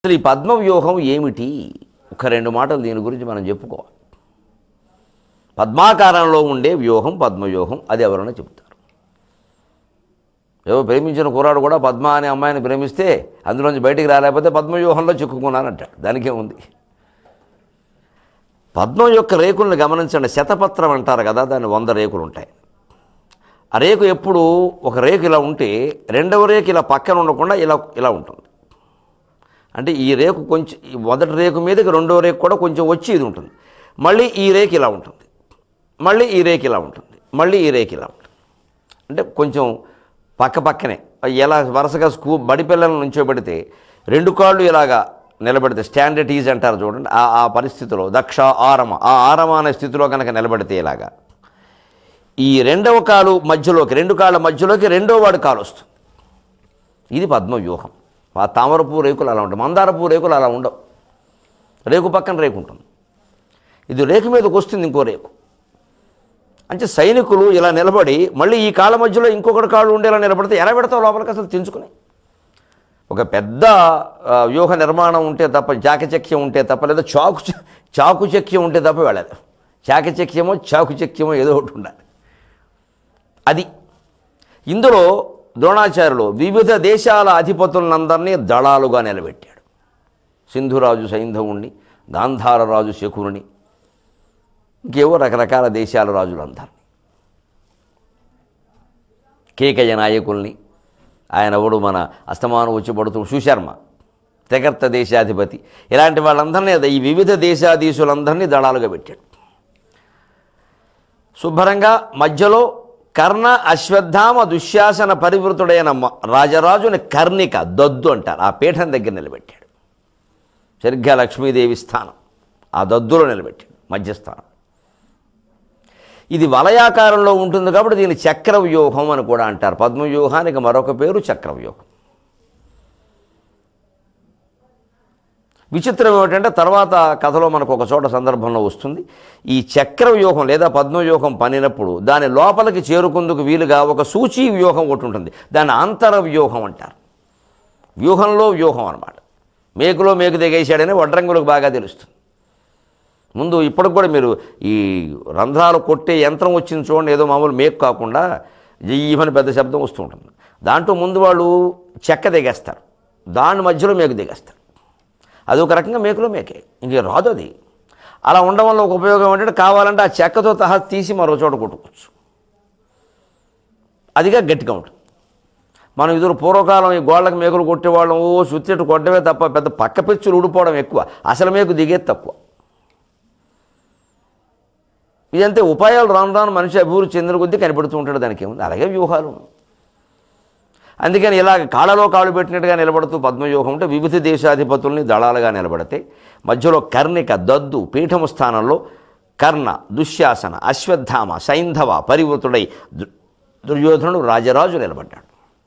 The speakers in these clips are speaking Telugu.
అసలు ఈ పద్మవ్యూహం ఏమిటి ఒక రెండు మాటలు దీని గురించి మనం చెప్పుకోవాలి పద్మాకారంలో ఉండే వ్యూహం పద్మవ్యూహం అది ఎవరైనా చెబుతారు ఏవో ప్రేమించిన కుర్రాడు కూడా పద్మ అనే అమ్మాయిని ప్రేమిస్తే అందులోంచి బయటికి రాలేకపోతే పద్మవ్యూహంలో చిక్కుకున్నానంటాడు దానికే ఉంది పద్మం యొక్క రేకులను గమనించండి శతపత్రం అంటారు కదా దాని వంద రేకులు ఉంటాయి ఆ రేకు ఎప్పుడు ఒక రేకు ఇలా ఉంటే రెండవ రేకు ఇలా పక్కన ఉండకుండా ఇలా ఇలా ఉంటుంది అంటే ఈ రేకు కొంచెం ఈ మొదటి రేకు మీదకి రెండో రేకు కూడా కొంచెం వచ్చి ఇది ఉంటుంది మళ్ళీ ఈ రేకు ఇలా ఉంటుంది మళ్ళీ ఈ రేకు ఇలా ఉంటుంది మళ్ళీ ఈ రేకు ఇలా ఉంటుంది అంటే కొంచెం పక్క పక్కనే ఎలా వరుసగా స్కూ బడి పిల్లలను నుంచోబెడితే రెండు కాళ్ళు ఇలాగా నిలబెడితే స్టాండర్డ్ ఈజ్ అంటారు చూడండి ఆ ఆ పరిస్థితిలో దక్ష ఆరమ ఆ ఆరమ అనే స్థితిలో కనుక నిలబెడితే ఇలాగా ఈ రెండవ కాలు మధ్యలోకి రెండు కాళ్ళ మధ్యలోకి రెండో వాడు కాలు వస్తుంది ఇది పద్మవ్యూహం ఆ తామరపూ రేకులు అలా ఉంటాయి మందారపూ రేకులు అలా ఉండవు రేకు పక్కన రేకు ఉంటుంది ఇది రేకు మీదకి వస్తుంది ఇంకో రేకు అంటే సైనికులు ఇలా నిలబడి మళ్ళీ ఈ కాళ్ళ మధ్యలో ఇంకొకటి కాళ్ళు ఉండేలా నిలబడితే ఎలా పెడతావు లోపలికి అసలు తెంచుకుని ఒక పెద్ద ఆ, వ్యూహ నిర్మాణం ఉంటే తప్ప చాకచక్యం ఉంటే తప్ప లేదా చాకు చాకుచక్యం ఉంటే తప్ప వెళ్ళదు చాకచక్యమో చాకుచక్యమో ఏదో ఒకటి ఉండాలి అది ఇందులో ద్రోణాచార్యులు వివిధ దేశాల అధిపతులందరినీ దళాలుగా నిలబెట్టాడు సింధురాజు సైంధవుణ్ణి గాంధారరాజు శకురుని ఇంకేవో రకరకాల దేశాల రాజులందరినీ కేకయ్య నాయకుల్ని ఆయన ఎవడు మన అస్తమానం వచ్చి పడుతూ సుశర్మ తెగర్త దేశాధిపతి ఇలాంటి వాళ్ళందరినీ ఈ వివిధ దేశాధీశులందరినీ దళాలుగా పెట్టాడు శుభ్రంగా మధ్యలో కర్ణ అశ్వత్థామ దుశ్శాసన పరివృతుడైన మ- రాజరాజుని కర్ణిక దద్దు అంటారు ఆ పీఠం దగ్గర నిలబెట్టాడు సరిగ్గా లక్ష్మీదేవి స్థానం ఆ దద్దులో నిలబెట్టాడు మధ్యస్థానం ఇది వలయాకారంలో ఉంటుంది కాబట్టి దీన్ని చక్రవ్యూహం అని కూడా అంటారు పద్మవ్యూహానికి మరొక పేరు చక్రవ్యూహం విచిత్రం ఏమిటంటే తర్వాత కథలో మనకు ఒక చోట సందర్భంలో వస్తుంది ఈ చక్రవ్యూహం లేదా పద్మవ్యూహం పనినప్పుడు దాని లోపలికి చేరుకుందుకు వీలుగా ఒక సూచీ వ్యూహం ఒకటి ఉంటుంది దాన్ని అంతరవ్యూహం అంటారు వ్యూహంలో వ్యూహం అన్నమాట మేకులో మేకు దిగేశాడని వడ్రంగులకు బాగా తెలుస్తుంది ముందు ఇప్పటికి కూడా మీరు ఈ రంధ్రాలు కొట్టే యంత్రం వచ్చింది చూడండి ఏదో మామూలు మేకు కాకుండా జీవని పెద్ద శబ్దం వస్తూ ఉంటుంది దాంట్లో ముందు వాళ్ళు చెక్క దిగేస్తారు దాని మధ్యలో మేకు దిగేస్తారు అది ఒక రకంగా మేకులో మేకే ఇంక రాదు అది అలా ఉండడం వల్ల ఒక ఉపయోగం ఏంటంటే కావాలంటే ఆ చెక్కతో సహా తీసి మరో చోట కొట్టుకోవచ్చు అదిగా గట్టిగా ఉంటుంది మనం ఇద్దరు పూర్వకాలం ఈ గోళ్ళకి మేకులు కొట్టేవాళ్ళం ఓ సుత్తెట్టు కొట్టడమే తప్ప పెద్ద పక్క పెచ్చులు ఊడిపోవడం ఎక్కువ అసలు మేకు దిగేది తక్కువ ఇదంతే ఉపాయాలు రాను రాను మనిషి అభివృద్ధి చెందిన కొద్దీ కనిపెడుతూ ఉంటాడు దానికి ఏముంది అలాగే వ్యూహాలు అందుకని ఇలాగ కాళ్ళలో కాళ్ళు పెట్టినట్టుగా నిలబడుతూ పద్మవ్యూహం అంటే వివిధ దేశాధిపతుల్ని దళాలుగా నిలబడితే మధ్యలో కర్ణిక దద్దు పీఠము స్థానంలో కర్ణ దుశ్శాసన అశ్వత్థామ సైంధవ పరివృతుడై దు- దుర్యోధనుడు రాజరాజు నిలబడ్డాడు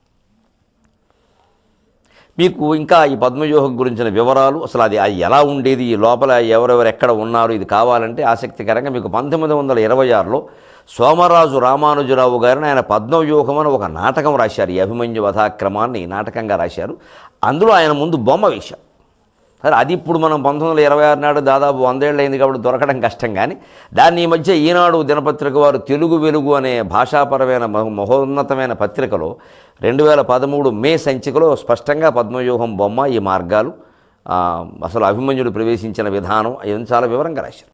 మీకు ఇంకా ఈ పద్మవ్యూహం గురించిన వివరాలు అసలు అది అది ఎలా ఉండేది ఈ లోపల ఎవరెవరు ఎక్కడ ఉన్నారు ఇది కావాలంటే ఆసక్తికరంగా మీకు పంతొమ్మిది వందల ఇరవై ఆరులో సోమరాజు రామానుజరావు గారిని ఆయన పద్మవ్యూహం అని ఒక నాటకం రాశారు ఈ అభిమన్యు వధాక్రమాన్ని నాటకంగా రాశారు అందులో ఆయన ముందు బొమ్మ వేశారు సరే అది ఇప్పుడు మనం పంతొమ్మిది వందల ఇరవై ఆరు నాడు దాదాపు వందేళ్ళు అయింది కాబట్టి దొరకడం కష్టం కానీ దాన్ని ఈ మధ్య ఈనాడు దినపత్రిక వారు తెలుగు వెలుగు అనే భాషాపరమైన మహో- మహోన్నతమైన పత్రికలో రెండు వేల పదమూడు మే సంచికలో స్పష్టంగా పద్మవ్యూహం బొమ్మ ఈ మార్గాలు ఆ, అసలు అభిమన్యుడు ప్రవేశించిన విధానం అవన్నీ చాలా వివరంగా రాశారు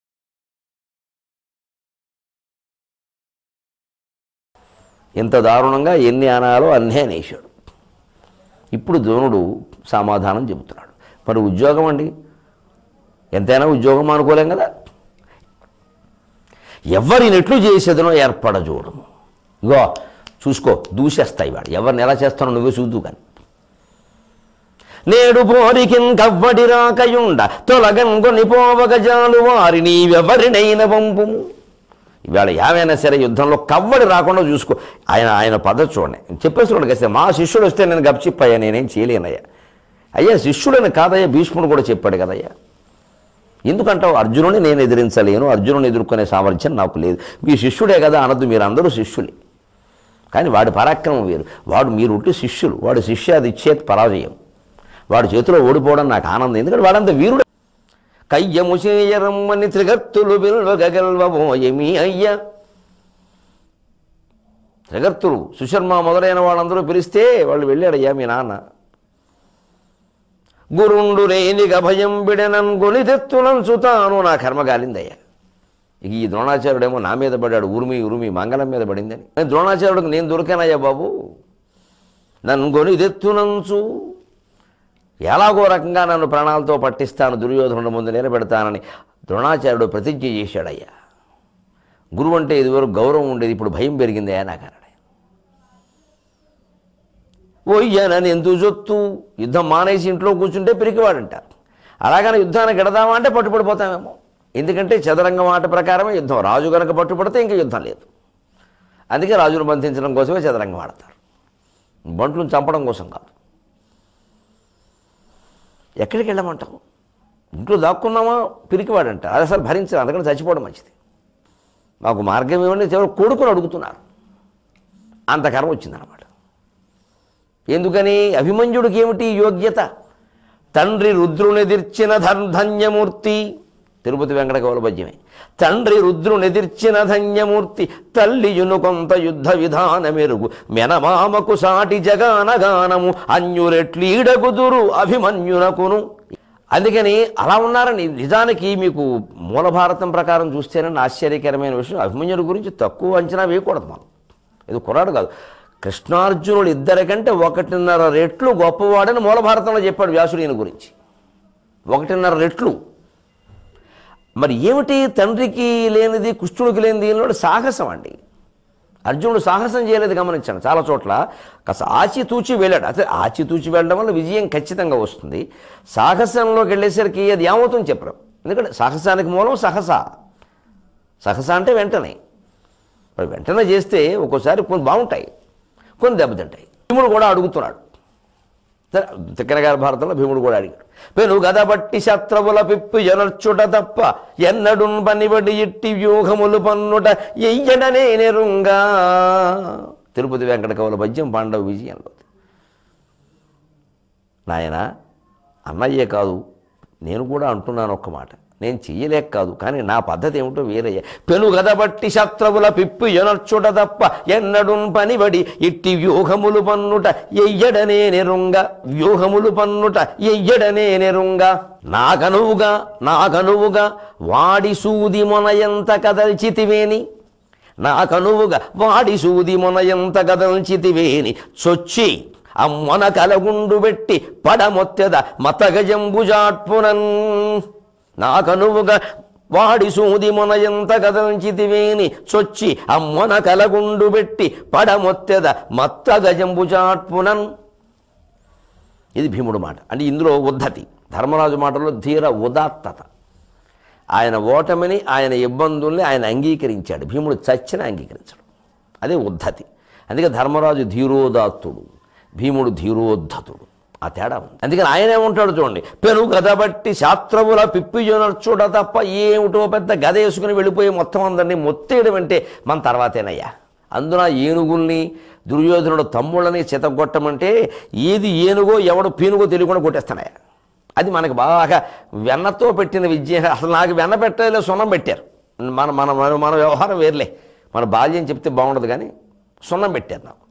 ఇంత దారుణంగా ఎన్ని అనాలో అన్నీ అనేసాడు ఇప్పుడు ద్రోణుడు సమాధానం చెబుతున్నాడు మరి ఉద్యోగం అండి ఎంతైనా ఉద్యోగం అనుకోలేం కదా ఎవరినెట్లు చేసేదనో ఏర్పడజూడము ఇగో చూసుకో దూసేస్తాయి వాడు ఎవరిని ఎలా చేస్తానో నువ్వే చూద్దు కానీ నేడు పోరికిన్ కవ్వడి రాకయుండ తొలగన్ కొనిపోవగ జాలు వారి నీవెవరినైన పంపుము ఇవాళ ఏమైనా సరే యుద్ధంలో కవ్వడి రాకుండా చూసుకో ఆయన ఆయన పద్ధతి చూడండి చెప్పేస్తున్నాడు కదా మా శిష్యుడు వస్తే నేను గప్చిప్పయ్యా నేనేం చేయలేనయ్యా అయ్యా శిష్యుడని కాదయ్యా భీష్ముడు కూడా చెప్పాడు కదయ్యా ఎందుకంటావు అర్జునుని నేను ఎదిరించలేను అర్జునుని ఎదుర్కొనే సామర్థ్యం నాకు లేదు మీ శిష్యుడే కదా అనద్దు మీరు అందరూ శిష్యులే కానీ వాడి పరాక్రమం వేరు వాడు మీరు ఉంటే శిష్యులు వాడు శిష్యాది ఇచ్చేది పరాజయం వాడి చేతిలో ఓడిపోవడం నాకు ఆనందం ఎందుకంటే వాడంత వీరుడు కయ్యము చేయరమ్మని త్రిగర్తులు బిల్వగల్వబోయమి అయ్య త్రిగర్తులు సుశర్మ మొదలైన వాళ్ళందరూ పిలిస్తే వాళ్ళు వెళ్ళాడయ్యా మీ నాన్న గురుండు రేనిగ భయం బిడనన్ గొలితెత్తునంచు తాను నా కర్మ గాలిందయ్యా ఇక ఈ ద్రోణాచార్యుడేమో నా మీద పడ్డాడు ఉరిమి ఉరిమి మంగళం మీద పడిందని నేను ద్రోణాచార్యుడికి నేను దొరికానయ్యా బాబు నన్ను గొలితెత్తునంచు ఎలాగో రకంగా నన్ను ప్రాణాలతో పట్టిస్తాను దుర్యోధనుడు ముందు నిలబెడతానని ద్రోణాచార్యుడు ప్రతిజ్ఞ చేశాడయ్యా గురువు అంటే ఇదివరకు గౌరవం ఉండేది ఇప్పుడు భయం పెరిగిందయ్యా నాకు అన్నాడు ఓయ్యానని ఎందు జొత్తు యుద్ధం మానేసి ఇంట్లో కూర్చుంటే పిరికివాడంటారు అలాగని యుద్ధానికి ఎడదామా అంటే పట్టుపడిపోతామేమో ఎందుకంటే చదరంగం ఆట ప్రకారమే యుద్ధం రాజు కనుక పట్టుపడితే ఇంకా యుద్ధం లేదు అందుకే రాజును బంధించడం కోసమే చదరంగం ఆడతారు బంట్లను చంపడం కోసం కాదు ఎక్కడికి వెళ్ళమంటావు ఇంట్లో దాక్కున్నామా పిరికివాడంట అది అసలు భరించాలి అందుకని చచ్చిపోవడం మంచిది మాకు మార్గం ఏమని చివరి కొడుకుని అడుగుతున్నారు అంత కర్మ వచ్చిందనమాట ఎందుకని అభిమన్యుడికి ఏమిటి యోగ్యత తండ్రి రుద్రునెదిర్చిన ధన్ ధన్యమూర్తి తిరుపతి వెంకట కౌల పద్యమే తండ్రి రుద్రునెదిర్చిన ధన్యమూర్తి తల్లియును కొంత యుద్ధ విధాన మెరుగు మెనమామకు సాటి జగానగానము అన్యురెట్లీడగుదురు అభిమన్యునకును అందుకని అలా ఉన్నారని నిజానికి మీకు మూల భారతం ప్రకారం చూస్తేనని ఆశ్చర్యకరమైన విషయం అభిమన్యుడి గురించి తక్కువ అంచనా వేయకూడదు మనం ఇది కుర్రాడు కాదు కృష్ణార్జునుడు ఇద్దరికంటే ఒకటిన్నర రెట్లు గొప్పవాడని మూల భారతంలో చెప్పాడు వ్యాసుడు ఈయన గురించి ఒకటిన్నర రెట్లు మరి ఏమిటి తండ్రికి లేనిది కృష్ణుడికి లేనిది ఈయనలో సాహసం అండి అర్జునుడు సాహసం చేయలేదు గమనించాను చాలా చోట్ల కాస్త ఆచితూచి వెళ్ళాడు అదే ఆచితూచి వెళ్ళడం వల్ల విజయం ఖచ్చితంగా వస్తుంది సాహసంలోకి వెళ్ళేసరికి అది ఏమవుతుంది చెప్పరు ఎందుకంటే సాహసానికి మూలం సహస సహస అంటే వెంటనే మరి వెంటనే చేస్తే ఒక్కోసారి కొన్ని బాగుంటాయి కొన్ని దెబ్బతింటాయి భీముడు కూడా అడుగుతున్నాడు సరే తిక్కన గారి భారతంలో భీముడు కూడా అడిగాడు పెను గదబట్టి శత్రువుల పిప్పు ఎనర్చుట తప్ప ఎన్నడున్ పనిబడి ఇట్టి వ్యూహములు పన్నుట ఎయ్యడనే నెరుంగా తిరుపతి వెంకట కవుల పద్యం పాండవ విజయంలో నాయన అన్నయ్యే కాదు నేను కూడా అంటున్నాను ఒక్క మాట నేను చెయ్యలేక కాదు కానీ నా పద్ధతి ఏమిటో వేరయ్య పెను గదబట్టి శత్రువుల పిప్పు ఎనర్చుట తప్ప ఎన్నడున్ పనిబడి ఇట్టి వ్యూహములు పన్నుట ఎయ్యడనే నెరుంగ వ్యూహములు పన్నుట ఎయ్యడనే నెరుంగ నాకనువుగా నాకనువుగా వాడి సూది మొనయంత కదల్చితివేని నాకనువుగా వాడి సూది మొనయంత కదల్చితివేని చొచ్చి అమ్మన కలగుండు పెట్టి పడమొత్తెద మతగజంబుజాట్పునన్ నాకనువుగా వాడి సూది మొనయంత కదల్చితివేని చొచ్చి అమ్మన కలగుండు పెట్టి పడమొత్తెద మత్త గజంబుజాట్పునన్ ఇది భీముడు మాట అంటే ఇందులో ఉద్ధతి ధర్మరాజు మాటలో ధీర ఉదాత్తత ఆయన ఓటమిని ఆయన ఇబ్బందుల్ని ఆయన అంగీకరించాడు భీముడు చచ్చిన అంగీకరించడు అదే ఉద్ధతి అందుకే ధర్మరాజు ధీరోదాత్తుడు భీముడు ధీరోద్ధతుడు ఆ తేడా ఉంది అందుకని ఆయన ఏమంటాడు చూడండి పెను గదబట్టి శాస్త్రముల పిప్పిజొనర్చుడ తప్ప ఏమిటో పెద్ద గద వేసుకుని వెళ్ళిపోయి మొత్తం అందరినీ మొత్తేయడం అంటే మన తర్వాతేనయ్యా అందున ఏనుగుల్ని దుర్యోధనుడు తమ్ముళ్ళని చితగొట్టమంటే ఏది ఏనుగో ఎవడు పీనుగో తెలియకుండా కొట్టేస్తానయ్యా అది మనకు బాగా వెన్నతో పెట్టిన విద్య అసలు నాకు వెన్న పెట్టలే సున్నం పెట్టారు మన మన మన మన వ్యవహారం వేర్లే మన బాల్యం చెప్తే బాగుండదు కానీ సున్నం పెట్టారు నాకు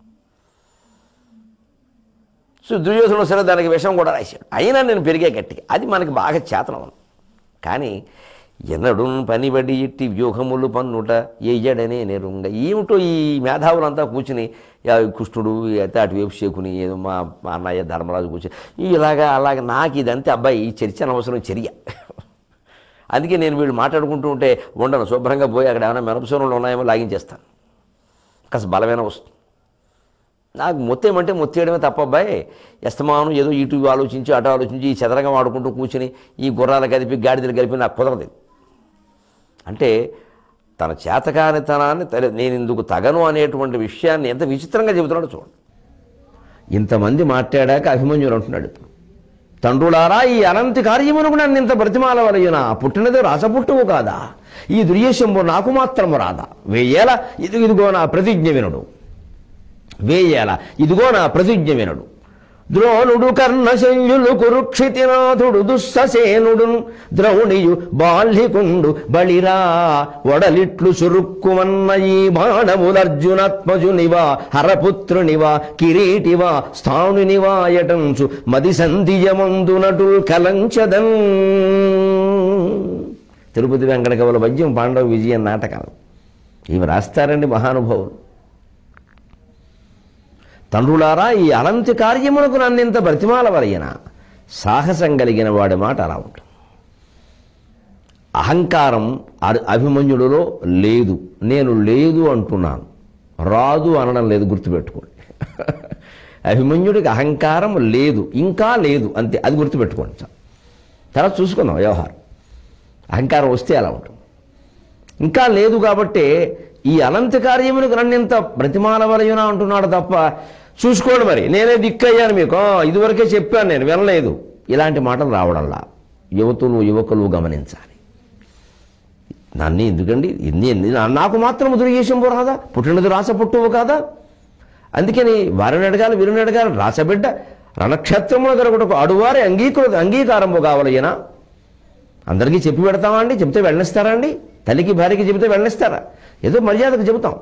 సో దుర్యోధనుడు సరే దానికి విషం కూడా రాశాడు అయినా నేను పెరిగే గట్టిగా అది మనకి బాగా చేతనం ఉంది కానీ ఎన్నడు పనిబడి ఇట్టి వ్యూహములు పన్నుట ఎయ్యడనే నెరుంగ ఏమిటో ఈ మేధావులంతా కూర్చుని యా, కృష్ణుడు అయితే అటువైపు శకుని ఏదో మా మా అన్నయ్య ధర్మరాజు కూర్చొని ఇలాగా అలాగా నాకు ఇదంతే అబ్బాయి ఈ చర్చ అనవసరం చర్య అందుకే నేను వీళ్ళు మాట్లాడుకుంటూ ఉంటే ఉండను శుభ్రంగా పోయి అక్కడ ఏమైనా మినపసూరంలో ఉన్నాయేమో లాగించేస్తాను కాస్త బలమైన వస్తుంది నాకు మొత్తేమంటే మొత్తేయడమే తప్ప అబ్బాయి ఎస్తమానం ఏదో ఇటు ఆలోచించి అటు ఆలోచించి ఈ చదరంగం ఆడుకుంటూ కూర్చుని ఈ గుర్రాలు కలిపి గాడిదలు కలిపి నాకు కుదరదు అంటే తన చేతకానితనాన్ని తన- నేను ఇందుకు తగను అనేటువంటి విషయాన్ని ఎంత విచిత్రంగా చెబుతున్నాడో చూడండి ఇంతమంది మాట్లాడాక అభిమన్యుడు అంటున్నాడు ఇప్పుడు తండ్రులారా ఈ అనంతి కార్యమునకు నన్ను ఇంత బ్రతిమాల వలయునా పుట్టినది రాసపుట్టువు కాదా ఈ దుర్యేశంబు నాకు మాత్రము రాదా వేయేల ఇది ఇదిగో నా ప్రతిజ్ఞ వినుడు వేయేల ఇదిగో నా ప్రతిజ్ఞ వినడు ద్రోణుడు కర్ణశల్యులు కురుక్షితినాథుడు దుస్ససేనుడు ద్రౌణియు బాల్హికుండు బళిరా వడలిట్లు చురుక్కుమన్న ఈ బాణములర్జునాత్మజునివా హరపుత్రునివా కిరీటివా స్థాణునివా యటంచు మది సంధియమందునటు కలంచదన్ తిరుపతి వెంకట కవుల పద్యం పాండవ విజయం నాటకాలు ఇవి రాస్తారండి మహానుభావులు తండ్రులారా ఈ అనంతి కార్యమునకు నన్నింత బ్రతిమాల వలయన సాహసం కలిగిన వాడి మాట అలా ఉంటుంది అహంకారం అ- అభిమన్యుడిలో లేదు నేను లేదు అంటున్నాను రాదు అనడం లేదు గుర్తుపెట్టుకోండి అభిమన్యుడికి అహంకారం లేదు ఇంకా లేదు అంతే అది గుర్తుపెట్టుకోండి చాలు. తర్వాత చూసుకుందాం వ్యవహారం అహంకారం వస్తే అలా ఉంటుంది ఇంకా లేదు కాబట్టి ఈ అనంత కార్యములకు నన్నింత బ్రతిమాల వలయున అంటున్నాడు తప్ప చూసుకోండి మరి నేనే దిక్కయ్యాను మీకు ఆ, ఇదివరకే చెప్పాను నేను వినలేదు ఇలాంటి మాటలు రావడంలా యువతులు యువకులు గమనించాలి నన్ను ఎందుకండి ఎన్ని ఎన్ని నాకు మాత్రం దుర్యేషంబు రాదా పుట్టినది రాస పుట్టువు కాదా అందుకని వారిని అడగాలి వీరిని అడగాలి రాసబిడ్డ రణక్షేత్రముల గొరగటకు అడువారి అంగీకృత అంగీకారము కావాలయ్యనా అందరికీ చెప్పి పెడతామా అండి చెప్తే వెళ్ళనిస్తారా అండి తల్లికి భార్యకి చెబితే వెళ్ళనిస్తారా ఏదో మర్యాదకు చెబుతాం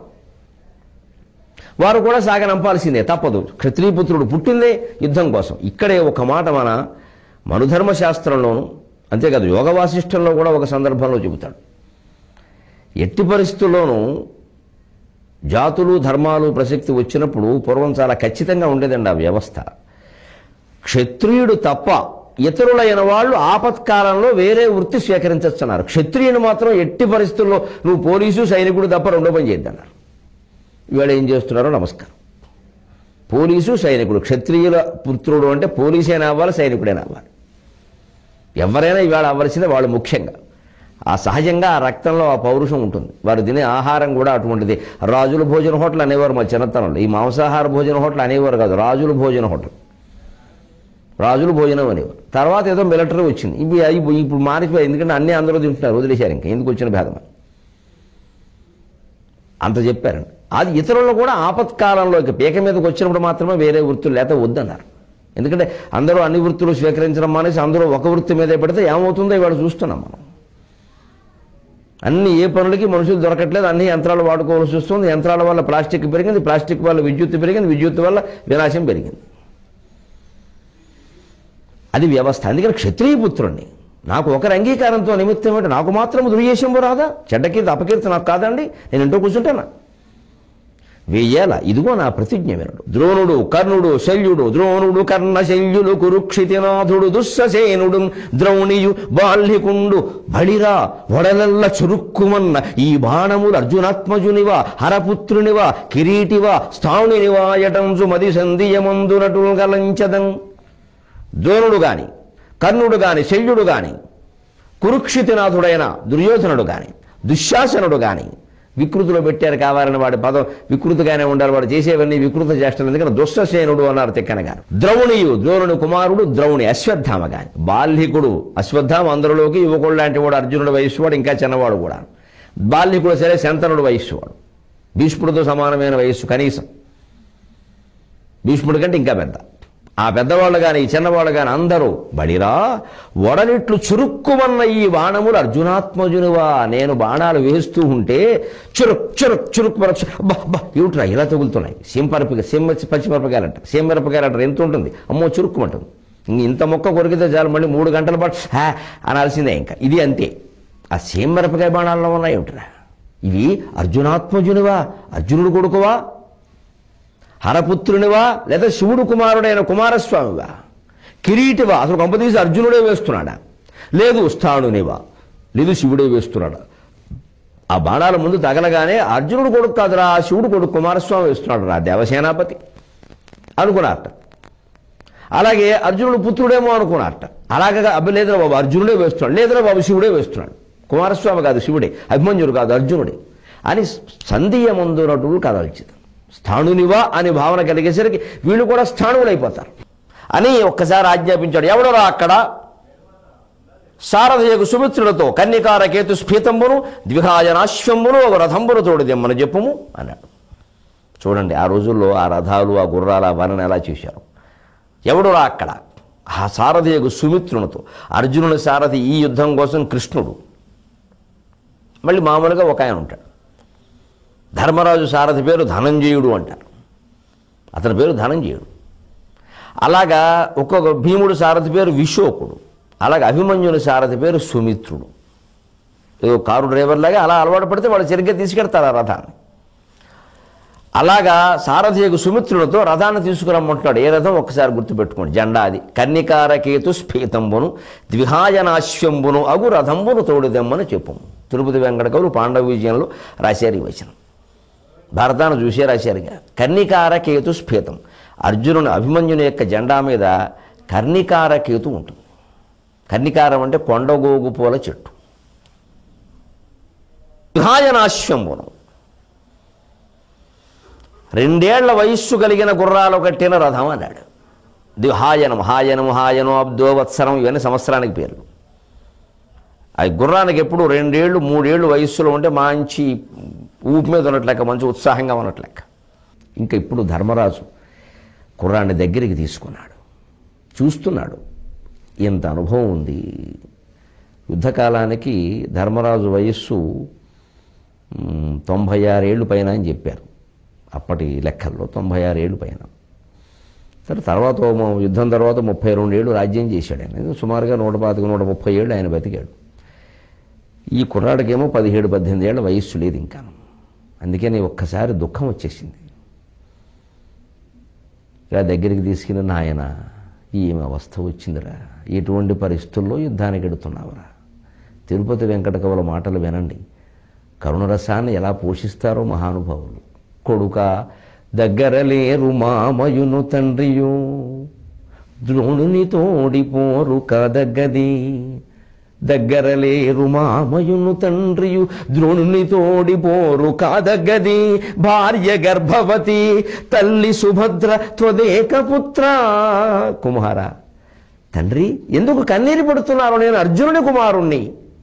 వారు కూడా సాగనంపాల్సిందే తప్పదు క్షత్రియపుత్రుడు పుట్టిందే యుద్ధం కోసం ఇక్కడే ఒక మాట మన మనుధర్మ శాస్త్రంలోను అంతేకాదు యోగ వాసిష్టంలో కూడా ఒక సందర్భంలో చెబుతాడు ఎట్టి పరిస్థితుల్లోనూ జాతులు ధర్మాలు ప్రసక్తి వచ్చినప్పుడు పూర్వం చాలా ఖచ్చితంగా ఉండేదండి ఆ వ్యవస్థ క్షత్రియుడు తప్ప ఇతరులైన వాళ్ళు ఆపత్కాలంలో వేరే వృత్తి స్వీకరించస్తున్నారు క్షత్రియుని మాత్రం ఎట్టి పరిస్థితుల్లో నువ్వు పోలీసు సైనికుడు తప్ప రెండో పని చేద్దన్నారు ఇవాళ ఏం చేస్తున్నారో నమస్కారం పోలీసు సైనికుడు క్షత్రియుల పుత్రుడు అంటే పోలీసైనా అవ్వాలి సైనికుడైనా అవ్వాలి ఎవరైనా ఇవాళ అవ్వాల్సిందే వాళ్ళు ముఖ్యంగా ఆ సహజంగా ఆ రక్తంలో ఆ పౌరుషం ఉంటుంది వారు తినే ఆహారం కూడా అటువంటిది రాజుల భోజన హోటల్ అనేవారు మా చిన్నతనంలో ఈ మాంసాహార భోజన హోటల్ అనేవారు కాదు రాజుల భోజన హోటల్ రాజులు భోజనం అనేవారు తర్వాత ఏదో మిలిటరీ వచ్చింది ఇప్పుడు ఇప్పుడు ఇప్పుడు మారిపోయి ఎందుకంటే అన్ని అందరూ తింటున్నారు వదిలేశారు ఇంకా ఎందుకు వచ్చిన భేదం అని. అంత చెప్పారండి అది ఇతరులు కూడా ఆపత్కాలంలో ఇక పీక మీదకి వచ్చినప్పుడు మాత్రమే వేరే వృత్తులు లేకపోతే వద్దన్నారు ఎందుకంటే అందరూ అన్ని వృత్తులు స్వీకరించడం మానేసి అందరూ ఒక వృత్తి మీదే పెడితే ఏమవుతుందో ఇవాళ చూస్తున్నాం మనం అన్ని ఏ పనులకి మనుషులు దొరకట్లేదు అన్ని యంత్రాలు వాడుకోవాల్సి వస్తుంది యంత్రాల వల్ల ప్లాస్టిక్ పెరిగింది ప్లాస్టిక్ వల్ల విద్యుత్ పెరిగింది విద్యుత్ వల్ల వినాశం పెరిగింది అది వ్యవస్థ అందుకని క్షత్రియ పుత్రుణ్ణి నాకు ఒకరి అంగీకారంతో నిమిత్తం ఏంటి నాకు మాత్రం దుర్యేషంబు రాదా చెడ్డకీర్తి అపకీర్తి నాకు కాదండి నేను ఇంటో కూర్చుంటానా వెయ్యేల ఇదిగో నా ప్రతిజ్ఞ వినడు ద్రోణుడు కర్ణుడు శల్యుడు ద్రోణుడు కర్ణ శల్యులు కురుక్షితినాథుడు దుస్ససేనుడు ద్రౌణియు బాల్యకుండు బళిరా వడలల్ల చురుక్కుమన్న ఈ బాణములు అర్జునాత్మజునివా హరపుత్రునివా కిరీటివా స్థాణునివా యటంసు మది సంధియమందునటు గలంచదం ద్రోణుడు గాని కర్ణుడు గాని శల్యుడు గాని కురుక్షితినాథుడైన దుర్యోధనుడు గాని దుశ్శాసనుడు గాని వికృతిలో పెట్టారు కావాలని వాడి పదం వికృతిగానే ఉండాలి వాడు చేసేవన్నీ వికృత చేష్టలు ఎందుకంటే దుష్టసేనుడు అన్నారు తిక్కన గారు ద్రౌణియు ద్రోణుని కుమారుడు ద్రౌణి అశ్వత్థామ గాని బాల్హికుడు అశ్వత్థామ అందరిలోకి యువకుడు లాంటి వాడు అర్జునుడు వయస్సు వాడు ఇంకా చిన్నవాడు కూడా బాల్హికుడు సరే శంతనుడు వయస్సు వాడు భీష్ముడితో సమానమైన వయస్సు కనీసం భీష్ముడి కంటే ఇంకా పెద్ద ఆ పెద్దవాళ్ళు కానీ ఈ చిన్నవాళ్ళు కానీ అందరూ బడిరా వడలిట్లు చురుక్కుమన్న ఈ బాణములు అర్జునాత్మజునివా నేను బాణాలు వేస్తూ ఉంటే చురుక్ చురుక్ చురుక్ మరొక బా బా ఏమిట్రా ఇలా తగులుతున్నాయి సింపరపిక సింహ పచ్చిమిరపకాయలు అంటారు సింహమిరపకాయలు అంటారు ఎంత ఉంటుంది అమ్మో చురుక్కుమంటుంది ఇంక ఇంత మొక్క కొరికితే చాలు మళ్ళీ మూడు గంటల పాటు హా అనాల్సిందే ఇంకా ఇది అంతే ఆ సింహమిరపకాయ బాణాల్లో ఉన్నాయి ఏమిట్రా ఇవి అర్జునాత్మజునివా అర్జునుడు కొడుకువా హరపుత్రునివా లేదా శివుడు కుమారుడైన కుమారస్వామివా కిరీటివా అసలు కొంపతీసి అర్జునుడే వేస్తున్నాడా లేదు స్థాణునివా లేదు శివుడే వేస్తున్నాడా ఆ బాణాల ముందు తగలగానే అర్జునుడు కొడుకు కాదురా ఆ శివుడు కొడుకు కుమారస్వామి వేస్తున్నాడు రా దేవసేనాపతి అనుకున్నారట అలాగే అర్జునుడు పుత్రుడేమో అనుకున్నారట అలాగే అబ్బి లేదురా బాబు అర్జునుడే వేస్తున్నాడు లేదురా బాబు శివుడే వేస్తున్నాడు కుమారస్వామి కాదు శివుడే అభిమన్యుడు కాదు అర్జునుడే అని సంధీయమందునటుడు కదల్చింది స్థాణునివా అని భావన కలిగేసరికి వీళ్ళు కూడా స్థాణువులు అయిపోతారు అని ఒక్కసారి ఆజ్ఞాపించాడు ఎవడరా అక్కడ శారదయకు సుమిత్రులతో కన్నికార కేతు స్ఫీతంబును ద్విహాయనాశ్వంబును ఒక రథంబును తోడుదెమ్మని చెప్పుము అన్నాడు చూడండి ఆ రోజుల్లో ఆ రథాలు ఆ గుర్రాలు ఆ వర్ణన ఎలా చేశారు ఎవడురా అక్కడ ఆ సారథియకు సుమిత్రునితో అర్జునుని సారథి ఈ యుద్ధం కోసం కృష్ణుడు మళ్ళీ మామూలుగా ఒక ఆయన ఉంటాడు ధర్మరాజు సారథి పేరు ధనంజయుడు అంటారు అతని పేరు ధనంజయుడు అలాగా ఒక్కొక్క భీముడు సారథి పేరు విశోకుడు అలాగే అభిమన్యుని సారథి పేరు సుమిత్రుడు ఏదో కారు డ్రైవర్ లాగా అలా అలవాటు పడితే వాళ్ళు సరిగ్గా తీసుకెడతారు ఆ రథాన్ని అలాగా సారథియకు సుమిత్రులతో రథాన్ని తీసుకురమ్మంటున్నాడు ఏ రథం ఒక్కసారి గుర్తుపెట్టుకోండి జెండా అది కన్నికారకేతు స్ఫీతంబును ద్విహాయనాశ్వంబును అగు రథంబును తోడుదెమ్మని చెప్పము తిరుపతి వెంకటకవులు పాండవ విజయంలో రాశారు ఈ వచనం భారతాన్ని చూసే రాశారుగా కర్ణికారకేతు స్ఫీతం అర్జునుని అభిమన్యుని యొక్క జెండా మీద కర్ణికారకేతు ఉంటుంది కర్ణికారం అంటే కొండగోగు పూల చెట్టు విహాయనాశ్వంబును రెండేళ్ల వయస్సు కలిగిన గుర్రాలు కట్టిన రథం అన్నాడు దిహాయనం హాయనం హాయనం అబ్దో వత్సరం ఇవన్నీ సంవత్సరానికి పేర్లు అది గుర్రానికి ఎప్పుడు రెండేళ్ళు మూడేళ్ళు వయస్సులో ఉంటే మంచి ఊపి మీద ఉన్నట్లెక్క మంచి ఉత్సాహంగా ఉన్నట్లెక్క ఇంకా ఇప్పుడు ధర్మరాజు కుర్రాన్ని దగ్గరికి తీసుకున్నాడు చూస్తున్నాడు ఇంత అనుభవం ఉంది యుద్ధకాలానికి ధర్మరాజు వయస్సు మ్, తొంభై ఆరేళ్ళు పైన అని చెప్పారు అప్పటి లెక్కల్లో తొంభై ఆరేళ్ళు పైన సరే తర్వాత ఓ మ- యుద్ధం తర్వాత ముప్పై రెండేళ్ళు రాజ్యం చేశాడు ఆయన సుమారుగా నూట పాతిక నూట ముప్పై ఏళ్ళు ఆయన బతికాడు ఈ కుర్రాడికేమో పదిహేడు పద్దెనిమిది ఏళ్ళ వయస్సు లేదు ఇంకా అందుకని ఒక్కసారి దుఃఖం వచ్చేసింది ఇలా దగ్గరికి తీసుకుని నాయన ఏమి అవస్థ వచ్చిందిరా ఎటువంటి పరిస్థితుల్లో యుద్ధానికి ఎడుతున్నావురా తిరుపతి వెంకటకవుల మాటలు వినండి కరుణరసాన్ని ఎలా పోషిస్తారో మహానుభావులు కొడుక దగ్గర లేరు మామయును తండ్రియు ద్రోణుని తోడిపోరు కదగ్గది దగ్గర లేరు మామయును తండ్రియు ద్రోణుని తోడిపోరు కాదగ్గది భార్య గర్భవతి తల్లి సుభద్ర త్వదేక పుత్ర కుమార తండ్రి ఎందుకు కన్నీరు పడుతున్నారు నేను అర్జునుని కుమారుణ్ణి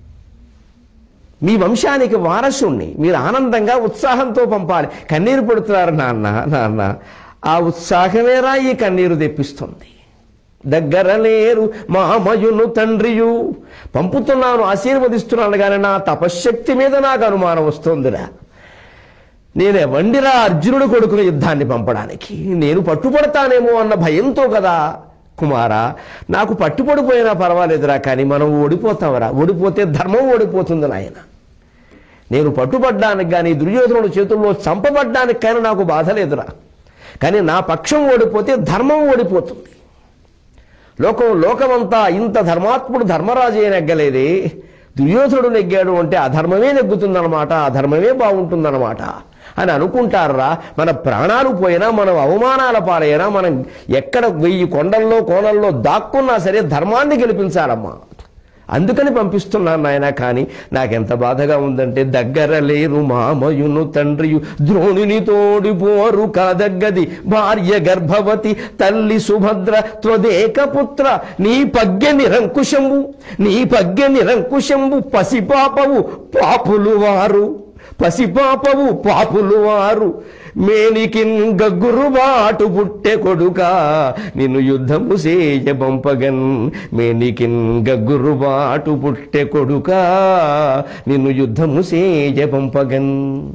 మీ వంశానికి వారసుణ్ణి మీరు ఆనందంగా ఉత్సాహంతో పంపాలి కన్నీరు పడుతున్నారు నాన్న నాన్న ఆ ఉత్సాహమేరా ఈ కన్నీరు తెప్పిస్తుంది దగ్గర లేరు మామయును తండ్రియు పంపుతున్నాను ఆశీర్వదిస్తున్నాను కానీ నా తపశ్శక్తి మీద నాకు అనుమానం వస్తుందిరా నేనే వండిరా అర్జునుడు కొడుకుని యుద్ధాన్ని పంపడానికి నేను పట్టుపడతానేమో అన్న భయంతో కదా కుమారా నాకు పట్టుపడిపోయినా పర్వాలేదురా కానీ మనం ఓడిపోతామరా ఓడిపోతే ధర్మం ఓడిపోతుంది నాయన నేను పట్టుబడ్డానికి కానీ దుర్యోధనుడు చేతుల్లో చంపబడ్డానికి కానీ నాకు బాధ లేదురా కానీ నా పక్షం ఓడిపోతే ధర్మం ఓడిపోతుంది లోకం లోకమంతా ఇంత ధర్మాత్ముడు ధర్మరాజే నెగ్గలేదే దుర్యోధనుడు నెగ్గాడు అంటే అధర్మమే నెగ్గుతుందన్నమాట అధర్మమే బాగుంటుందన్నమాట అని అనుకుంటారా మన ప్రాణాలు పోయినా మనం అవమానాల పాలైనా మనం ఎక్కడ వెయ్యి కొండల్లో కోణల్లో దాక్కున్నా సరే ధర్మాన్ని గెలిపించాలమ్మా అందుకని పంపిస్తున్నాను నాయన కానీ నాకెంత బాధగా ఉందంటే దగ్గర లేరు మామయును తండ్రియు ద్రోణుని తోడిపోరు కాదగ్గది భార్య గర్భవతి తల్లి సుభద్ర త్వదేక పుత్ర నీ పగ్గె నిరంకుశంబు నీ పగ్గె నిరంకుశంబు పసిపాపవు పాపులు వారు పసిపాపవు పాపులు వారు మేనికిన్ గగ్గురుబాటు పుట్టె కొడుక నిన్ను యుద్ధము సేయ పంపగన్ మేనికిన్ గగ్గురుబాటు పుట్టె కొడుక నిన్ను యుద్ధము సేయ పంపగన్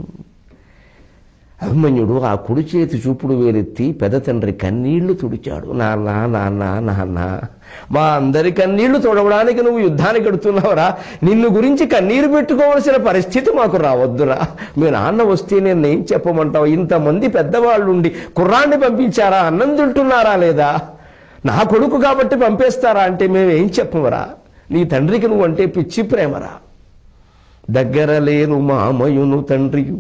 అభిమన్యుడు ఆ కుడి చేతి చూపుడు వేరెత్తి పెద్ద తండ్రి కన్నీళ్లు తుడిచాడు నాన్న నాన్న నాన్న మా అందరి కన్నీళ్లు తొడవడానికి నువ్వు యుద్ధానికి ఎడుతున్నావురా నిన్ను గురించి కన్నీరు పెట్టుకోవలసిన పరిస్థితి మాకు రావద్దురా మీ నాన్న వస్తే నేను ఏం చెప్పమంటావు ఇంతమంది పెద్దవాళ్ళుండి కుర్రాన్ని పంపించారా అన్నం తింటున్నారా లేదా నా కొడుకు కాబట్టి పంపేస్తారా అంటే మేము ఏం చెప్పమరా నీ తండ్రికి నువ్వు అంటే పిచ్చి ప్రేమరా దగ్గర లేను మామయును తండ్రియు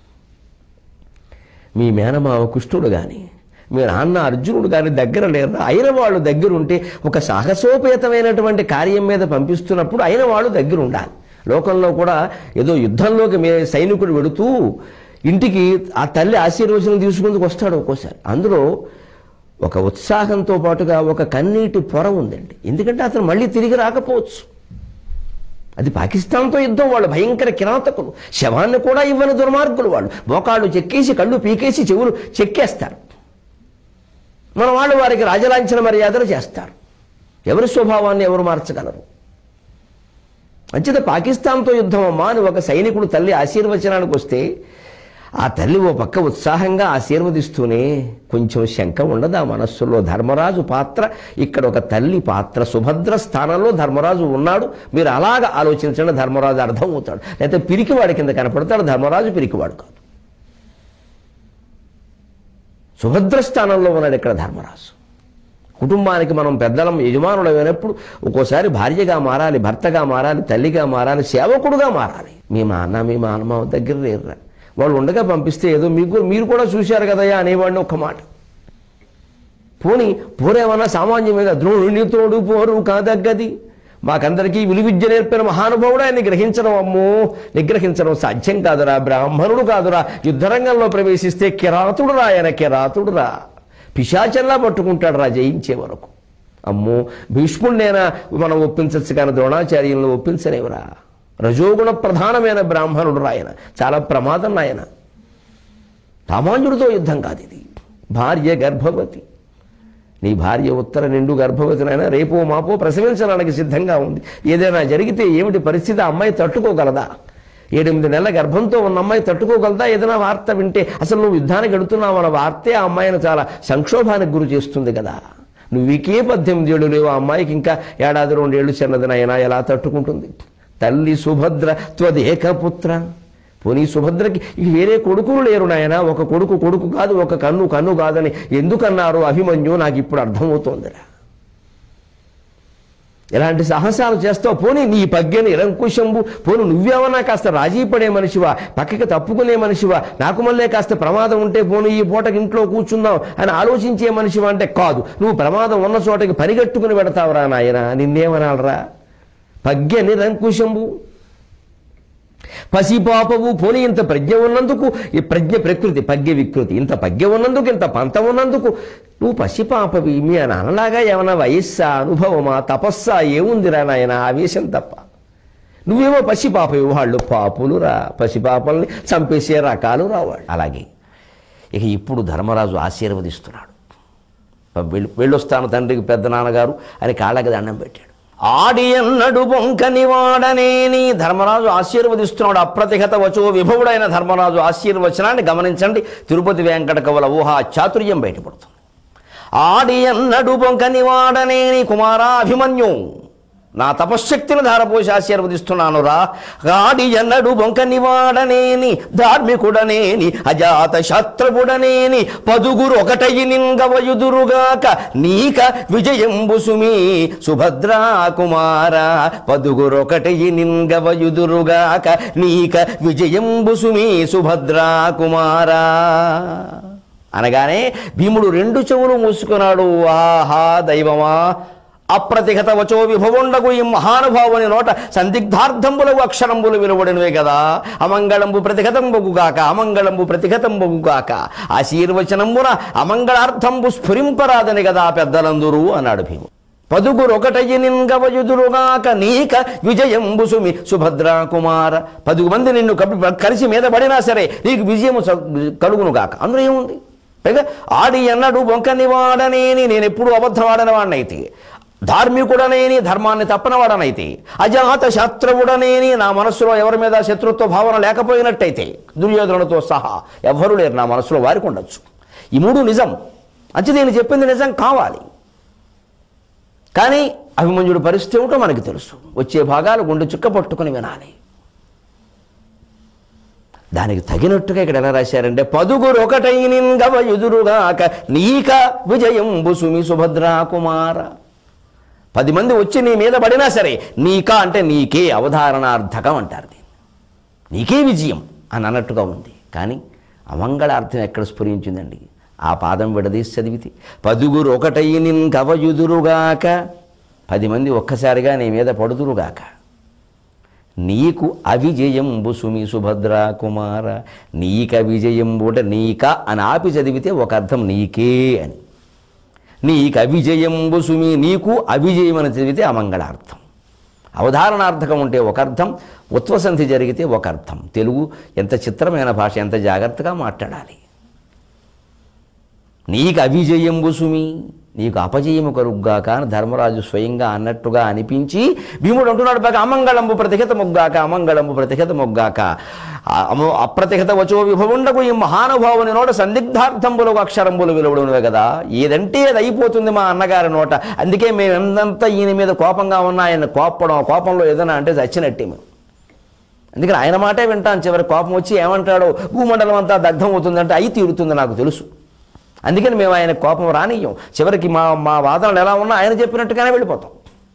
మీ మేనమావ కుష్ఠుడు కానీ మీ నాన్న అర్జునుడు కానీ దగ్గర లేరు అయిన వాళ్ళు దగ్గర ఉంటే ఒక సాహసోపేతమైనటువంటి కార్యం మీద పంపిస్తున్నప్పుడు అయిన వాళ్ళు దగ్గర ఉండాలి లోకంలో కూడా ఏదో యుద్ధంలోకి మే సైనికుడు వెడుతూ ఇంటికి ఆ తల్లి ఆశీర్వచనం తీసుకుందుకు వస్తాడు ఒక్కోసారి అందులో ఒక ఉత్సాహంతో పాటుగా ఒక కన్నీటి పొర ఉందండి ఎందుకంటే అతను మళ్ళీ తిరిగి రాకపోవచ్చు అది పాకిస్తాన్తో యుద్ధం వాళ్ళు భయంకర కిరాతకులు శవాన్ని కూడా ఇవ్వని దుర్మార్గులు వాళ్ళు మోకాళ్ళు చెక్కేసి కళ్ళు పీకేసి చెవులు చెక్కేస్తారు మన వాళ్ళు వారికి రాజలాంఛన మర్యాదలు చేస్తారు ఎవరి స్వభావాన్ని ఎవరు మార్చగలరు అంచేత పాకిస్తాన్తో యుద్ధం అమ్మా అని ఒక సైనికుడు తల్లి ఆశీర్వచనానికి వస్తే ఆ తల్లి ఓ పక్క ఉత్సాహంగా ఆశీర్వదిస్తూనే కొంచెం శంక ఉండదు ఆ మనస్సులో ధర్మరాజు పాత్ర ఇక్కడ ఒక తల్లి పాత్ర సుభద్ర స్థానంలో ధర్మరాజు ఉన్నాడు మీరు అలాగ ఆలోచించండి ధర్మరాజు అర్థం అవుతాడు లేకపోతే పిరికివాడి కింద కనపడతాడు ధర్మరాజు పిరికివాడు కాదు సుభద్ర స్థానంలో ఉన్నాడు ఇక్కడ ధర్మరాజు కుటుంబానికి మనం పెద్దలం యజమానులు అయినప్పుడు ఒక్కోసారి భార్యగా మారాలి భర్తగా మారాలి తల్లిగా మారాలి సేవకుడుగా మారాలి మీ మా అన్న మీ మా అమ్మ దగ్గర లేరురా వాళ్ళు ఉండగా పంపిస్తే ఏదో మీకు మీరు కూడా చూశారు కదయ్యా అనేవాడిని ఒక్క మాట పోని పోరేమన్నా సామాన్యమేగా ద్రోణుని తోడు పోరు కాదగ్గది మాకందరికీ విలువిద్య నేర్పిన మహానుభావుడు ఆయన గ్రహించడం అమ్మో నిగ్రహించడం సాధ్యం కాదురా బ్రాహ్మణుడు కాదురా యుద్ధరంగంలో ప్రవేశిస్తే కిరాతుడురా ఆయన కిరాతుడురా పిశాచల్లా పట్టుకుంటాడు రా జయించే వరకు అమ్మో భీష్ముడినైనా మనం ఒప్పించచ్చు కానీ ద్రోణాచార్యులను ఒప్పించలేవురా రజోగుణ ప్రధానమైన బ్రాహ్మణుడు రాయన చాలా ప్రమాదం నాయన సామాన్యుడితో యుద్ధం కాదు ఇది భార్య గర్భవతి నీ భార్య ఉత్తర నిండు గర్భవతినైనా రేపో మాపో ప్రసవించడానికి సిద్ధంగా ఉంది ఏదైనా జరిగితే ఏమిటి పరిస్థితి ఆ అమ్మాయి తట్టుకోగలదా ఏడెనిమిది నెలల గర్భంతో ఉన్న అమ్మాయి తట్టుకోగలదా ఏదైనా వార్త వింటే అసలు నువ్వు యుద్ధానికి వెళుతున్నావు అన్న వార్తే ఆ అమ్మాయిని చాలా సంక్షోభానికి గురి చేస్తుంది కదా నువ్వు వీకే పద్దెనిమిది ఏళ్ళు లేవు ఆ అమ్మాయికి ఇంకా ఏడాది రెండేళ్లు చిన్నదినైనా ఎలా తట్టుకుంటుంది తల్లి సుభద్ర త్వదేక పుత్ర పోనీ సుభద్రకి ఇక వేరే కొడుకులు లేరు నాయన ఒక కొడుకు కొడుకు కాదు ఒక కన్ను కన్ను కాదని ఎందుకన్నారు అభిమన్యు నాకు ఇప్పుడు అర్థమవుతోందిరా ఇలాంటి సాహసాలు చేస్తావు పోనీ నీ పగ్గని నిరంకుశంబు పోను నువ్వేమన్నా కాస్త రాజీ పడే మనిషివా పక్కకి తప్పుకునే మనిషివా నాకు మళ్ళీ కాస్త ప్రమాదం ఉంటే పోను ఈ పూటకి ఇంట్లో కూర్చుందాం అని ఆలోచించే మనిషివా అంటే కాదు నువ్వు ప్రమాదం ఉన్న చోటకి పరిగెట్టుకుని పెడతావురా నాయన నిన్నేమనాలరా పగ్గ నిరంకుశంబు పసిపాపవు పోని ఇంత ప్రజ్ఞ ఉన్నందుకు ఈ ప్రజ్ఞ ప్రకృతి పగ్గ వికృతి ఇంత పగ్గ ఉన్నందుకు ఇంత పంత ఉన్నందుకు నువ్వు పసిపాపవి మీ నాన్నలాగా ఏమైనా వయస్సా అనుభవమా తపస్సా ఏముందిరా నాయన ఆవేశం తప్ప నువ్వేమో పసిపాపవి వాళ్ళు పాపులు రా పసిపాపల్ని చంపేసే రకాలు రావాళ్ళు అలాగే ఇక ఇప్పుడు ధర్మరాజు ఆశీర్వదిస్తున్నాడు వెళ్ళి వెళ్ళొస్తాను తండ్రికి పెద్ద నాన్నగారు అని కాళ్ళకి దండం పెట్టాడు ఆడి అన్నడు బొంకని వాడనేని ధర్మరాజు ఆశీర్వదిస్తున్నాడు అప్రతిహత వచో విభవుడైన ధర్మరాజు ఆశీర్వచనాన్ని గమనించండి తిరుపతి వెంకట కవుల ఊహా చాతుర్యం బయటపడుతుంది ఆడి అన్నడు బొంకని వాడనేని కుమారా అభిమన్యు నా తపశ్శక్తిని ధారపోసి ఆశీర్వదిస్తున్నాను రా గాడి ఎన్నడు బొంకని వాడనేని ధార్మికుడనేని అజాత శత్రువుడనేని పదుగురు ఒకటయి నింగవయుదురుగాక నీక విజయంబు సుమి సుభద్రా కుమార పదుగురు ఒకటయి నింగవయుదురుగాక నీక విజయంబు సుమి సుభద్రా కుమారా అనగానే భీముడు రెండు చెవులు మూసుకున్నాడు ఆహా దైవమా అప్రతిహత వచో విభవుండగు ఈ మహానుభావుని నోట సందిగ్ధార్థంబులకు అక్షరంబులు విలువడినవే కదా అమంగళంబు ప్రతిహతంబగుగాక అమంగళంబు ప్రతిహతంబగుగాక ఆశీర్వచనంబున అమంగళార్థంబు స్ఫురింపరాదని కదా పెద్దలందురు అన్నాడు భీముడు పదుగురు ఒకటయ్యి నింగవయుదురుగాక నీక విజయంబు సుమి సుభద్రా కుమార పదుగు మంది నిన్ను కప్పి కలిసి మీద పడినా సరే నీకు విజయము స- కలుగునుగాక అందులో ఏముంది పైగా ఆడి అన్నడు బొంకని వాడనేని నేను ఎప్పుడు అబద్ధం ఆడని వాడినైతే ధార్మికుడనేని ధర్మాన్ని తప్పనవాడనైతే అజాత శత్రువుడనేని నా మనస్సులో ఎవరి మీద శత్రుత్వ భావన లేకపోయినట్టయితే దుర్యోధనుడితో సహా ఎవ్వరూ లేరు నా మనసులో వారికి ఉండొచ్చు ఈ మూడు నిజం అంతే నేను చెప్పింది నిజం కావాలి కానీ అభిమన్యుడి పరిస్థితి ఏమిటో మనకి తెలుసు వచ్చే భాగాలు గుండె చుక్క పట్టుకుని వినాలి దానికి తగినట్టుగా ఇక్కడ ఎలా రాశారంటే పదుగురు ఒకటైనింగవ ఎదురుగాక నీక విజయంబు సుమి సుభద్రా కుమార పది మంది వచ్చి నీ మీద పడినా సరే నీక అంటే నీకే అవధారణార్థకం అంటారు దీన్ని నీకే విజయం అని అన్నట్టుగా ఉంది కానీ అమంగళార్థం ఎక్కడ స్ఫురించిందండి ఆ పాదం విడదీసి చదివితే పదుగురు ఒకటైనిన్ కవయుదురుగాక పది మంది ఒక్కసారిగా నీ మీద పడుదురుగాక నీకు అవిజయంబు సుమి సుభద్రా కుమార నీక విజయంబు అంటే నీక అని ఆపి చదివితే ఒక అర్థం నీకే అని నీకు అవిజయంబు సుమి నీకు అవిజయం అని చదివితే అమంగళార్థం అవధారణార్థకం ఉంటే ఒక అర్థం ఉత్వసంధి జరిగితే ఒక అర్థం తెలుగు ఎంత చిత్రమైన భాష ఎంత జాగ్రత్తగా మాట్లాడాలి నీకు అవిజయంబు సుమి నీకు అపజయము కలుగ్గాక అని ధర్మరాజు స్వయంగా అన్నట్టుగా అనిపించి భీముడు అంటున్నాడు బాగా అమంగళంబు ప్రతిహిత మొగ్గాక అమంగళంబు ప్రతిహిత మొగ్గాక అమ- అప్రతిహిత వచో విభవుండకు ఈ మహానుభావుని నోట సందిగ్ధార్థంబులకు అక్షరంబులు విలువడునువే కదా ఏదంటే అది అయిపోతుంది మా అన్నగారి నోట అందుకే మేము ఎంతంతా ఈయన మీద కోపంగా ఉన్నా ఆయన కోపడం కోపంలో ఏదైనా అంటే చచ్చినట్టే మేము అందుకని ఆయన మాటే వింటాను చివరి కోపం వచ్చి ఏమంటాడో భూమండలం అంతా దగ్ధం అవుతుందంటే అయి తీరుతుంది నాకు తెలుసు అందుకని మేము ఆయన కోపం రానియ్యం చివరికి మా మా వాదనలు ఎలా ఉన్నా ఆయన చెప్పినట్టుగానే వెళ్ళిపోతాం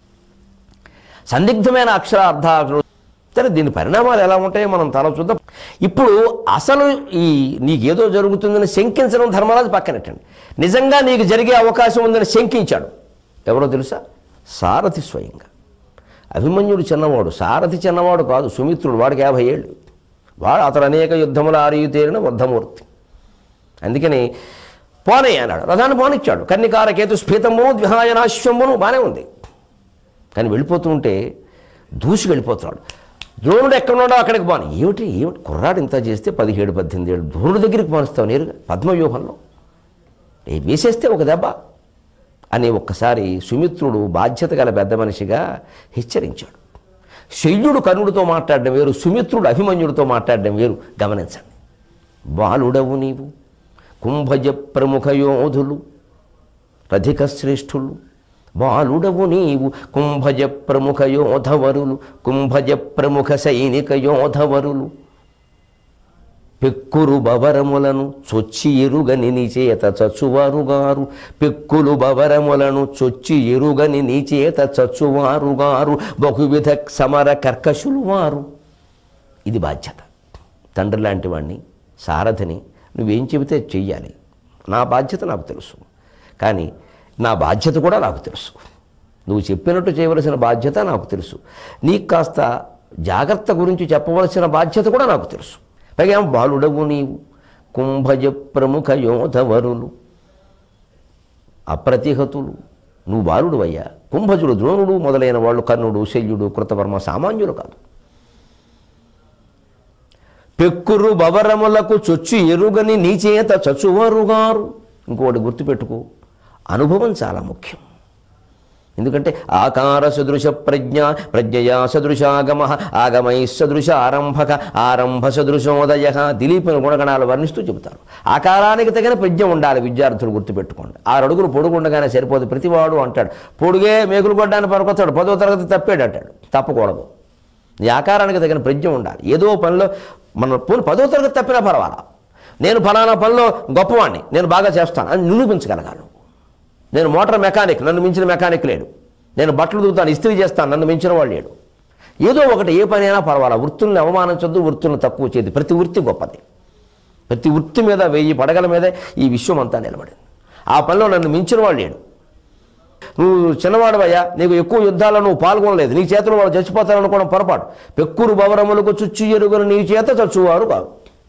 సందిగ్ధమైన అక్షరార్థాలు సరే దీని పరిణామాలు ఎలా ఉంటాయో మనం తల చూద్దాం ఇప్పుడు అసలు ఈ నీకేదో జరుగుతుందని శంకించడం ధర్మరాజు పక్కనట్టండి నిజంగా నీకు జరిగే అవకాశం ఉందని శంకించాడు ఎవరో తెలుసా సారథి స్వయంగా అభిమన్యుడు చిన్నవాడు సారథి చిన్నవాడు కాదు సుమిత్రుడు వాడికి యాభై ఏళ్ళు వాడు అతడు అనేక యుద్ధముల ఆరియు తేరిన వద్ధమూర్తి అందుకని పోనే అన్నాడు రథాన్ని పోనిచ్చాడు కన్నికారకేతు స్ఫీతమును ద్విహాయనాశ్వమును బాగానే ఉంది కానీ వెళ్ళిపోతూ ఉంటే దూసి వెళ్ళిపోతున్నాడు ద్రోణుడు ఎక్కడున్నాడో అక్కడికి పోను ఏమిటి ఏమిటి కుర్రాడు ఇంత చేస్తే పదిహేడు పద్దెనిమిది ఏళ్ళు ద్రోణుడి దగ్గరికి పోనిస్తావు నేరుగా పద్మవ్యూహంలో ఏ వేసేస్తే ఒక దెబ్బ అని ఒక్కసారి సుమిత్రుడు బాధ్యత గల పెద్ద మనిషిగా హెచ్చరించాడు శల్యుడు కర్ణుడితో మాట్లాడడం వేరు సుమిత్రుడు అభిమన్యుడితో మాట్లాడడం వేరు గమనించండి బాలుడవు నీవు కుంభజ ప్రముఖ యోధులు రధిక శ్రేష్ఠులు బాలుడవు నీవు కుంభజ ప్రముఖ యోధవరులు కుంభజ ప్రముఖ సైనిక యోధవరులు పెక్కురు బవరములను చొచ్చి ఎరుగని నీచేత చచ్చువారుగారు పెక్కులు బవరములను చొచ్చి ఎరుగని నీచేత చచ్చువారుగారు బహువిధ సమర కర్కశులు వారు ఇది బాధ్యత తండ్రి లాంటి వాడిని సారథిని నువ్వేం చెబితే చెయ్యాలి నా బాధ్యత నాకు తెలుసు కానీ నా బాధ్యత కూడా నాకు తెలుసు నువ్వు చెప్పినట్టు చేయవలసిన బాధ్యత నాకు తెలుసు నీకు కాస్త జాగ్రత్త గురించి చెప్పవలసిన బాధ్యత కూడా నాకు తెలుసు పైగా ఏం బాలుడవు నీవు కుంభజ ప్రముఖ యోధవరులు అప్రతిహతులు నువ్వు బాలుడు అయ్యా కుంభజుడు ద్రోణుడు మొదలైన వాళ్ళు కర్ణుడు శల్యుడు కృతవర్మ సామాన్యులు కాదు పెక్కురు బవరములకు చొచ్చు ఎరుగని నీచేత చచ్చువారుగారు ఇంకోటి గుర్తుపెట్టుకో అనుభవం చాలా ముఖ్యం ఎందుకంటే ఆకార సదృశ ప్రజ్ఞ ప్రజ్ఞయా సదృశాగమ ఆగమై సదృశ ఆరంభక ఆరంభ సదృశోదయ దిలీపుని గుణగణాలు వర్ణిస్తూ చెబుతారు ఆకారానికి తగిన ప్రజ్ఞ ఉండాలి విద్యార్థులు గుర్తుపెట్టుకోండి ఆరు అడుగులు పొడుగుండగానే సరిపోదు ప్రతివాడు అంటాడు పొడుగే మేకులు కొట్టడానికి పరకొస్తాడు పదో తరగతి తప్పాడు అంటాడు తప్పకూడదు ఈ ఆకారానికి తగిన ప్రజ్ఞ ఉండాలి ఏదో పనిలో మన పోనీ పదో తరగతి తప్పినా పర్వాలా నేను ఫలానా పనిలో గొప్పవాడిని నేను బాగా చేస్తాను అని నిరూపించగలగాను నేను మోటార్ మెకానిక్ నన్ను మించిన మెకానిక్ లేడు నేను బట్టలు దుగుతాను ఇస్త్రీ చేస్తాను నన్ను మించిన వాడు లేడు ఏదో ఒకటి ఏ పని అయినా పర్వాలా వృత్తుల్ని అవమానించొద్దు వృత్తులను తక్కువ చేయదు ప్రతి వృత్తి గొప్పది ప్రతి వృత్తి మీద వెయ్యి పడగల మీద ఈ విశ్వం అంతా నిలబడింది ఆ పనిలో నన్ను మించిన వాడు లేడు నువ్వు చిన్నవాడవయ్యా నీకు ఎక్కువ యుద్ధాల్లో నువ్వు పాల్గొనలేదు నీ చేతిలో వాళ్ళు చచ్చిపోతారనుకోవడం పొరపాటు పెక్కురు బవరములకు చుచ్చు ఎరుగును నీ చేత చచ్చువారు కాదు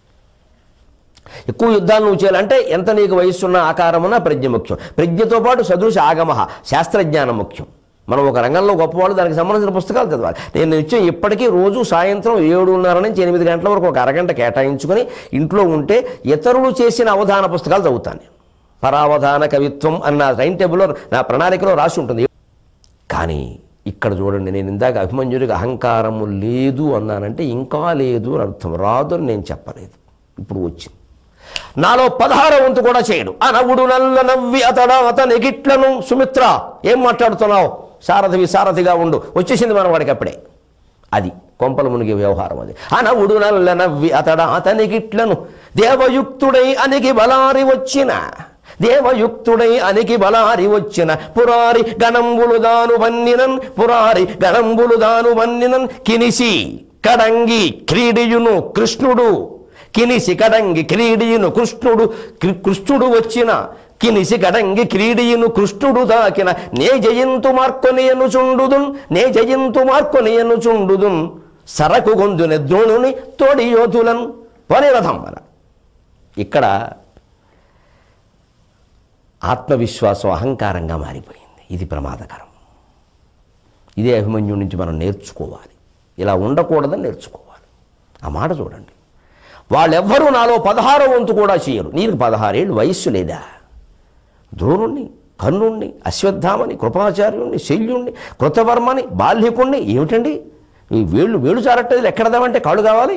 ఎక్కువ యుద్ధాలు నువ్వు చేయాలంటే ఎంత నీకు వయస్సున్న ఆకారమున ప్రజ్ఞ ముఖ్యం ప్రజ్ఞతో పాటు సదృశ ఆగమ శాస్త్రజ్ఞానం ముఖ్యం మనం ఒక రంగంలో గొప్పవాళ్ళు దానికి సంబంధించిన పుస్తకాలు చదవాలి నేను నిత్యం ఇప్పటికీ రోజు సాయంత్రం ఏడున్నర నుంచి ఎనిమిది గంటల వరకు ఒక అరగంట కేటాయించుకొని ఇంట్లో ఉంటే ఇతరులు చేసిన అవధాన పుస్తకాలు చదువుతాను నేను. పరావధాన కవిత్వం అన్న నా టైం టేబుల్లో నా ప్రణాళికలో రాసి ఉంటుంది కానీ ఇక్కడ చూడండి నేను ఇందాక అభిమన్యుడికి అహంకారము లేదు అన్నానంటే ఇంకా లేదు అని అర్థం రాదు అని నేను చెప్పలేదు ఇప్పుడు వచ్చింది నాలో పదహార వంతు కూడా చేయడు అనవుడు నల్ల నవ్వి అతడా అతని గిట్లను సుమిత్ర ఏం మాట్లాడుతున్నావు సారథివి సారథిగా ఉండు వచ్చేసింది మన వాడికి అప్పుడే అది కొంపల మునిగి వ్యవహారం అది అనవుడు నల్ల నవ్వి అతడ అతని గిట్లను దేవయుక్తుడై అనికి బలారి వచ్చిన దేవయుక్తుడై అనికి బలారి వచ్చిన పురారి గణంబులు దాను వన్నినన్ పురారి గణంబులు దాను వన్నినన్ కినిసి కడంగి క్రీడియును కృష్ణుడు కినిసి కడంగి క్రీడియును కృష్ణుడు కృ- కృష్ణుడు వచ్చిన కినిసి కడంగి క్రీడియును కృష్ణుడు దాకిన నే జయంతు మార్కొనియను చుండుదున్ నే జయంతు మార్కొనియను చుండుదున్ సరకు గొంతుని ద్రోణుని తోడి యోధులన్ పోనీ రథం మన ఇక్కడ ఆత్మవిశ్వాసం అహంకారంగా మారిపోయింది ఇది ప్రమాదకరం ఇదే అభిమన్యు నుంచి మనం నేర్చుకోవాలి ఇలా ఉండకూడదని నేర్చుకోవాలి ఆ మాట చూడండి వాళ్ళెవ్వరూ నాలో పదహారో వంతు కూడా చేయరు నీకు పదహారేళ్ళు వయస్సు లేదా ద్రోణుణ్ణి కర్ణుణ్ణి అశ్వత్థామని కృపాచార్యుణ్ణి శల్యుణ్ణి కృతవర్మని బాల్యకుణ్ణి ఏమిటండి ఈ వేళ్ళు వేళ్ళు చారట్టేది ఎక్కడదామంటే కాళ్ళు కావాలి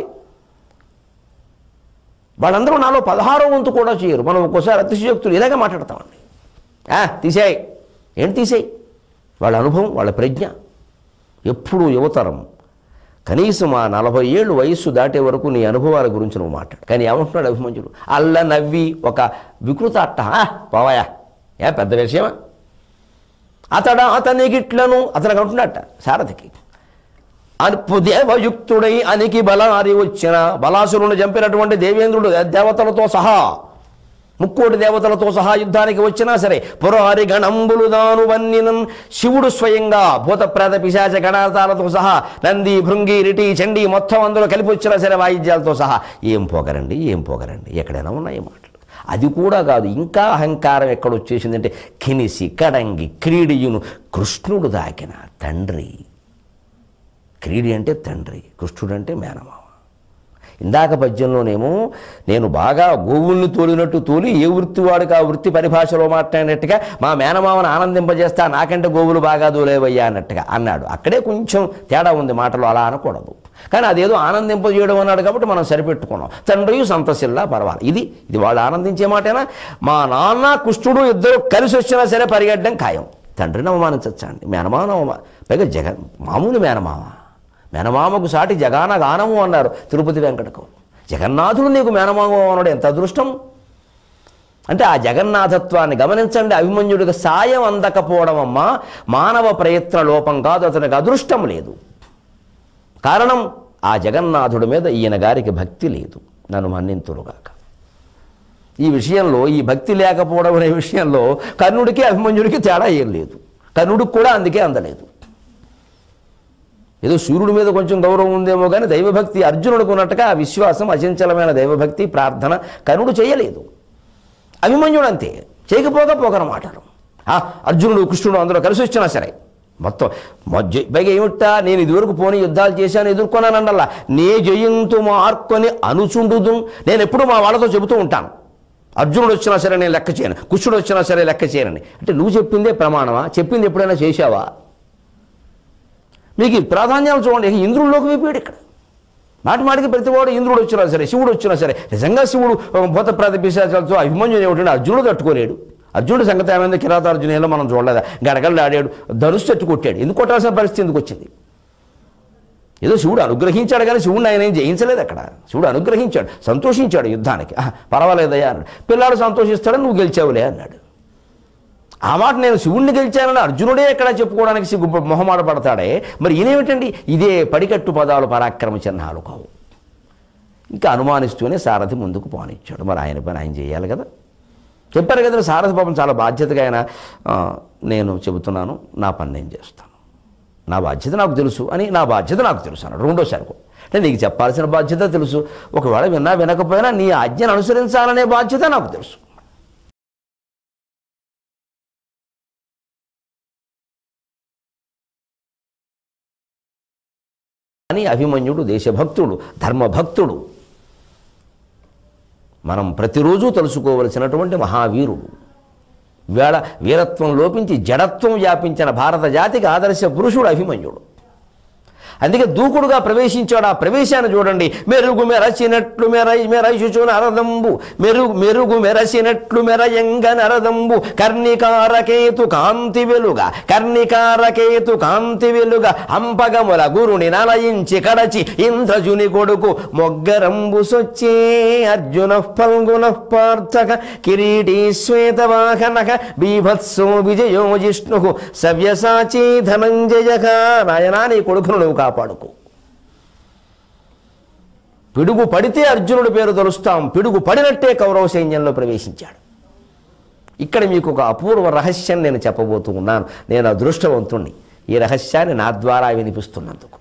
వాళ్ళందరూ నాలో పదహారో వంతు కూడా చేయరు మనం ఒక్కోసారి అతిశయోక్తులు ఇలాగే మాట్లాడతామండి ఆ, తీసేయ్ ఏంటి తీసేయ్ వాళ్ళ అనుభవం వాళ్ళ ప్రజ్ఞ ఎప్పుడు యువతరం కనీసం ఆ నలభై ఏళ్ళు వయస్సు దాటే వరకు నీ అనుభవాల గురించి నువ్వు మాట్లాడు కానీ ఏమంటున్నాడు అభిమంచుడు అల్ల నవ్వి ఒక వికృత అట్ట "ఆ, పోవాయా ఏ పెద్ద విషయమా అతడ అతనికిట్లను అతనికి అంటున్నట్ట సారథికి అనుపు దేవయుక్తుడై అనికి బలారి వచ్చిన బలాసురుని చంపినటువంటి దేవేంద్రుడు దేవతలతో సహా ముక్కోటి దేవతలతో సహా యుద్ధానికి వచ్చినా సరే పురారి గణంబులు దాను వన్నినం శివుడు స్వయంగా భూత ప్రేత పిశాచ గణాతాలతో సహా నంది భృంగి రిటి చండి మొత్తం అందులో కలిపి వచ్చినా సరే వాయిద్యాలతో సహా ఏం పోగరండి ఏం పోగరండి ఎక్కడైనా ఉన్నాయి మాటలు అది కూడా కాదు ఇంకా అహంకారం ఎక్కడొచ్చేసిందంటే కినిసి కడంగి క్రీడియును కృష్ణుడు దాకిన తండ్రి క్రీడి అంటే తండ్రి కృష్ణుడు అంటే మేనమామ ఇందాక పద్యంలోనేమో నేను బాగా గోవుల్ని తోలినట్టు తోలి ఏ వృత్తి వాడికి ఆ వృత్తి పరిభాషలో మాట్లాడినట్టుగా మా మేనమామను ఆనందింపజేస్తా నాకంటే గోవులు బాగా దోలేవయ్యా అన్నట్టుగా అన్నాడు అక్కడే కొంచెం తేడా ఉంది మాటలు అలా అనకూడదు కానీ అదేదో ఆనందింపజేయడం అన్నాడు కాబట్టి మనం సరిపెట్టుకున్నాం తండ్రి సంతసిల్లా పర్వాలి ఇది ఇది వాళ్ళు ఆనందించే మాటేనా మా నాన్న కృష్ణుడు ఇద్దరు కలిసి వచ్చినా సరే పరిగెట్టడం ఖాయం తండ్రిని అవమానించచ్చండి మేనమామ అవమా పైగా జగన్ మామూలు మేనమామ మేనమామకు సాటి జగాన గానము అన్నారు తిరుపతి వెంకటకు జగన్నాథుడు నీకు మేనమామ అన్నాడు ఎంత అదృష్టం అంటే ఆ జగన్నాథత్వాన్ని గమనించండి అభిమన్యుడికి సాయం అందకపోవడం అమ్మ మానవ ప్రయత్న లోపం కాదు అతనికి అదృష్టం లేదు కారణం ఆ జగన్నాథుడి మీద ఈయన గారికి భక్తి లేదు నన్ను మన్నింతురుగాక ఈ విషయంలో ఈ భక్తి లేకపోవడం అనే విషయంలో కర్ణుడికి అభిమన్యుడికి తేడా ఏం లేదు కర్ణుడికి కూడా అందుకే అందలేదు ఏదో సూర్యుడి మీద కొంచెం గౌరవం ఉందేమో కానీ దైవభక్తి అర్జునుడికి ఉన్నట్టుగా ఆ విశ్వాసం అచంచలమైన దైవభక్తి ప్రార్థన కర్ణుడు చేయలేదు అభిమన్యుడు అంతే చేయకపోగా పోగన మాటలు ఆ, అర్జునుడు కృష్ణుడు అందరూ కలిసి వచ్చినా సరే మొత్తం మధ్య పైగా ఏమిటా నేను ఇదివరకు పోని యుద్ధాలు చేశాను ఎదుర్కొన్నానండల్లా నే జయంతు మార్కొని అనుచుండుదు నేను ఎప్పుడు మా వాళ్ళతో చెబుతూ ఉంటాను అర్జునుడు వచ్చినా సరే నేను లెక్క చేయను కృష్ణుడు వచ్చినా సరే లెక్క చేయనని అంటే నువ్వు చెప్పిందే ప్రమాణమా చెప్పింది ఎప్పుడైనా చేశావా మీకు ఈ ప్రాధాన్యాలు చూడండి ఇక ఇంద్రుల్లోకి విప్పాడు ఇక్కడ మాటి మాటికి ప్రతివాడు ఇంద్రుడు వచ్చినా సరే శివుడు వచ్చినా సరే నిజంగా శివుడు భూత ప్రాతిపిశాచాలతో అభిమన్యుడు ఏమిటంటే అర్జునుడు తట్టుకోలేడు అర్జునుడు సంగతి ఏమైంది కిరాతార్జునేలో మనం చూడలేదా గడగడలు ఆడాడు ధనుసు తట్టు కొట్టాడు ఎందుకు కొట్టాల్సిన పరిస్థితి ఎందుకు వచ్చింది ఏదో శివుడు అనుగ్రహించాడు కానీ శివుడిని ఆయన ఏం జయించలేదు అక్కడ శివుడు అనుగ్రహించాడు సంతోషించాడు యుద్ధానికి "ఆహ్, పర్వాలేదయ్యా అన్నాడు పిల్లాడు సంతోషిస్తాడని నువ్వు గెలిచావులే అన్నాడు ఆ మాట నేను శివుణ్ణి గెలిచానని అర్జునుడే ఎక్కడ చెప్పుకోవడానికి సిగ్గు మొహమాట పడతాడే మరి ఈయనేమిటండి ఇదే పడికట్టు పదాలు పరాక్రమ చిహ్నాలు కావు ఇంకా అనుమానిస్తూనే సారథి ముందుకు పోనిచ్చాడు మరి ఆయన పని ఆయన చేయాలి కదా చెప్పారు కదా సారథి పాపం చాలా బాధ్యతగా ఆయన "ఆ, నేను చెబుతున్నాను నా పని నేను చేస్తాను నా బాధ్యత నాకు తెలుసు అని నా బాధ్యత నాకు తెలుసు అన్నాడు రెండోసారి కూడా. అంటే నీకు చెప్పాల్సిన బాధ్యత తెలుసు ఒకవేళ విన్నా వినకపోయినా నీ ఆజ్ఞను అనుసరించాలనే బాధ్యత నాకు తెలుసు అని అభిమన్యుడు దేశభక్తుడు ధర్మభక్తుడు మనం ప్రతిరోజు తెలుసుకోవలసినటువంటి మహావీరుడు వేళ వీరత్వం లోపించి జడత్వం వ్యాపించిన భారత జాతికి ఆదర్శ పురుషుడు అభిమన్యుడు అందుకే దూకుడుగా ప్రవేశించాడు ఆ ప్రవేశాన్ని చూడండి మెరుగు మెరచినట్లు మెరై మెరచుచు నరదంబు మెరుగు మెరుగు మెరచినట్లు మెరయంగ నరదంబు కర్ణికారకేతు కాంతి వెలుగ కర్ణికారకేతు కాంతి వెలుగ అంపగముల గురుని నలయించి కడచి ఇంద్రజుని కొడుకు మొగ్గరంబు సొచ్చే అర్జున ఫల్గుణ పార్థక కిరీటీ శ్వేతవాహనక బీభత్సో విజయో జిష్ణు సవ్యసాచీ ధనంజయక నాయనా నీ కొడుకును నువ్వు కాపాడుకో పిడుగు పడితే అర్జునుడి పేరు తలుస్తాం పిడుగు పడినట్టే కౌరవ సైన్యంలో ప్రవేశించాడు ఇక్కడ మీకు ఒక అపూర్వ రహస్యం నేను చెప్పబోతూ ఉన్నాను నేను అదృష్టవంతుణ్ణి ఈ రహస్యాన్ని నా ద్వారా వినిపిస్తున్నందుకు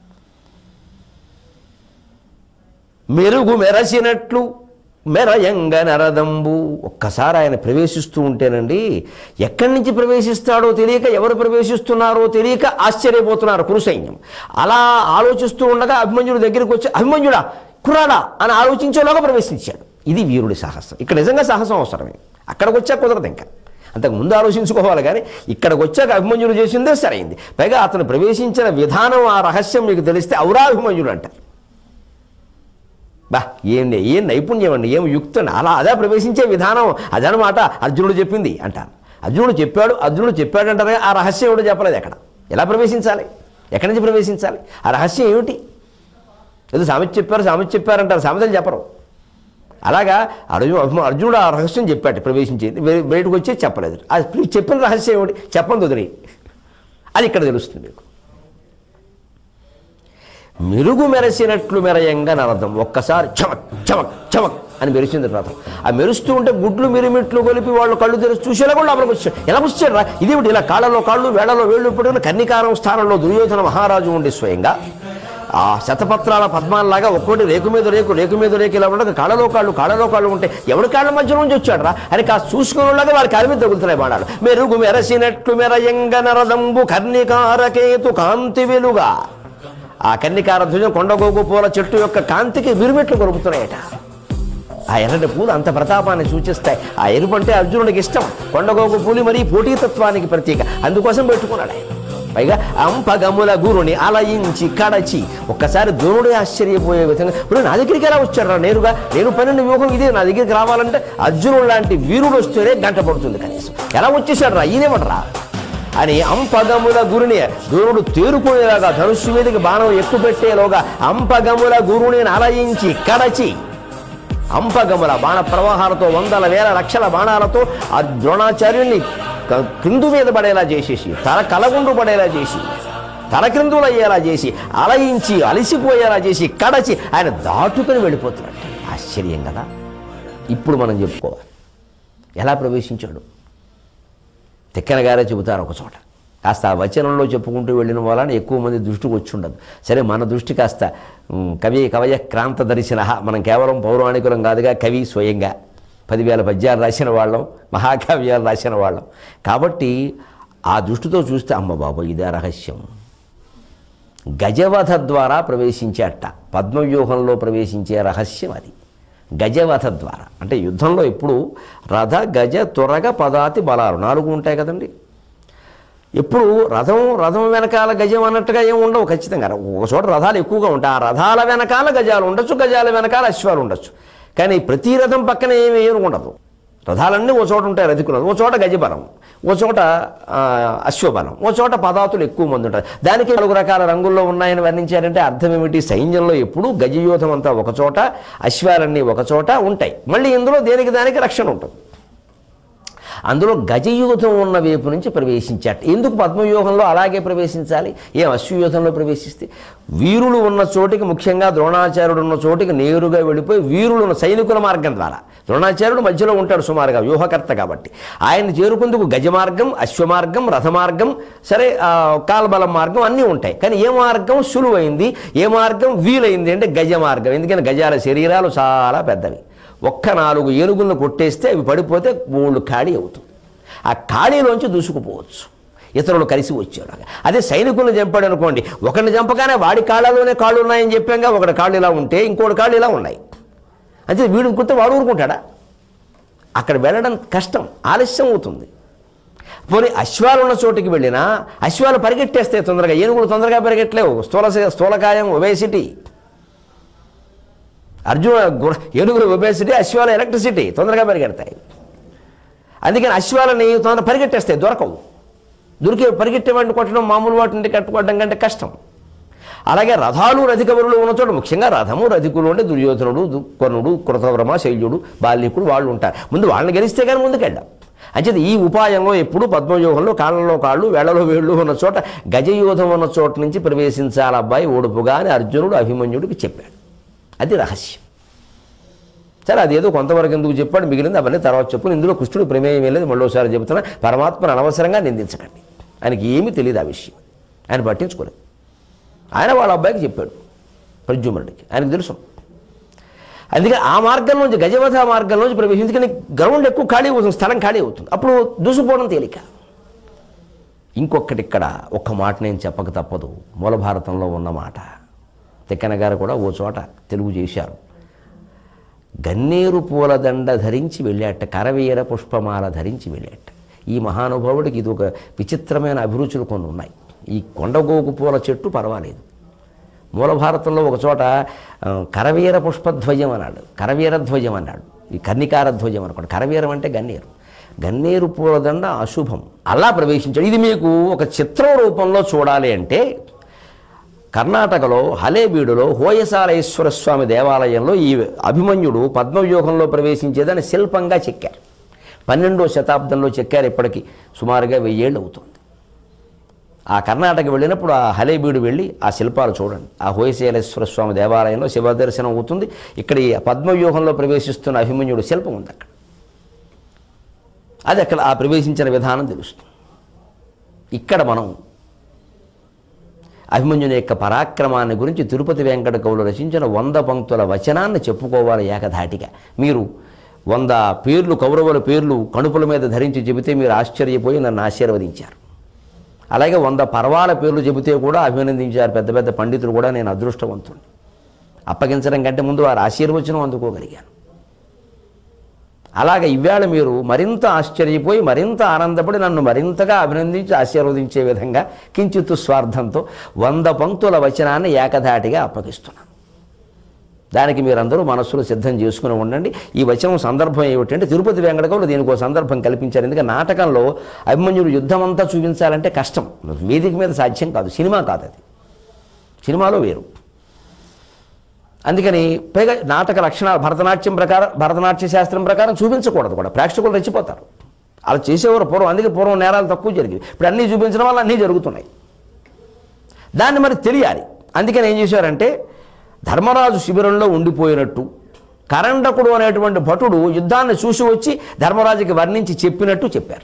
మెరుగు మెరసినట్లు మెరయంగ నరదంబు ఒక్కసారి ఆయన ప్రవేశిస్తూ ఉంటేనండి ఎక్కడి నుంచి ప్రవేశిస్తాడో తెలియక ఎవరు ప్రవేశిస్తున్నారో తెలియక ఆశ్చర్యపోతున్నారు కురు సైన్యం అలా ఆలోచిస్తూ ఉండగా అభిమన్యుడి దగ్గరికి వచ్చి అభిమన్యుడా కురాడా అని ఆలోచించేలోగా ప్రవేశించాడు ఇది వీరుడి సాహసం ఇక్కడ నిజంగా సాహసం అవసరమే అక్కడికి వచ్చా కుదరదు ఇంకా అంతకు ముందు ఆలోచించుకోవాలి కానీ ఇక్కడికి వచ్చాక అభిమన్యుడు చేసిందే సరైంది పైగా అతను ప్రవేశించిన విధానం ఆ రహస్యం మీకు తెలిస్తే ఔరాభిమన్యుడు అంటారు బా ఏం ఏం నైపుణ్యం అండి ఏం యుక్తం అలా అదే ప్రవేశించే విధానం అదనమాట అర్జునుడు చెప్పింది అంటారు అర్జునుడు చెప్పాడు అర్జునుడు చెప్పాడు అంటారు కానీ ఆ రహస్యం ఎవడో చెప్పలేదు ఎక్కడ ఎలా ప్రవేశించాలి ఎక్కడి నుంచి ప్రవేశించాలి ఆ రహస్యం ఏమిటి ఏదో సామెత చెప్పారు సామెత చెప్పారంటారు సామెతలు చెప్పరు అలాగా అర్జును అభిమ- అర్జునుడు ఆ రహస్యం చెప్పాడు ప్రవేశించేది బయ- బయటకు వచ్చి చెప్పలేదు ఆ చెప్పిన రహస్యం ఏమిటి చెప్పండి వదిలి అది ఇక్కడ తెలుస్తుంది మీకు మెరుగు మెరసినట్లు మెరయంగా నరదం ఒక్కసారి చమక్ చమక్ చమక్ అని మెరిసింది రథం ఆ మెరుస్తూ ఉంటే గుడ్లు మిరిమిట్లు కొలిపి వాళ్ళు కళ్ళు తెరిచి చూసేలా కూడా లోపలికి వచ్చాడు ఎలా వచ్చాడు రా ఇదేమిటి ఇలా కాళ్ళలో కాళ్ళు వేళలో వేళ్ళు పెట్టుకుని కన్నికారం స్థానంలో దుర్యోధన మహారాజు ఉండి స్వయంగా ఆ శతపత్రాల పద్మాల్లాగా ఒక్కోటి రేకు మీద రేకు రేకు మీద రేకు ఇలా ఉండగా కాళ్ళలో కాళ్ళు కాళ్ళలో కాళ్ళు ఉంటే ఎవడి కాళ్ళ మధ్య నుంచి వచ్చాడు రా అని కాస్త చూసుకునేలాగా వారి కాళ్ళ మీద తగులుతున్నాయి బాణాలు మెరుగు మెరసినట్లు మెరయంగ నరదంబు కర్ణికారకేతు కాంతి వెలుగా ఆ కన్నికార ధ్వజం కొండగోగు పూల చెట్టు యొక్క కాంతికి విరుమెట్లు కొరుకుతున్నాయట ఆ ఎర్రటి పూలు అంత ప్రతాపాన్ని సూచిస్తాయి ఆ ఎరుపు అంటే అర్జునుడికి ఇష్టం కొండగోగు పూలు మరీ పోటీతత్వానికి ప్రతీక అందుకోసం పెట్టుకున్నాడు ఆయన పైగా అంపగముల గురుని అలయించి కడచి ఒక్కసారి ద్రోణుడే ఆశ్చర్యపోయే విధంగా ఇప్పుడు నా దగ్గరికి ఎలా వచ్చాడు రా నేరుగా నేను పన్నెండు వ్యూహం ఇదే నా దగ్గరికి రావాలంటే అర్జునుడు లాంటి వీరుడు వస్తేనే గంట పడుతుంది కనీసం ఎలా వచ్చేసాడు రా ఈయనేమట్రా అని అంపగముల గురుని గురుడు తేరుకునేలాగా ధనుస్సు మీదకి బాణం ఎక్కువ పెట్టేలోగా అంపగముల గురుని అలయించి కడచి అంపగముల బాణ ప్రవాహాలతో వందల వేల లక్షల బాణాలతో ఆ ద్రోణాచార్యుణ్ణి క- క్రిందు మీద పడేలా చేసేసి తల కలగుండు పడేలా చేసి తల క్రిందులు అయ్యేలా చేసి అలయించి అలసిపోయేలా చేసి కడచి ఆయన దాటుకుని వెళ్ళిపోతున్నాడు ఆశ్చర్యం కదా ఇప్పుడు మనం చెప్పుకోవాలి ఎలా ప్రవేశించాడు తిక్కన గారే చెబుతారు ఒక చోట కాస్త ఆ వచనంలో చెప్పుకుంటూ వెళ్ళిన వలన ఎక్కువ మంది దృష్టికి వచ్చి ఉండదు సరే మన దృష్టి కాస్త ఉమ్, కవి కవయ క్రాంత దర్శన మనం కేవలం పౌరాణికులం కాదుగా కవి స్వయంగా పదివేల పద్యాలు రాసిన వాళ్ళం మహాకావ్యాలు రాసిన వాళ్ళం కాబట్టి ఆ దృష్టితో చూస్తే అమ్మ బాబు ఇదే రహస్యం గజవధ ద్వారా ప్రవేశించేట పద్మవ్యూహంలో ప్రవేశించే రహస్యం అది గజవధ ద్వారా అంటే యుద్ధంలో ఇప్పుడు రథ గజ త్వరగ పదాతి బలాలు నాలుగు ఉంటాయి కదండి ఎప్పుడు రథం రథం వెనకాల గజం అన్నట్టుగా ఏమి ఉండవు ఖచ్చితంగా ఒక చోట రథాలు ఎక్కువగా ఉంటాయి ఆ రథాల వెనకాల గజాలు ఉండొచ్చు గజాల వెనకాల అశ్వాలు ఉండొచ్చు కానీ ప్రతి రథం పక్కన ఏమి ఏమి ఉండదు రథాలన్నీ ఓ చోట ఉంటాయి రథికులు ఓ చోట గజబలం ఓ చోట ఆ, అశ్వబలం ఓ చోట పదాతులు ఎక్కువ మంది ఉంటారు దానికి నాలుగు రకాల రంగుల్లో ఉన్నాయని వర్ణించారంటే అర్థం ఏమిటి సైన్యంలో ఎప్పుడు గజయోధం అంతా ఒక చోట అశ్వాలన్నీ ఒక చోట ఉంటాయి మళ్ళీ ఇందులో దేనికి దానికి రక్షణ ఉంటుంది అందులో గజయూథం ఉన్న వైపు నుంచి ప్రవేశించాట ఎందుకు పద్మవ్యూహంలో అలాగే ప్రవేశించాలి ఏం అశ్వయూథంలో ప్రవేశిస్తే వీరులు ఉన్న చోటికి ముఖ్యంగా ద్రోణాచార్యుడు ఉన్న చోటికి నేరుగా వెళ్ళిపోయి వీరులు ఉన్న సైనికుల మార్గం ద్వారా ద్రోణాచార్యుడు మధ్యలో ఉంటాడు సుమారుగా వ్యూహకర్త కాబట్టి ఆయన చేరుకుందుకు గజ మార్గం అశ్వమార్గం రథమార్గం సరే ఆ, కాల్బలం మార్గం అన్నీ ఉంటాయి కానీ ఏ మార్గం సులువైంది ఏ మార్గం వీలైంది అంటే గజ మార్గం ఎందుకంటే గజాల శరీరాలు చాలా పెద్దవి ఒక్క నాలుగు ఏనుగులను కొట్టేస్తే అవి పడిపోతే మూడు ఖాళీ అవుతుంది ఆ ఖాళీలోంచి దూసుకుపోవచ్చు ఇతరులు కలిసి వచ్చేలాగా అదే సైనికులను చంపాడు అనుకోండి ఒకరిని చంపగానే వాడి కాళ్ళలోనే కాళ్ళు ఉన్నాయని చెప్పాక ఒకటి కాళ్ళు ఇలా ఉంటే ఇంకోటి కాళ్ళు ఇలా ఉన్నాయి అంటే వీడు కొత్త వాడు ఊరుకుంటాడా అక్కడ వెళ్ళడం కష్టం ఆలస్యం అవుతుంది పోనీ అశ్వాలు ఉన్న చోటికి వెళ్ళినా అశ్వాలు పరిగెట్టేస్తాయి తొందరగా ఏనుగులు తొందరగా పరిగెట్టలేవు స్థూల స్థూలకాయం ఒబేసిటీ అర్జున గుణ- ఏనుగులు ఒబేసిటీ అశ్వాల ఎలక్ట్రిసిటీ తొందరగా పరిగెడతాయి అందుకని అశ్వాలని తొందర పరిగెట్టేస్తాయి దొరకవు దొరికే పరిగెట్టే వాటిని కొట్టడం మామూలు వాటిని కట్టుకోవడం కంటే కష్టం అలాగే రథాలు రధికవరులు ఉన్న చోట ముఖ్యంగా రథము రధికులు అంటే దుర్యోధనుడు దు- కర్ణుడు కృతవర్మ శైల్యుడు బాల్యకుడు వాళ్ళు ఉంటారు ముందు వాళ్ళని గెలిస్తే కానీ ముందుకెళ్ళాం అంచేది ఈ ఉపాయంలో ఎప్పుడు పద్మవ్యూహంలో కాళ్ళలో కాళ్ళు వేళ్లలో వేళ్ళు ఉన్న చోట గజయూధం ఉన్న చోట నుంచి ప్రవేశించాలి అబ్బాయి ఓడుపుగా అని అర్జునుడు అభిమన్యుడికి చెప్పాడు అది రహస్యం సరే అదేదో కొంతవరకు ఎందుకు చెప్పాడు మిగిలింది అవన్నీ తర్వాత చెప్పు ఇందులో కృష్ణుడు ప్రమేయం ఏం లేదు మళ్ళోసారి చెబుతున్నా పరమాత్మను అనవసరంగా నిందించకండి ఆయనకి ఏమీ తెలియదు ఆ విషయం ఆయన పట్టించుకోలేదు ఆయన వాళ్ళ అబ్బాయికి చెప్పాడు ప్రద్యుమ్నుడికి ఆయనకు తెలుసు అందుకే ఆ మార్గం నుంచి గజవధ మార్గం నుంచి ప్రవేశించి ఎందుకని గ్రౌండ్ ఎక్కువ ఖాళీ అవుతుంది స్థలం ఖాళీ అవుతుంది అప్పుడు దూసుకుపోవడం తేలిక ఇంకొకటి ఇక్కడ ఒక్క మాట నేను చెప్పక తప్పదు మూల భారతంలో ఉన్న మాట తిక్కన గారు కూడా ఓ చోట తెలుగు చేశారు గన్నేరు పూలదండ ధరించి వెళ్ళాట కరవీర పుష్పమాల ధరించి వెళ్ళాట ఈ మహానుభావుడికి ఇది ఒక విచిత్రమైన అభిరుచులు కొన్ని ఉన్నాయి ఈ కొండగోగు పూల చెట్టు పర్వాలేదు మూల భారతంలో ఒక చోట ఆ, కరవీర పుష్పధ్వజం అన్నాడు కరవీర ధ్వజం అన్నాడు ఈ కర్ణికార ధ్వజం అనుకోండి కరవీరం అంటే గన్నేరు గన్నేరు పూలదండ అశుభం అలా ప్రవేశించాడు ఇది మీకు ఒక చిత్రం రూపంలో చూడాలి అంటే కర్ణాటకలో హలేబీడులో హోయసాలేశ్వర స్వామి దేవాలయంలో ఈ అభిమన్యుడు పద్మవ్యూహంలో ప్రవేశించేదని శిల్పంగా చెక్కారు పన్నెండో శతాబ్దంలో చెక్కారు ఇప్పటికి సుమారుగా వెయ్యేళ్ళు అవుతుంది ఆ కర్ణాటక వెళ్ళినప్పుడు ఆ హలేబీడు వెళ్ళి ఆ శిల్పాలు చూడండి ఆ హోయశైలేశ్వర స్వామి దేవాలయంలో శివ దర్శనం అవుతుంది ఇక్కడ ఈ పద్మవ్యూహంలో ప్రవేశిస్తున్న అభిమన్యుడు శిల్పం ఉంది అక్కడ అది అక్కడ ఆ ప్రవేశించిన విధానం తెలుస్తుంది ఇక్కడ మనం అభిమన్యుని యొక్క పరాక్రమాన్ని గురించి తిరుపతి వెంకట కవులు రచించిన వంద పంక్తుల వచనాన్ని చెప్పుకోవాలి ఏకధాటిగా మీరు వంద పేర్లు కౌరవుల పేర్లు కణుపుల మీద ధరించి చెబితే మీరు ఆశ్చర్యపోయి నన్ను ఆశీర్వదించారు అలాగే వంద పర్వాల పేర్లు చెబితే కూడా అభినందించారు పెద్ద పెద్ద పండితులు కూడా నేను అదృష్టవంతుడిని అప్పగించడం కంటే ముందు వారు ఆశీర్వచనం అందుకోగలిగాను అలాగే ఇవాళ మీరు మరింత ఆశ్చర్యపోయి మరింత ఆనందపడి నన్ను మరింతగా అభినందించి ఆశీర్వదించే విధంగా కించిత్తు స్వార్థంతో వంద పంక్తుల వచనాన్ని ఏకధాటిగా అప్పగిస్తున్నాను దానికి మీరందరూ మనస్సులో సిద్ధం చేసుకుని ఉండండి ఈ వచనం సందర్భం ఏమిటంటే తిరుపతి వెంకటకవులు దీనికి ఒక సందర్భం కల్పించారు ఎందుకంటే నాటకంలో అభిమన్యుడు యుద్ధం అంతా చూపించాలంటే కష్టం వేదిక మీద సాధ్యం కాదు సినిమా కాదు అది సినిమాలో వేరు అందుకని పైగా నాటక లక్షణాలు భరతనాట్యం ప్రకారం భరతనాట్య శాస్త్రం ప్రకారం చూపించకూడదు కూడా ప్రేక్షకులు రెచ్చిపోతారు అలా చేసేవారు పూర్వం అందుకే పూర్వం నేరాలు తక్కువ జరిగేవి ఇప్పుడు అన్నీ చూపించడం వల్ల అన్నీ జరుగుతున్నాయి దాన్ని మరి తెలియాలి అందుకని ఏం చేశారంటే ధర్మరాజు శిబిరంలో ఉండిపోయినట్టు కరండకుడు అనేటువంటి భటుడు యుద్ధాన్ని చూసి వచ్చి ధర్మరాజుకి వర్ణించి చెప్పినట్టు చెప్పారు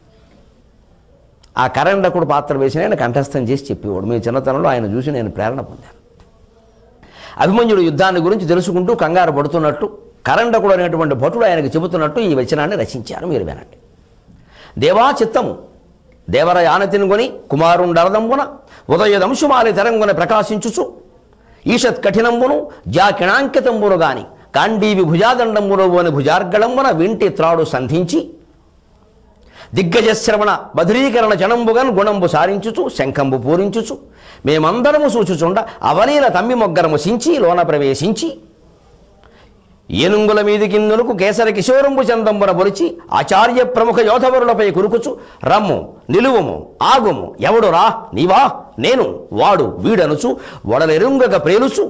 ఆ కరండకుడు పాత్ర వేసిన ఆయన కంఠస్థం చేసి చెప్పేవాడు మీ చిన్నతనంలో ఆయన చూసి నేను ప్రేరణ పొందాను అభిమన్యుడు యుద్ధాన్ని గురించి తెలుసుకుంటూ కంగారు పడుతున్నట్టు కరండకుడు అనేటువంటి భటుడు ఆయనకు చెబుతున్నట్టు ఈ వచనాన్ని రచించారు మీరు వినండి దేవా చిత్తము దేవర యానతిని కొని కుమారుండరదంబున ఉదయదంశుమాలి తరంగున ప్రకాశించుచు ఈషత్ కఠినంబును జాకిణాంకితంబును గాని కాండీవి భుజాదండంబును అని భుజార్గళంబున వింటి త్రాడు సంధించి దిగ్గజశ్రవణ బధురీకరణ జనంబుగన్ గుణంబు సారించుచు శంఖంబు పూరించుచు మేమందరము సూచుచుండ అవలీల తమ్మి మొగ్గరము సించి లోన ప్రవేశించి ఏనుంగుల మీది కిందునకు కేసర కిశోరంబు చందంబున బొరిచి ఆచార్య ప్రముఖ యోధవరులపై కురుకుచు రమ్ము నిలువము ఆగుము ఎవడు రా నీవా నేను వాడు వీడనుచు వడలెరుంగక ప్రేలుచు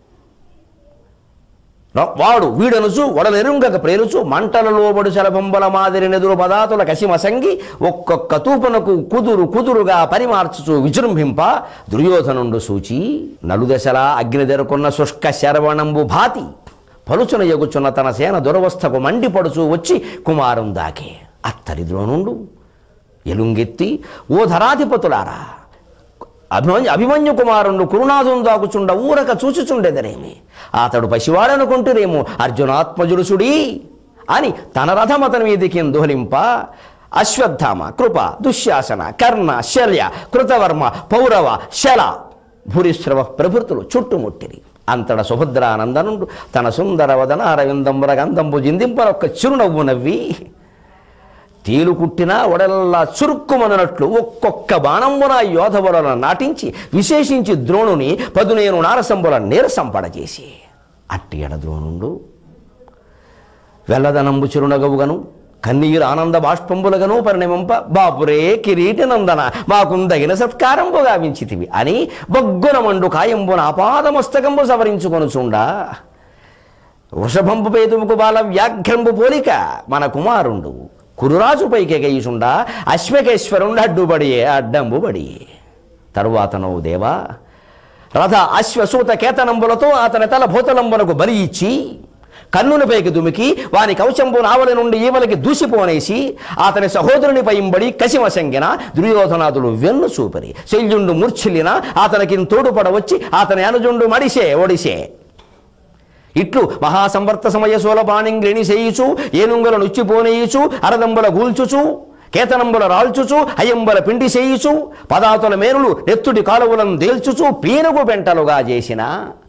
ర- వాడు వీడనుచు వడలెరుంగక ప్రేలుచు మంటలలో బడు శలభంబల మాదిరి నెదురు పదాతుల కసిమసంగి ఒక్కొక్క తూపనకు కుదురు కుదురుగా పరిమార్చుచు విజృంభింప దుర్యోధనుండు సూచి నలుదశలా అగ్నిదెరుకున్న శుష్క శరవణంబు భాతి పలుచున ఎగుచున్న తన సేన దురవస్థకు మండిపడుచు వచ్చి కుమారం దాకే అత్తరి ద్రోణుండు ఎలుంగెత్తి ఓ ధరాధిపతులారా అభిమన్యు అభిమన్యు కుమారుండు కురునాథుం దాకుచుండ ఊరక చూచుచుండెదరేమి అతడు పసివాడనుకుంటురేమో అర్జునాత్మజుడుసుడి అని తన రథమతని మీదికి దోలింప అశ్వత్థామ కృప దుశ్శాసన కర్ణ శల్య కృతవర్మ పౌరవ శల భూరిశ్రవ ప్రభృతులు చుట్టుముట్టిరి అంతట సుభద్రానందనుండు తన సుందర వదన అరవిందంబుర గంధంబు జిందింపరొక్క చిరునవ్వు నవ్వి తేలు కుట్టినా ఒడల్లా చురుక్కుమనట్లు ఒక్కొక్క బాణంబున యోధబులను నాటించి విశేషించి ద్రోణుని పదునేను నారసంబుల నీరసంపడచేసి అట్టి ఎడ ద్రోణుండు వెల్లదనంబు చిరునగవుగను కన్నీరు ఆనంద బాష్పంబులగను పరిణమింప బాపురే కిరీటి నందన మాకుందగిన సత్కారంబు గావించితివి అని బొగ్గున మండు కాయంబున ఆపాదమస్తకంబు సవరించుకొనుచుండా వృషభంపు పేతుముకు బాల వ్యాఘ్రంబు పోలిక మన కుమారుండు కురురాజు పైకెగయుచుండా అశ్వకేశ్వరుండు అడ్డుబడియే అడ్డంబు బడియే తరువాతను దేవా రథ అశ్వసూత కేతనంబులతో అతని తల భూతలంబులకు బలి ఇచ్చి కన్నునిపైకి దుమికి వాని కవచంబు నావలి నుండి ఈవలికి దూసిపోనేసి అతని సహోదరునిపై ఇంబడి కసిమసంగిన దుర్యోధనాదులు వెన్ను చూపరి శల్యుండు మూర్ఛిల్లిన అతనికి తోడుపడ వచ్చి అతని అనుజుండు మడిసే ఒడిసే ఇట్లు మహాసంవర్త సమయ శూలపాణింగ్రిని చేయుచు ఏనుంగల నుచ్చిపోనేయుచు అరదంబల గూల్చుచు కేతనంబుల రాల్చుచు అయంబల పిండి చేయుచు పదాతుల మేనులు నెత్తుడి కాలువలను దేల్చుచు పీనుగు పెంటలుగా చేసిన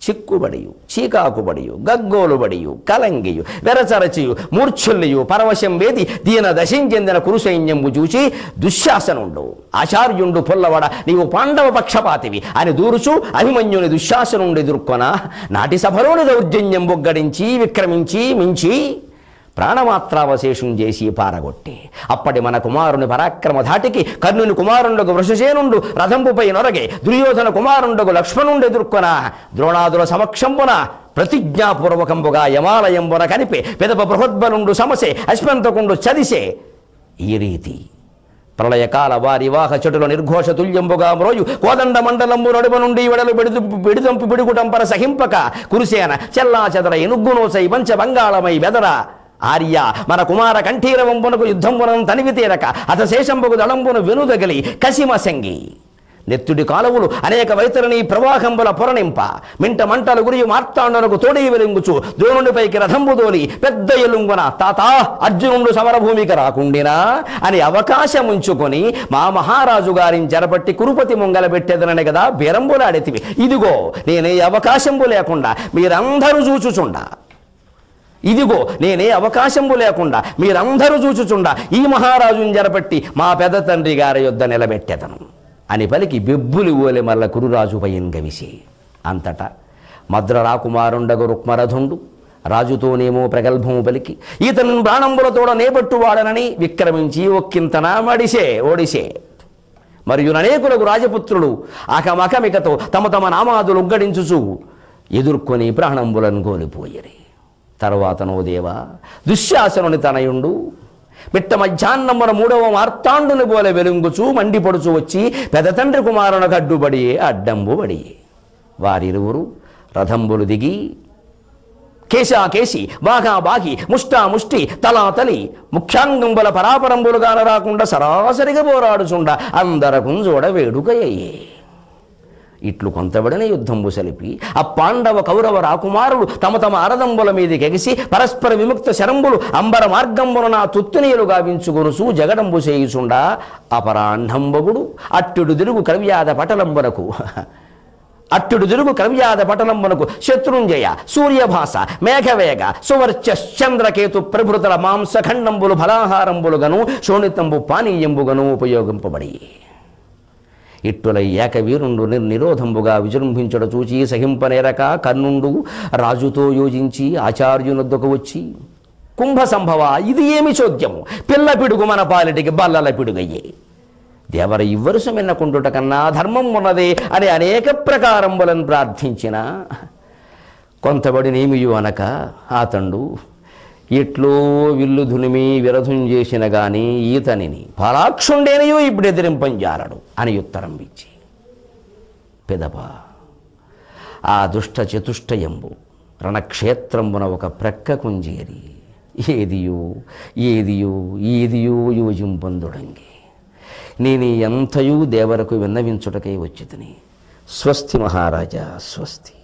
చిక్కుబడియు చీకాకుబడియు గగ్గోలుబడియు కలంగియు వెరచరచియు మూర్ఛుల్లియు పరవశం వేది దీన దశం చెందిన కురుసైన్యంబు చూచి దుశ్శాసనుండు ఆచార్యుండు పుల్లవడ నీవు పాండవ పక్షపాతివి అని దూరుచు అభిమన్యుని దుశ్శాసనుండి ఎదుర్కొన నాటి సభలోని దౌర్జన్యం బొగ్గడించి విక్రమించి మించి ప్రాణమాత్రావశేషం చేసి పారగొట్టి అప్పటి మన కుమారుని పరాక్రమ ధాటికి కర్ణుని కుమారుండకు వృషసేనుండు రథంపుపై నొరగే దుర్యోధన కుమారుండకు లక్ష్మణుండు ఎదుర్కొన ద్రోణాదుల సమక్షంబున ప్రతిజ్ఞాపూర్వకంబుగా యమాలయంబున కనిపే పెదప బృహద్బలుండు సమసే అశ్వంతకుండు చదిసే ఈ రీతి ప్రళయకాల వారి వాహ చెటుల నిర్ఘోష తుల్యంబుగా మ్రోయు కోదండ మండలంబు నడుమ నుండి వెడలు పెడుతు పిడిదంపు పిడుగుటంపర సహింపక కురుసేన చెల్లా చెదర ఎనుగ్గునోసై పంచ బంగాళమై బెదర ఆర్య మన కుమార కంఠీరవంబునకు యుద్ధంబునం తనివి తీరక అత శేషంబుకు దళంబును వెనుదగలి కసిమసంగి నెత్తుడి కాలువలు అనేక వైతరిని ప్రవాహంబుల పొరనింప మింట మంటల గురియు మార్తాండనకు తోడి వెలుంగుచు ద్రోణునిపైకి రథంబు దోలి పెద్ద ఎలుంగున తాత అర్జునుడు సమరభూమికి రాకుండినా అని అవకాశం ఉంచుకొని మా మహారాజు గారిని జరపట్టి కురుపతి ముంగల పెట్టేదనని కదా బెరంబులాడెతివి ఇదిగో నేనే అవకాశంబు లేకుండా మీరందరూ చూచుచుండా ఇదిగో నేనే అవకాశంబు లేకుండా మీరందరూ చూచుచుండా ఈ మహారాజుని జరపట్టి మా పెద్ద తండ్రి గారి యొద్ద నిలబెట్టెదను అని పలికి బెబ్బులి ఓలె మల్ల కురురాజుపై గవిసి అంతటా మద్ర రాకుమారుండగు రుక్మరథుండు రాజుతోనేమో ప్రగల్భము పలికి ఈతను ప్రాణంబులతోడ నేబట్టువాడనని విక్రమించి ఒక్కింతన మడిసే ఓడిసే మరియు అనేకులకు రాజపుత్రులు అకమకమికతో తమ తమ నామాదులు ఉగ్గడించుచు ఎదుర్కొని ప్రాణంబులను కోల్పోయిరి తర్వాతనో దేవా దుశ్శాసనుని తనయుండు పిట్ట మధ్యాహ్నమున మూడవ మార్తాండుని పోలే వెలుంగుచూ మండిపడుచు వచ్చి పెద్ద తండ్రి కుమారునకు అడ్డుబడి అడ్డంబు బడి వారిరువురు రథంబులు దిగి కేశా కేసి బాగా బాగి ముష్టా ముష్టి తలా తలి ముఖ్యాంగంబుల పరాపరంబులుగాన రాకుండా సరాసరిగా పోరాడుచుండ అందరకుం చూడ వేడుకయ్యే ఇట్లు కొంతబడిన యుద్ధంబు సలిపి ఆ పాండవ కౌరవ రాకుమారులు తమ తమ అరదంబుల మీదకి ఎగిసి పరస్పర విముక్త శరంబులు అంబర మార్గంబున నా తుత్తునీయులు గావించుకొనుసు జగడంబు చేయుచుండా అపరాండంబగుడు అట్టుడు తిరుగు కవ్యాద పటలంబునకు అట్టుడు తిరుగు కవ్యాద పటలంబునకు శత్రుంజయ సూర్యభాస మేఘవేగ సువర్చ చంద్రకేతు ప్రభృతుల మాంసఖండంబులు ఫలాహారంబులుగను శోణితంబు పానీయంబుగను ఉపయోగింపబడి ఇట్టుల ఏకవీరుండు నిర్నిరోధంబుగా విజృంభించడ చూచి సహింపనేరక కర్ణుండు రాజుతో యోజించి ఆచార్యునొద్దకు వచ్చి కుంభ సంభవ ఇది ఏమి చోద్యము పిల్ల పిడుగు మన పాలిటికి బల్లల పిడుగయ్యే దేవర ఇవ్వరుస మిన్నకుండుట కన్నా ధర్మం ఉన్నదే అని అనేక ప్రకారంబులను ప్రార్థించిన కొంతబడినేమియు అనక ఆతండు ఇట్లో విల్లు ధునిమి విరధుం చేసిన గాని ఈతనిని పరాక్షుండేనయో ఇప్పుడు ఎదిరింపంజారడు అని ఉత్తరం ఇచ్చి పెదప ఆ దుష్ట చతుష్టయంబు రణక్షేత్రంబున ఒక ప్రక్క కుంజేరి ఏదియో ఏదియో ఏదియో యోజింపొందుడంగి నేను ఎంతయూ దేవరకు విన్నవించుటకై వచ్చితిని స్వస్తి మహారాజా స్వస్తి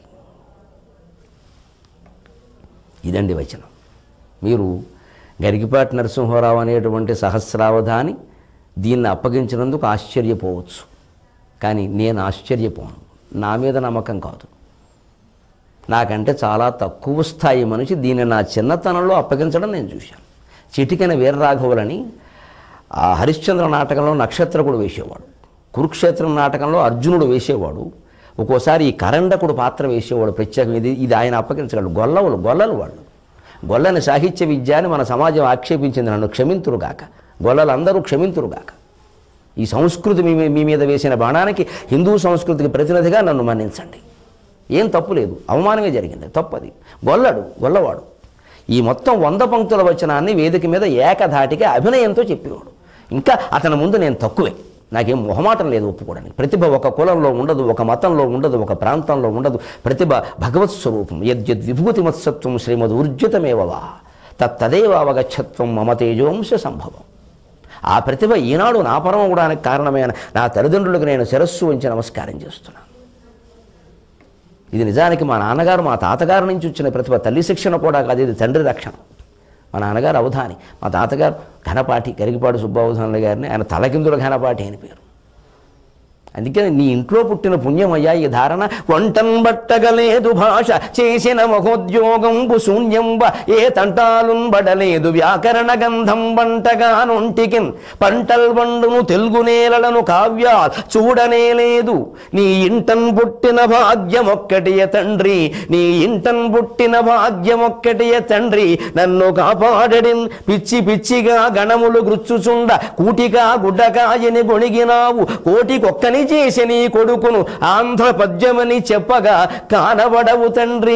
ఇదండి వచనం మీరు గరికిపాటి నరసింహారావు అనేటువంటి సహస్రావధాని దీన్ని అప్పగించినందుకు ఆశ్చర్యపోవచ్చు కానీ నేను ఆశ్చర్యపోను నా మీద నమ్మకం కాదు నాకంటే చాలా తక్కువ స్థాయి మనిషి దీన్ని నా చిన్నతనంలో అప్పగించడం నేను చూశాను చిటికెన వీరరాఘవులని ఆ హరిశ్చంద్ర నాటకంలో నక్షత్రకుడు వేసేవాడు కురుక్షేత్రం నాటకంలో అర్జునుడు వేసేవాడు ఒక్కోసారి ఈ కరండకుడు పాత్ర వేసేవాడు ప్రత్యేకం ఇది ఇది ఆయన అప్పగించగలడు గొల్లవులు గొల్లలు వాళ్ళు గొల్లని సాహిత్య విద్య అని మన సమాజం ఆక్షేపించింది నన్ను క్షమింతురుగాక గొల్లలందరూ క్షమింతురుగాక ఈ సంస్కృతి మీ మీ మీద వేసిన బాణానికి హిందూ సంస్కృతికి ప్రతినిధిగా నన్ను మన్నించండి ఏం తప్పు లేదు అవమానమే జరిగింది తప్పది గొల్లడు గొల్లవాడు ఈ మొత్తం వంద పంక్తుల వచనాన్ని వేదిక మీద ఏకధాటిగా అభినయంతో చెప్పేవాడు ఇంకా అతని ముందు నేను తక్కువే నాకేం మొహమాటం లేదు ఒప్పుకోవడానికి ప్రతిభ ఒక కులంలో ఉండదు ఒక మతంలో ఉండదు ఒక ప్రాంతంలో ఉండదు ప్రతిభ భగవత్ స్వరూపం యద్యద్ విభూతి మత్సత్వం శ్రీమద్ ఊర్జితమేవవా తత్తదేవ అవగచ్చత్వం మమ తేజోంశ సంభవం ఆ ప్రతిభ ఈనాడు నా పరం అవడానికి కారణమైన నా తల్లిదండ్రులకు నేను శిరస్సు ఉంచి నమస్కారం చేస్తున్నాను ఇది నిజానికి మా నాన్నగారు మా తాతగారి నుంచి వచ్చిన ప్రతిభ తల్లి శిక్షణ కూడా కాదు ఇది తండ్రి రక్షణ మా నాన్నగారు అవధాని మా తాతగారు ఘనపాటి గరిగిపాడు సుబ్బావధానుల గారిని ఆయన తలకిందుల ఘనపాటి అని పేరు అందుకని నీ ఇంట్లో పుట్టిన పుణ్యమయ్యా ఈ ధారణ వంటన్ బట్టగలేదు భాష చేసిన మహోద్యోగంబు శూన్యంబ ఏ తంటాలున్ బడలేదు వ్యాకరణ గంధం వంటగా నొంటికిన్ పంటల్ వండును తెలుగు నేలలను కావ్యా చూడనే లేదు నీ ఇంటన్ పుట్టిన భాగ్యమొక్కటియ తండ్రి నీ ఇంటన్ పుట్టిన భాగ్యమొక్కటియ తండ్రి నన్ను కాపాడడిన్ పిచ్చి పిచ్చిగా గణములు గృచ్చుచుండ కూటిగా గుడ్డకాయని గొణిగినావు కోటికొక్కని చేసి నీ కొడుకును ఆంధ్ర పద్యమని చెప్పగా కానబడవు తండ్రి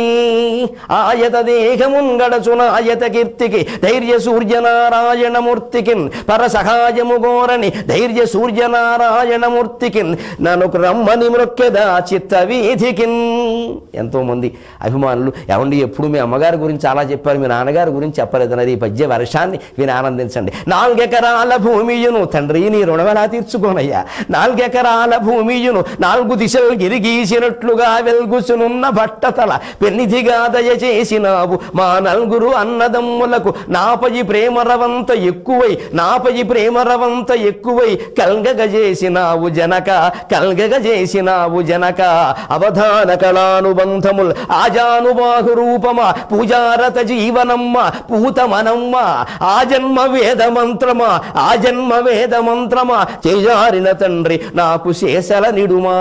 ఆయత దేహమున్ గడచున ఆయత కీర్తికి ధైర్య సూర్యనారాయణమూర్తికి పర సహాయము గోరని ధైర్య సూర్యనారాయణమూర్తికి నన్ను రమ్మని మృక్కెదా చిత్త వీధికిన్ ఎంతో మంది అభిమానులు ఏమండి ఎప్పుడు మీ అమ్మగారి గురించి అలా చెప్పారు మీ నాన్నగారి గురించి చెప్పలేదన్నది ఈ పద్య వర్షాన్ని విని ఆనందించండి నాలుగెకరాల భూమియును తండ్రి నీ రుణం ఎలా తీర్చుకోనయ్యా నాలుగెకరాల భూమియును నాలుగు దిశలు గిరిగీసినట్లుగా వెల్గుసునున్న బట్టతల పెన్నిధిగా దయచేసినావు మా నలుగురు అన్నదమ్ములకు నాపై ప్రేమరవంత ఎక్కువై నాపై ప్రేమరవంత ఎక్కువై కల్గగజేసినావు జనక కల్గగజేసినావు జనక అవధాన కళానుబంధముల్ ఆజానుబాహు రూపమా పూజారత జీవనమ్మ పూతమనమ్మ ఆ జన్మ వేద మంత్రమా ఆ జన్మ వేద మంత్రమా చేజారిన తండ్రి నాకు శేషల నిడుమా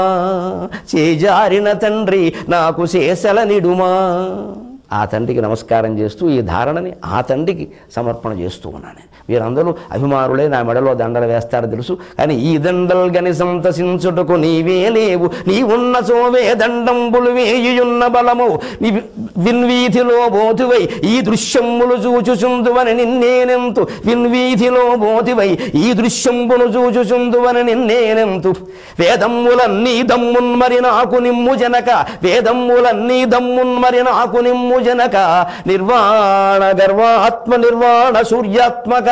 చేజారిన తండ్రి నాకు శేషల నిడుమా ఆ తండ్రికి నమస్కారం చేస్తూ ఈ ధారణని ఆ తండ్రికి సమర్పణ చేస్తూ ఉన్నాను వీరందరూ అభిమానులే నా మెడలో దండలు వేస్తారు తెలుసు కానీ ఈ దండలు గని సంతసించుటకు నీవే లేవు నీవున్న సోవే దండంబులు వేయున్న బలము నీ విన్వీధిలో బోధువై ఈ దృశ్యములు చూచుచుందువని నిన్నేనెంతు విన్వీధిలో బోధువై ఈ దృశ్యంబును చూచుచుందువని నిన్నేనెంతు వేదమ్ములన్నీ దమ్మున్ మరి నాకు నిమ్ము జనక వేదమ్ములన్నీ దమ్మున్ మరి నాకు నిమ్ము జనక నిర్వాణ గర్వాత్మ నిర్వాణ సూర్యాత్మక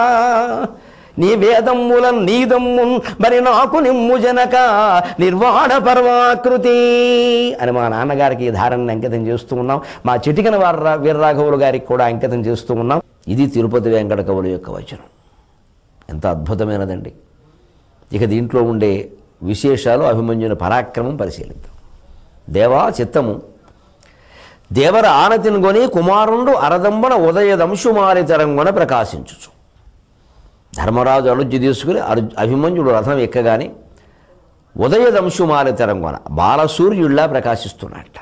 నీ వేదమ్ముల నీదమ్మున్ మరి నాకు నిమ్ము జనక నిర్వాణ పర్వాకృతి అని మా నాన్నగారికి ఈ ధారణను అంకితం చేస్తూ ఉన్నాం మా చిటికన వార వీర్రాఘవులు గారికి కూడా అంకితం చేస్తూ ఉన్నాం ఇది తిరుపతి వెంకట కవుల యొక్క వచనం ఎంత అద్భుతమైనదండి ఇక దీంట్లో ఉండే విశేషాలు అభిమన్యుని పరాక్రమం పరిశీలిద్దాం దేవా చిత్తము దేవర ఆనతిని కొని కుమారుండు అరదంబన ఉదయదంశుమారి తరంగున ప్రకాశించుచు ధర్మరాజు అనుజ్జు తీసుకుని అరు అభిమన్యుడు రథం ఎక్కగానే ఉదయదంశుమారి తరంగున బాలసూర్యుడిలా ప్రకాశిస్తున్నట్ట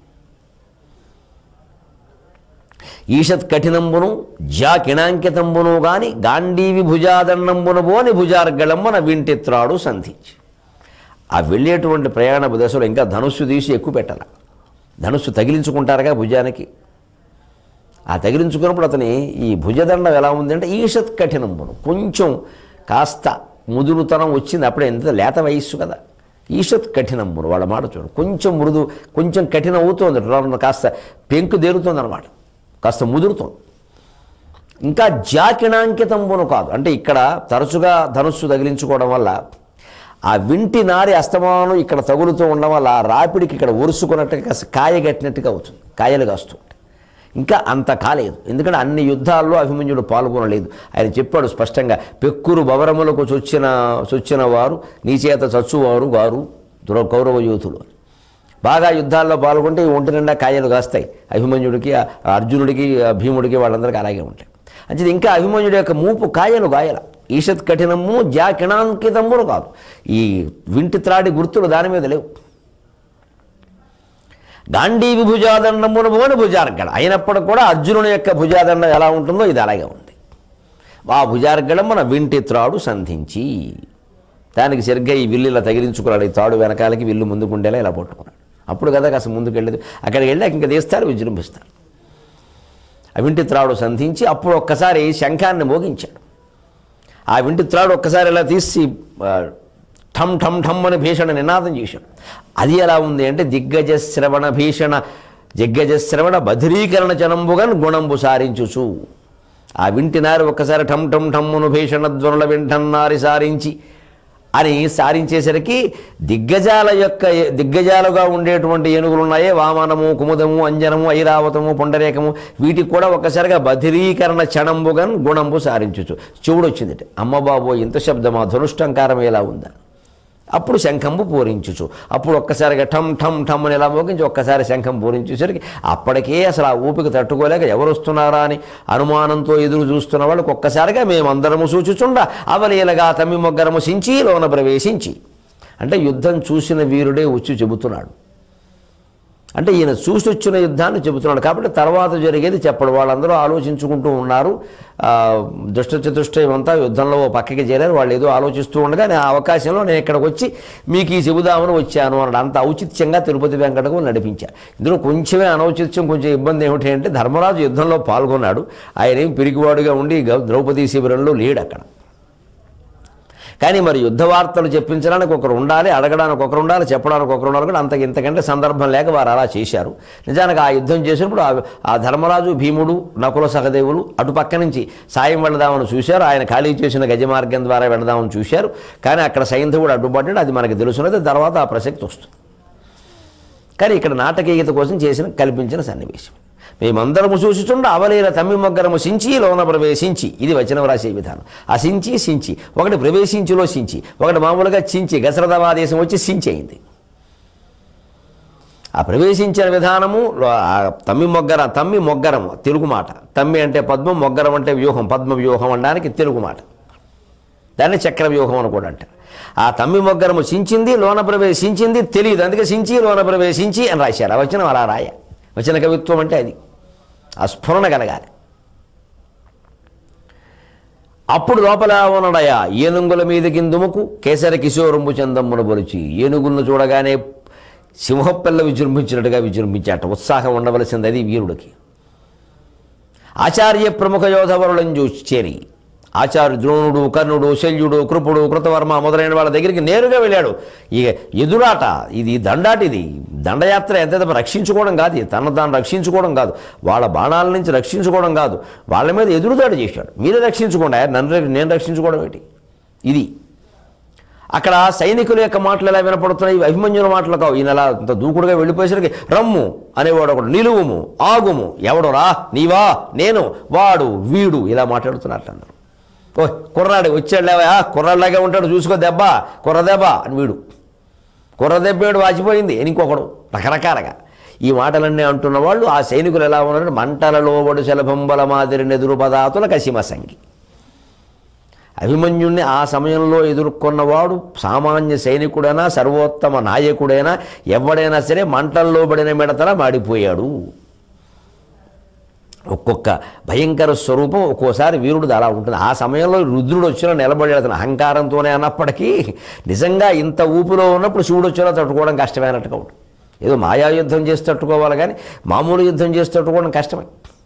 ఈషత్ కఠినంబును జా కిణాంకితంబును గాని గాంధీవి భుజాదండంబును బోని భుజార్గళమ్మన వింటిత్రాడు సంధించి ఆ వెళ్ళేటువంటి ప్రయాణ దశలో ఇంకా ధనుస్సు తీసి ఎక్కువ పెట్టాల ధనుస్సు తగిలించుకుంటారుగా భుజానికి ఆ తగిలించుకున్నప్పుడు అతని ఈ భుజదండం ఎలా ఉందంటే ఈషత్ కఠినంబును కొంచెం కాస్త ముదురుతనం వచ్చింది అప్పుడే ఎంత లేత వయస్సు కదా ఈషత్ కఠినంబును వాళ్ళ మాట చూడు కొంచెం మృదు కొంచెం కఠినం అవుతోంది రోమం కాస్త పెంకు దేరుతోంది అనమాట కాస్త ముదురుతోంది ఇంకా జాకిణాంకితంబును కాదు అంటే ఇక్కడ తరచుగా ధనుస్సు తగిలించుకోవడం వల్ల ఆ వింటి నారి అస్తమానం ఇక్కడ తగులుతూ ఉండడం వల్ల ఆ రాపిడికి ఇక్కడ ఒరుసుకున్నట్టుగా కాస్త కాయ కట్టినట్టుగా అవుతుంది కాయలు కాస్తూ ఉంటాయి ఇంకా అంత కాలేదు ఎందుకంటే అన్ని యుద్ధాల్లో అభిమన్యుడు పాల్గొనలేదు ఆయన చెప్పాడు స్పష్టంగా పెక్కురు బవరములకు చొచ్చిన చొచ్చిన వారు నీ చేత చచ్చువారు వారు దుర కౌరవ యోధులు అని. బాగా యుద్ధాల్లో పాల్గొంటే ఈ ఒంటి నిండా కాయలు కాస్తాయి అభిమన్యుడికి ఆ అర్జునుడికి ఆ భీముడికి వాళ్ళందరికీ అలాగే ఉంటాయి అంటే ఇంకా అభిమన్యుడి యొక్క మూపు కాయలు గాయల ఈషత్ కఠినము జా కిణాంకితమును కాదు ఈ వింటి త్రాడి గుర్తులు దాని మీద లేవు గాంధీవి భుజాదండమును పోని భుజార్గడ అయినప్పటికి కూడా అర్జునుని యొక్క భుజాదండం ఎలా ఉంటుందో ఇది అలాగే ఉంది ఆ భుజార్గడం మన వింటి త్రాడు సంధించి దానికి సరిగ్గా ఈ విల్లు ఇలా తగిలించుకున్నాడు ఈ తాడు వెనకాలకి విల్లు ముందుకుండేలా ఇలా పట్టుకున్నాడు అప్పుడు కదా కాస్త ముందుకు వెళ్ళేది అక్కడికి వెళ్ళాక ఇంకా తీస్తారు విజృంభిస్తారు ఆ వింటి త్రాడు సంధించి అప్పుడు ఒక్కసారి శంఖాన్ని మోగించాడు ఆ వింటి త్రాడు ఒక్కసారి ఇలా తీసి ఆ, ఠమ్ ఠమ్ ఠమ్ అని భీషణ నినాదం చేశాడు అది ఎలా ఉంది అంటే దిగ్గజ శ్రవణ భీషణ దిగ్గజ శ్రవణ బధిరీకరణ జనంబుగన్ గుణంబు సారించుచు ఆ వింటినారి ఒక్కసారి ఠమ్ ఠమ్ ఠమ్మును భీషణ ధ్వనుల వింటన్నారి సారించి అని సారించేసరికి దిగ్గజాల యొక్క దిగ్గజాలుగా ఉండేటువంటి ఏనుగులు ఉన్నాయే వామనము కుముదము అంజనము ఐరావతము పొండరేకము వీటికి కూడా ఒక్కసారిగా బధిరీకరణ క్షణంబుగన్ గుణంబు సారించుచు చెవుడు వచ్చింది అమ్మ బాబో ఇంత శబ్దమా ధనుష్టంకారం ఎలా ఉందా అప్పుడు శంఖంబు పూరించుచు అప్పుడు ఒక్కసారిగా ఠమ్ ఠమ్ ఠమ్ అని ఇలా మోగించి ఒక్కసారి శంఖం పూరించేసరికి అప్పటికే అసలు ఆ ఊపిక తట్టుకోలేక ఎవరు వస్తున్నారా అని అనుమానంతో ఎదురు చూస్తున్న వాళ్ళకి ఒక్కసారిగా మేమందరము సూచుచుండ అవలీలగా తమ్మి మొగ్గరము సించి లోన ప్రవేశించి అంటే యుద్ధం చూసిన వీరుడే వచ్చి చెబుతున్నాడు అంటే ఈయన చూసి వచ్చిన యుద్ధాన్ని చెబుతున్నాడు కాబట్టి తర్వాత జరిగేది చెప్పడు వాళ్ళందరూ ఆలోచించుకుంటూ ఉన్నారు ఆ, దుష్ట చతుష్టయం అంతా యుద్ధంలో ఓ పక్కకి చేరారు వాళ్ళు ఏదో ఆలోచిస్తూ ఉండగా నేను ఆ అవకాశంలో నేను ఇక్కడికి వచ్చి మీకు ఈ చెబుదామని వచ్చాను అన్నాడు అంత ఔచిత్యంగా తిరుపతి వెంకటకు నడిపించారు ఇందులో కొంచెమే అనౌచిత్యం కొంచెం ఇబ్బంది ఏమిటి అంటే ధర్మరాజు యుద్ధంలో పాల్గొన్నాడు ఆయన ఏం పిరిగివాడుగా ఉండి గౌ- ద్రౌపదీ శిబిరంలో లేడు అక్కడ కానీ మరి యుద్ధ వార్తలు చెప్పించడానికి ఒకరు ఉండాలి అడగడానికి ఒకరు ఉండాలి చెప్పడానికి ఒకరు ఉండాలి కూడా అంత ఇంతకంటే సందర్భం లేక వారు అలా చేశారు నిజానికి ఆ యుద్ధం చేసినప్పుడు ఆ- ఆ ధర్మరాజు భీముడు నకుల సహదేవులు అటు పక్క నుంచి సాయం వెళదామని చూశారు ఆయన ఖాళీ చేసిన గజ మార్గం ద్వారా వెళదామని చూశారు కానీ అక్కడ సైంధవుడు అడ్డుపడ్డాడు అది మనకి తెలుసున్నది తర్వాత ఆ ప్రసక్తి వస్తుంది కానీ ఇక్కడ నాటకీయత కోసం చేసిన కల్పించిన సన్నివేశం మేమందరము చూసుచుండ అవలీల తమ్మి మొగ్గరము సించి లోన ప్రవేశించి ఇది వచనం రాసే విధానం ఆ సించి సించి ఒకటి ప్రవేశించిలో సించి ఒకటి మామూలుగా చించి గసరదవాదేశం వచ్చి సించి అయింది ఆ ప్రవేశించిన విధానము లో- ఆ తమ్మి మొగ్గర తమ్మి మొగ్గరము తెలుగు మాట తమ్మి అంటే పద్మం మొగ్గరం అంటే వ్యూహం పద్మ వ్యూహం అనడానికి తెలుగు మాట దాన్ని చక్ర వ్యూహం అని కూడా అంటారు ఆ తమ్మి మొగ్గరము సించింది లోన ప్రవేశించింది తెలియదు అందుకే సించి లోన ప్రవేశించి అని రాశారు ఆ వచనం అలా రాయ వచన కవిత్వం అంటే అది ఆ స్ఫురణ కలగాలి అప్పుడు లోపల ఉన్నడయా ఏనుగుల మీద కిందుముకు కేసర కిశోరంబు చందమ్మున బొలిచి ఏనుగులను చూడగానే సింహపిల్ల విజృంభించినట్టుగా విజృంభించాట ఉత్సాహం ఉండవలసింది అది వీరుడికి ఆచార్య ప్రముఖ యోధవరులను చూసి చేరి ఆచార్య ద్రోణుడు కర్ణుడు శల్యుడు కృపుడు కృతవర్మ మొదలైన వాళ్ళ దగ్గరికి నేరుగా వెళ్ళాడు ఇక ఎదురాట ఇది దండాట ఇది దండయాత్ర ఎంత తప్ప రక్షించుకోవడం కాదు ఇది తన తాను రక్షించుకోవడం కాదు వాళ్ళ బాణాల నుంచి రక్షించుకోవడం కాదు వాళ్ళ మీద ఎదురుదాడి చేశాడు మీరే రక్షించుకోండి ఆయన నన్ను రక్ష- నేను రక్షించుకోవడం ఏంటి ఇది అక్కడ సైనికుల యొక్క మాటలు ఎలా వినపడుతున్నాయి ఇవి అభిమన్యుల మాటలు కావు ఈయన అలా అంత దూకుడుగా వెళ్ళిపోయేసరికి రమ్ము అనేవాడు ఒకడు నిలువుము ఆగుము ఎవడు రా నీవా నేను వాడు వీడు ఇలా మాట్లాడుతున్నట్టు అన్నారు ఓ కుర్రాడు వచ్చాడు లేవా కుర్రాడిలాగే ఉంటాడు చూసుకో దెబ్బ కుర్ర దెబ్బ అని వీడు కుర్ర దెబ్బేడు వాచిపోయింది ఇంకొకడు రకరకాలుగా ఈ మాటలన్నీ అంటున్న వాళ్ళు ఆ సైనికులు ఎలా ఉన్నారంటే మంటలలో వడు శలభంబల మాదిరి నెదురు పదాతుల కసిమ సంగి అభిమన్యుణ్ణి ఆ సమయంలో ఎదుర్కొన్నవాడు సామాన్య సైనికుడైనా సర్వోత్తమ నాయకుడైనా ఎవడైనా సరే మంటల్లో పడిన మిడతల మాడిపోయాడు ఒక్కొక్క భయంకర స్వరూపం ఒక్కోసారి వీరుడు అలా ఉంటుంది ఆ సమయంలో రుద్రుడు వచ్చినా నిలబడి అతను అహంకారంతోనే అన్నప్పటికీ నిజంగా ఇంత ఊపిలో ఉన్నప్పుడు శివుడు వచ్చినా తట్టుకోవడం కష్టమైనట్టుగా ఉంటుంది ఏదో మాయా యుద్ధం చేసి తట్టుకోవాలి కానీ మామూలు యుద్ధం చేసి తట్టుకోవడం కష్టమే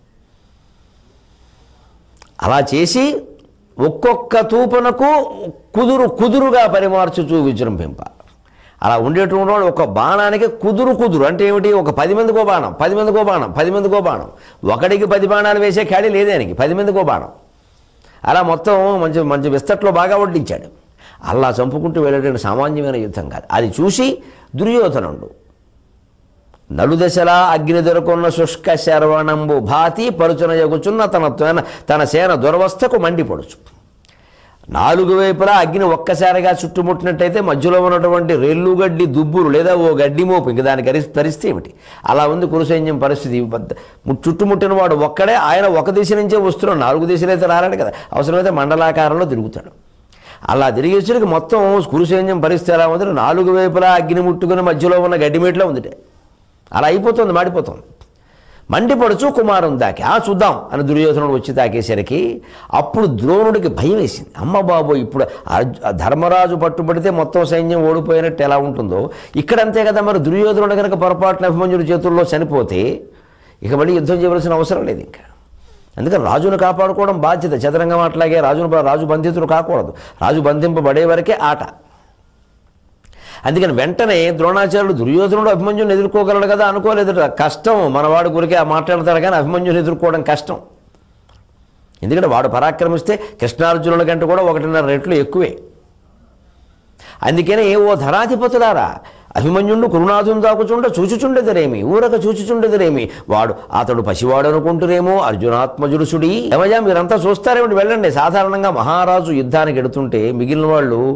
అలా చేసి ఒక్కొక్క తూపనకు కుదురు కుదురుగా పరిమార్చుచూ విజృంభింప అలా ఉండేటువంటి వాడు ఒక బాణానికి కుదురు కుదురు అంటే ఏమిటి ఒక పది మందికో బాణం పది మందికో బాణం పది మందికో బాణం ఒకడికి పది బాణాలు వేసే ఖాళీ లేదానికి పది మందికో బాణం అలా మొత్తం మంచి మంచి విస్తట్లో బాగా వడ్డించాడు అలా చంపుకుంటూ వెళ్ళేటువంటి సామాన్యమైన యుద్ధం కాదు అది చూసి దుర్యోధనుడు నలుదశలా అగ్ని దొరకొన్న శుష్క శరవణంబు భాతి పరుచున ఎగుచున్న తన తన తన సేన దురవస్థకు మండిపడుచు నాలుగు వైపులా అగ్ని ఒక్కసారిగా చుట్టుముట్టినట్టయితే మధ్యలో ఉన్నటువంటి రెల్లు గడ్డి దుబ్బులు లేదా ఓ గడ్డి మోపు ఇంక దాని గరి పరిస్థితి ఏమిటి అలా ఉంది కురుసైన్యం పరిస్థితి బద్ద- ము- చుట్టుముట్టిన వాడు ఒక్కడే ఆయన ఒక దిశ నుంచే వస్తున్నాడు నాలుగు దిశలు అయితే రాలేడు కదా అవసరమైతే మండలాకారంలో తిరుగుతాడు అలా తిరిగేసరికి మొత్తం కురుసైన్యం పరిస్థితి ఎలా ఉంది నాలుగు వైపులా అగ్ని ముట్టుకుని మధ్యలో ఉన్న గడ్డిమేట్లో ఉందిటే అలా అయిపోతుంది మాడిపోతుంది మండిపడుచు కుమారం దాకి ఆ చూద్దాం అని దుర్యోధనుడు వచ్చి తాకేసరికి అప్పుడు ద్రోణుడికి భయం వేసింది అమ్మ బాబు ఇప్పుడు అర్జు- ఆ ధర్మరాజు పట్టుబడితే మొత్తం సైన్యం ఓడిపోయినట్టు ఎలా ఉంటుందో ఇక్కడ అంతే కదా మరి దుర్యోధనుడు కనుక పొరపాటున అభిమన్యుడి చేతుల్లో చనిపోతే ఇక మళ్ళీ యుద్ధం చేయవలసిన అవసరం లేదు ఇంకా అందుకని రాజును కాపాడుకోవడం బాధ్యత చదరంగం అట్లాగే రాజును రాజు బంధితుడు కాకూడదు రాజు బంధింపబడే వరకే ఆట అందుకని వెంటనే ద్రోణాచార్యుడు దుర్యోధనుడు అభిమన్యుని ఎదుర్కోగలడు కదా అనుకోలేదు కష్టం మనవాడు గురికే ఆ మాట్లాడతాడు కానీ అభిమన్యుని ఎదుర్కోవడం కష్టం ఎందుకంటే వాడు పరాక్రమిస్తే కృష్ణార్జునుల కంటే కూడా ఒకటిన్నర రెట్లు ఎక్కువే అందుకనే ఓ ధరాధిపతులారా అభిమన్యుండు కురునాథుని దాకుచుండ చూచుచుండెదరేమి ఊరక చూచుచుండెదరేమి వాడు అతడు పసివాడు అనుకుంటురేమో అర్జునాత్మజుడుసుడి ఏమయ్యా మీరంతా చూస్తారేమిటి వెళ్ళండి సాధారణంగా మహారాజు యుద్ధానికి ఎడుతుంటే మిగిలిన వాళ్ళు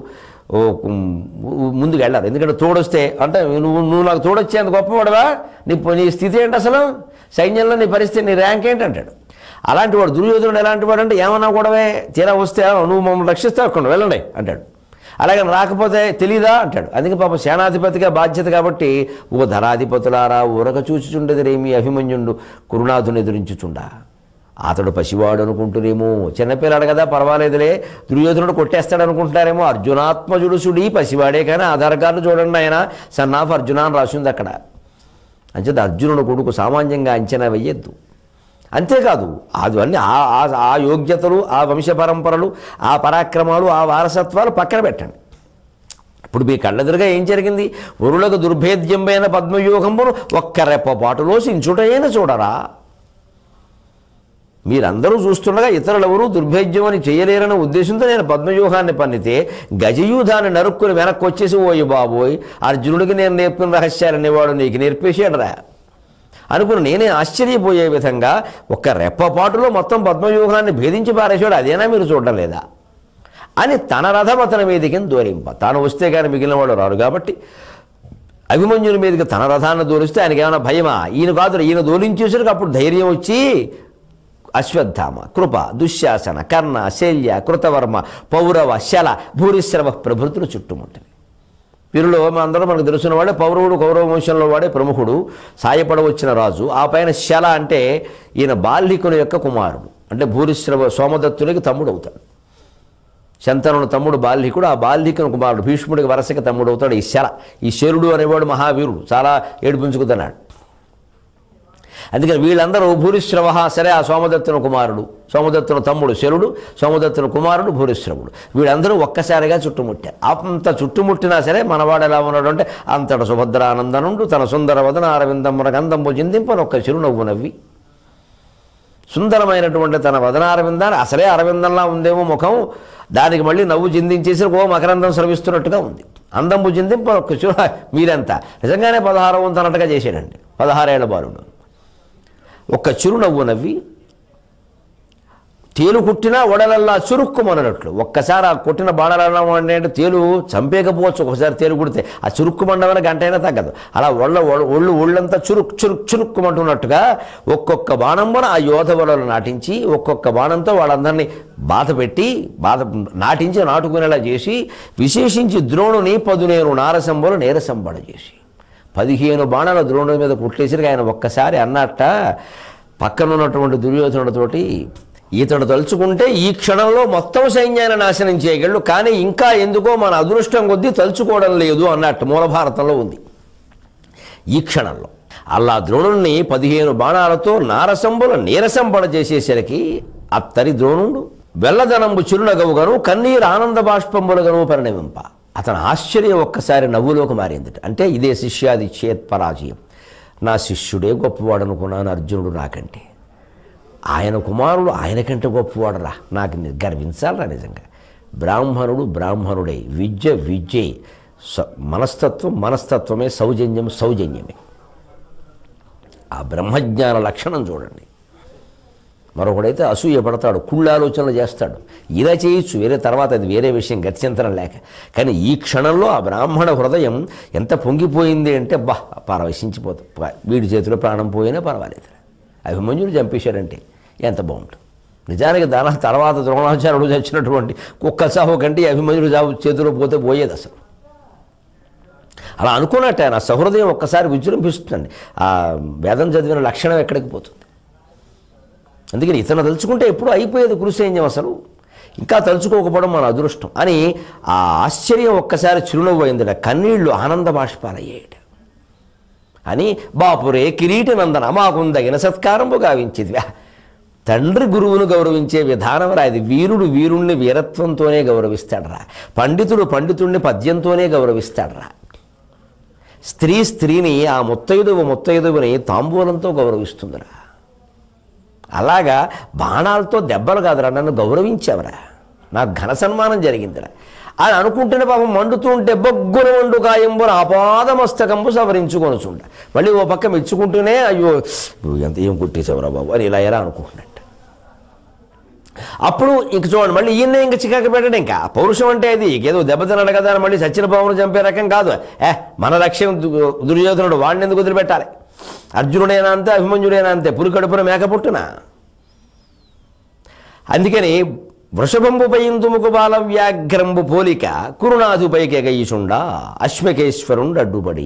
ఓ ఉమ్, ముందుకు వెళ్ళాలి ఎందుకంటే తోడొస్తే అంటే నువ్వు నువ్వు నాకు తోడొచ్చేంత గొప్పవాడవా నీ నీ స్థితి ఏంటి అసలు సైన్యంలో నీ పరిస్థితి నీ ర్యాంక్ ఏంటి అంటాడు అలాంటి వాడు దుర్యోధనుడు ఎలాంటి వాడు అంటే ఏమన్నా కూడావే తీరా వస్తే "ఆ, నువ్వు మమ్మల్ని రక్షిస్తావు అక్కడ వెళ్ళండి అంటాడు అలాగే రాకపోతే తెలీదా అంటాడు అందుకే పాప సేనాధిపతిగా బాధ్యత కాబట్టి ఓ ధరాధిపతులారా ఊరక చూచుచుండెదిరేమి అభిమన్యుండు కురునాథుని ఎదురించుచుండా అతడు పసివాడు అనుకుంటురేమో చిన్నపిల్లాడు కదా పర్వాలేదులే దుర్యోధనుడు కొట్టేస్తాడు అనుకుంటున్నారేమో అర్జునాత్మజుడుసుడి పసివాడే కానీ ఆధార్ కార్డు చూడండి ఆయన సన్ ఆఫ్ అర్జున అని రాసింది అక్కడ అంచేత అర్జునుడు కొడుకు సామాన్యంగా అంచనా వెయ్యొద్దు అంతేకాదు అవన్నీ ఆ ఆ- ఆ యోగ్యతలు ఆ వంశ పరంపరలు ఆ పరాక్రమాలు ఆ వారసత్వాలు పక్కన పెట్టండి ఇప్పుడు మీ కళ్ళెదురుగా ఏం జరిగింది వరులకు దుర్భేద్యమైన పద్మవ్యూహంబును ఒక్క రెప్పపాటులో సించుటైన చూడరా మీరందరూ చూస్తుండగా ఇతరులెవరూ దుర్భేద్యం అని చేయలేరన్న ఉద్దేశంతో నేను పద్మవ్యూహాన్ని పన్నితే గజయూధాన్ని నరుక్కుని వెనక్కి వచ్చేసి ఓయి బాబోయ్ అర్జునుడికి నేను నేర్పిన రహస్యాలనే వాడు నీకు నేర్పేసాడురా అనుకుని నేనే ఆశ్చర్యపోయే విధంగా ఒక్క రెప్పపాటులో మొత్తం పద్మవ్యూహాన్ని భేదించి పారేశాడు అదేనా మీరు చూడడం లేదా అని తన రథం అతని మీదకి దూరింప తాను వస్తే కానీ మిగిలిన వాడు రారు కాబట్టి అభిమన్యుని మీదకి తన రథాన్ని దూరిస్తే ఆయనకి ఏమైనా భయమా ఈయన కాదు ఈయన దూరించేసరికి అప్పుడు ధైర్యం వచ్చి అశ్వత్థామ కృప దుశ్శాసన కర్ణ శల్య కృతవర్మ పౌరవ శల భూరిశ్రవ ప్రభృతులు చుట్టుముట్టింది వీరిలో అందరూ మనకు తెలిసిన వాడే పౌరవుడు కౌరవ వంశంలో వాడే ప్రముఖుడు సాయపడ వచ్చిన రాజు ఆ పైన శల అంటే ఈయన బాల్లికుని యొక్క కుమారుడు అంటే భూరిశ్రవ సోమదత్తునికి తమ్ముడు అవుతాడు శంతనుడు తమ్ముడు బాల్లికుడు ఆ బాల్లికుని కుమారుడు భీష్ముడికి వరసకి తమ్ముడు అవుతాడు ఈ శల ఈ శరుడు అనేవాడు మహావీరుడు చాలా ఏడిపించుకుతున్నాడు అందుకని వీళ్ళందరూ భూరిశ్రవ సరే ఆ సోమదత్తుని కుమారుడు సోమదత్తుని తమ్ముడు శరుడు సోమదత్తుని కుమారుడు భూరిశ్రవుడు వీళ్ళందరూ ఒక్కసారిగా చుట్టుముట్టారు అంత చుట్టుముట్టినా సరే మనవాడు ఎలా ఉన్నాడు అంటే అంతట సుభద్రానందనుండు తన సుందర వదన అరవిందమున గంధంబు చిందింపని ఒక్క చిరునవ్వు నవ్వి సుందరమైనటువంటి తన వదనారవిందాన్ని అసలే అరవిందంలా ఉందేమో ముఖం దానికి మళ్ళీ నవ్వు చిందించేసి ఓ మకరందం స్రవిస్తున్నట్టుగా ఉంది అందంబు చిందింప ఒక్క చూ మీరంతా నిజంగానే పదహారు వంతనట్టుగా చేశాడండి పదహారేళ్ల బాలుడు ఒక్క చిరునవ్వు నవ్వి తేలు కుట్టినా ఒడలల్లా చురుక్కుమన్నట్లు ఒక్కసారి ఆ కొట్టిన బాణలన్నా అంటే తేలు చంపేకపోవచ్చు ఒకసారి తేలు కుడితే ఆ చురుక్కుమండవని గంట అయినా తగ్గదు అలా ఒళ్ళ ఒళ్ళు ఒళ్ళంతా చురుక్ చురుక్ చురుక్కుమంటున్నట్టుగా ఒక్కొక్క బాణంబున ఆ యోధ వలలు నాటించి ఒక్కొక్క బాణంతో వాళ్ళందరినీ బాధ పెట్టి బాధ నాటించి నాటుకునేలా చేసి విశేషించి ద్రోణుని పదునేను నారసంబులు నేరసంబడ చేసి పదిహేను బాణాల ద్రోణుడి మీద కుట్లేసరికి ఆయన ఒక్కసారి అన్నట్ట పక్కనున్నటువంటి దుర్యోధనుడితోటి ఇతడు తలుచుకుంటే ఈ క్షణంలో మొత్తం సైన్యాన్ని నాశనం చేయగలడు కానీ ఇంకా ఎందుకో మన అదృష్టం కొద్దీ తలుచుకోవడం లేదు అన్నట్టు మూల భారతంలో ఉంది ఈ క్షణంలో అల్లా ద్రోణుణ్ణి పదిహేను బాణాలతో నారసంబుల నీరసంబడ చేసేసరికి అత్తరి ద్రోణుడు వెల్లదనంబు చిరునగవుగను కన్నీరు ఆనంద బాష్పంబులుగను పరిణమింప అతని ఆశ్చర్యం ఒక్కసారి నవ్వులోకి మారింది అంటే ఇదే శిష్యాది చేత్ పరాజయం నా శిష్యుడే గొప్పవాడు అనుకున్నాను అర్జునుడు నాకంటే ఆయన కుమారుడు ఆయనకంటే గొప్పవాడరా నాకు ని- గర్వించాలరా నిజంగా బ్రాహ్మణుడు బ్రాహ్మణుడే విద్య విద్యే స మనస్తత్వం మనస్తత్వమే సౌజన్యం సౌజన్యమే ఆ బ్రహ్మజ్ఞాన లక్షణం చూడండి మరొకడైతే అసూయ పడతాడు కుళ్ళు ఆలోచనలు చేస్తాడు ఇలా చేయొచ్చు వేరే తర్వాత అది వేరే విషయం గత్యంతరం లేక కానీ ఈ క్షణంలో ఆ బ్రాహ్మణ హృదయం ఎంత పొంగిపోయింది అంటే బా పరవశించిపోతుంది ప- వీడి చేతిలో ప్రాణం పోయినా పర్వాలేదు అభిమన్యుడు చంపేశాడంటే ఎంత బాగుంటుంది నిజానికి దాని తర్వాత ద్రోణాచార్యుడు చచ్చినటువంటి కుక్క చావు కంటే ఈ అభిమన్యుడు చావు చేతిలో పోతే పోయేది అసలు అలా అనుకున్నట్టే నా సహృదయం ఒక్కసారి విజృంభిస్తుందండి ఆ వేదం చదివిన లక్షణం ఎక్కడికి పోతుంది అందుకని ఇతను తలుచుకుంటే ఎప్పుడు అయిపోయేది కురుసైన్యం అసలు ఇంకా తలుచుకోకపోవడం మన అదృష్టం అని ఆ ఆశ్చర్యం ఒక్కసారి చిరునవ్వు అయిందట కన్నీళ్లు ఆనంద బాష్పాలయ్యాయట అని బాపురే కిరీటి నందన మాకుందగిన సత్కారంపు గావించింది వ్యా. తండ్రి గురువును గౌరవించే విధానం రా ఇది వీరుడు వీరుణ్ణి వీరత్వంతోనే గౌరవిస్తాడరా పండితుడు పండితుణ్ణి పద్యంతోనే గౌరవిస్తాడరా స్త్రీ స్త్రీని ఆ ముత్తైదువు ముత్తైదువుని తాంబూలంతో గౌరవిస్తుందిరా అలాగా బాణాలతో దెబ్బలు కాదురా నన్ను గౌరవించావురా నాకు ఘన సన్మానం జరిగిందిరా అని అనుకుంటేనే పాపం మండుతూ ఉంటే బొగ్గున వండు కాయంబున ఆపాదమస్తకంబు సవరించుకొనుచుండ మళ్ళీ ఓ పక్క మెచ్చుకుంటూనే అయ్యో నువ్వు ఎంత ఏం కుట్టేసావురా బాబు అని ఇలా ఎలా అనుకుంటున్నట్టు అప్పుడు ఇంక చూడండి మళ్ళీ ఈయన ఇంక చికాకు పెట్టడం ఇంకా పౌరుషం అంటే అది ఏదో దెబ్బతిన్నాడు కదా అని మళ్ళీ సచిన పావును చంపే రకం కాదు ఏ మన లక్ష్యం దు- దుర్యోధనుడు వాడిని ఎందుకు వదిలిపెట్టాలి అర్జునుడైనా అంతే అభిమన్యుడైనా అంతే పురికడుపున మేకపుట్టున అందుకని వృషభంబుపై తుముకు బాల వ్యాఘ్రంబు పోలిక కురునాథుపైకి ఎగయిచుండా అశ్వకేశ్వరుండు అడ్డుపడి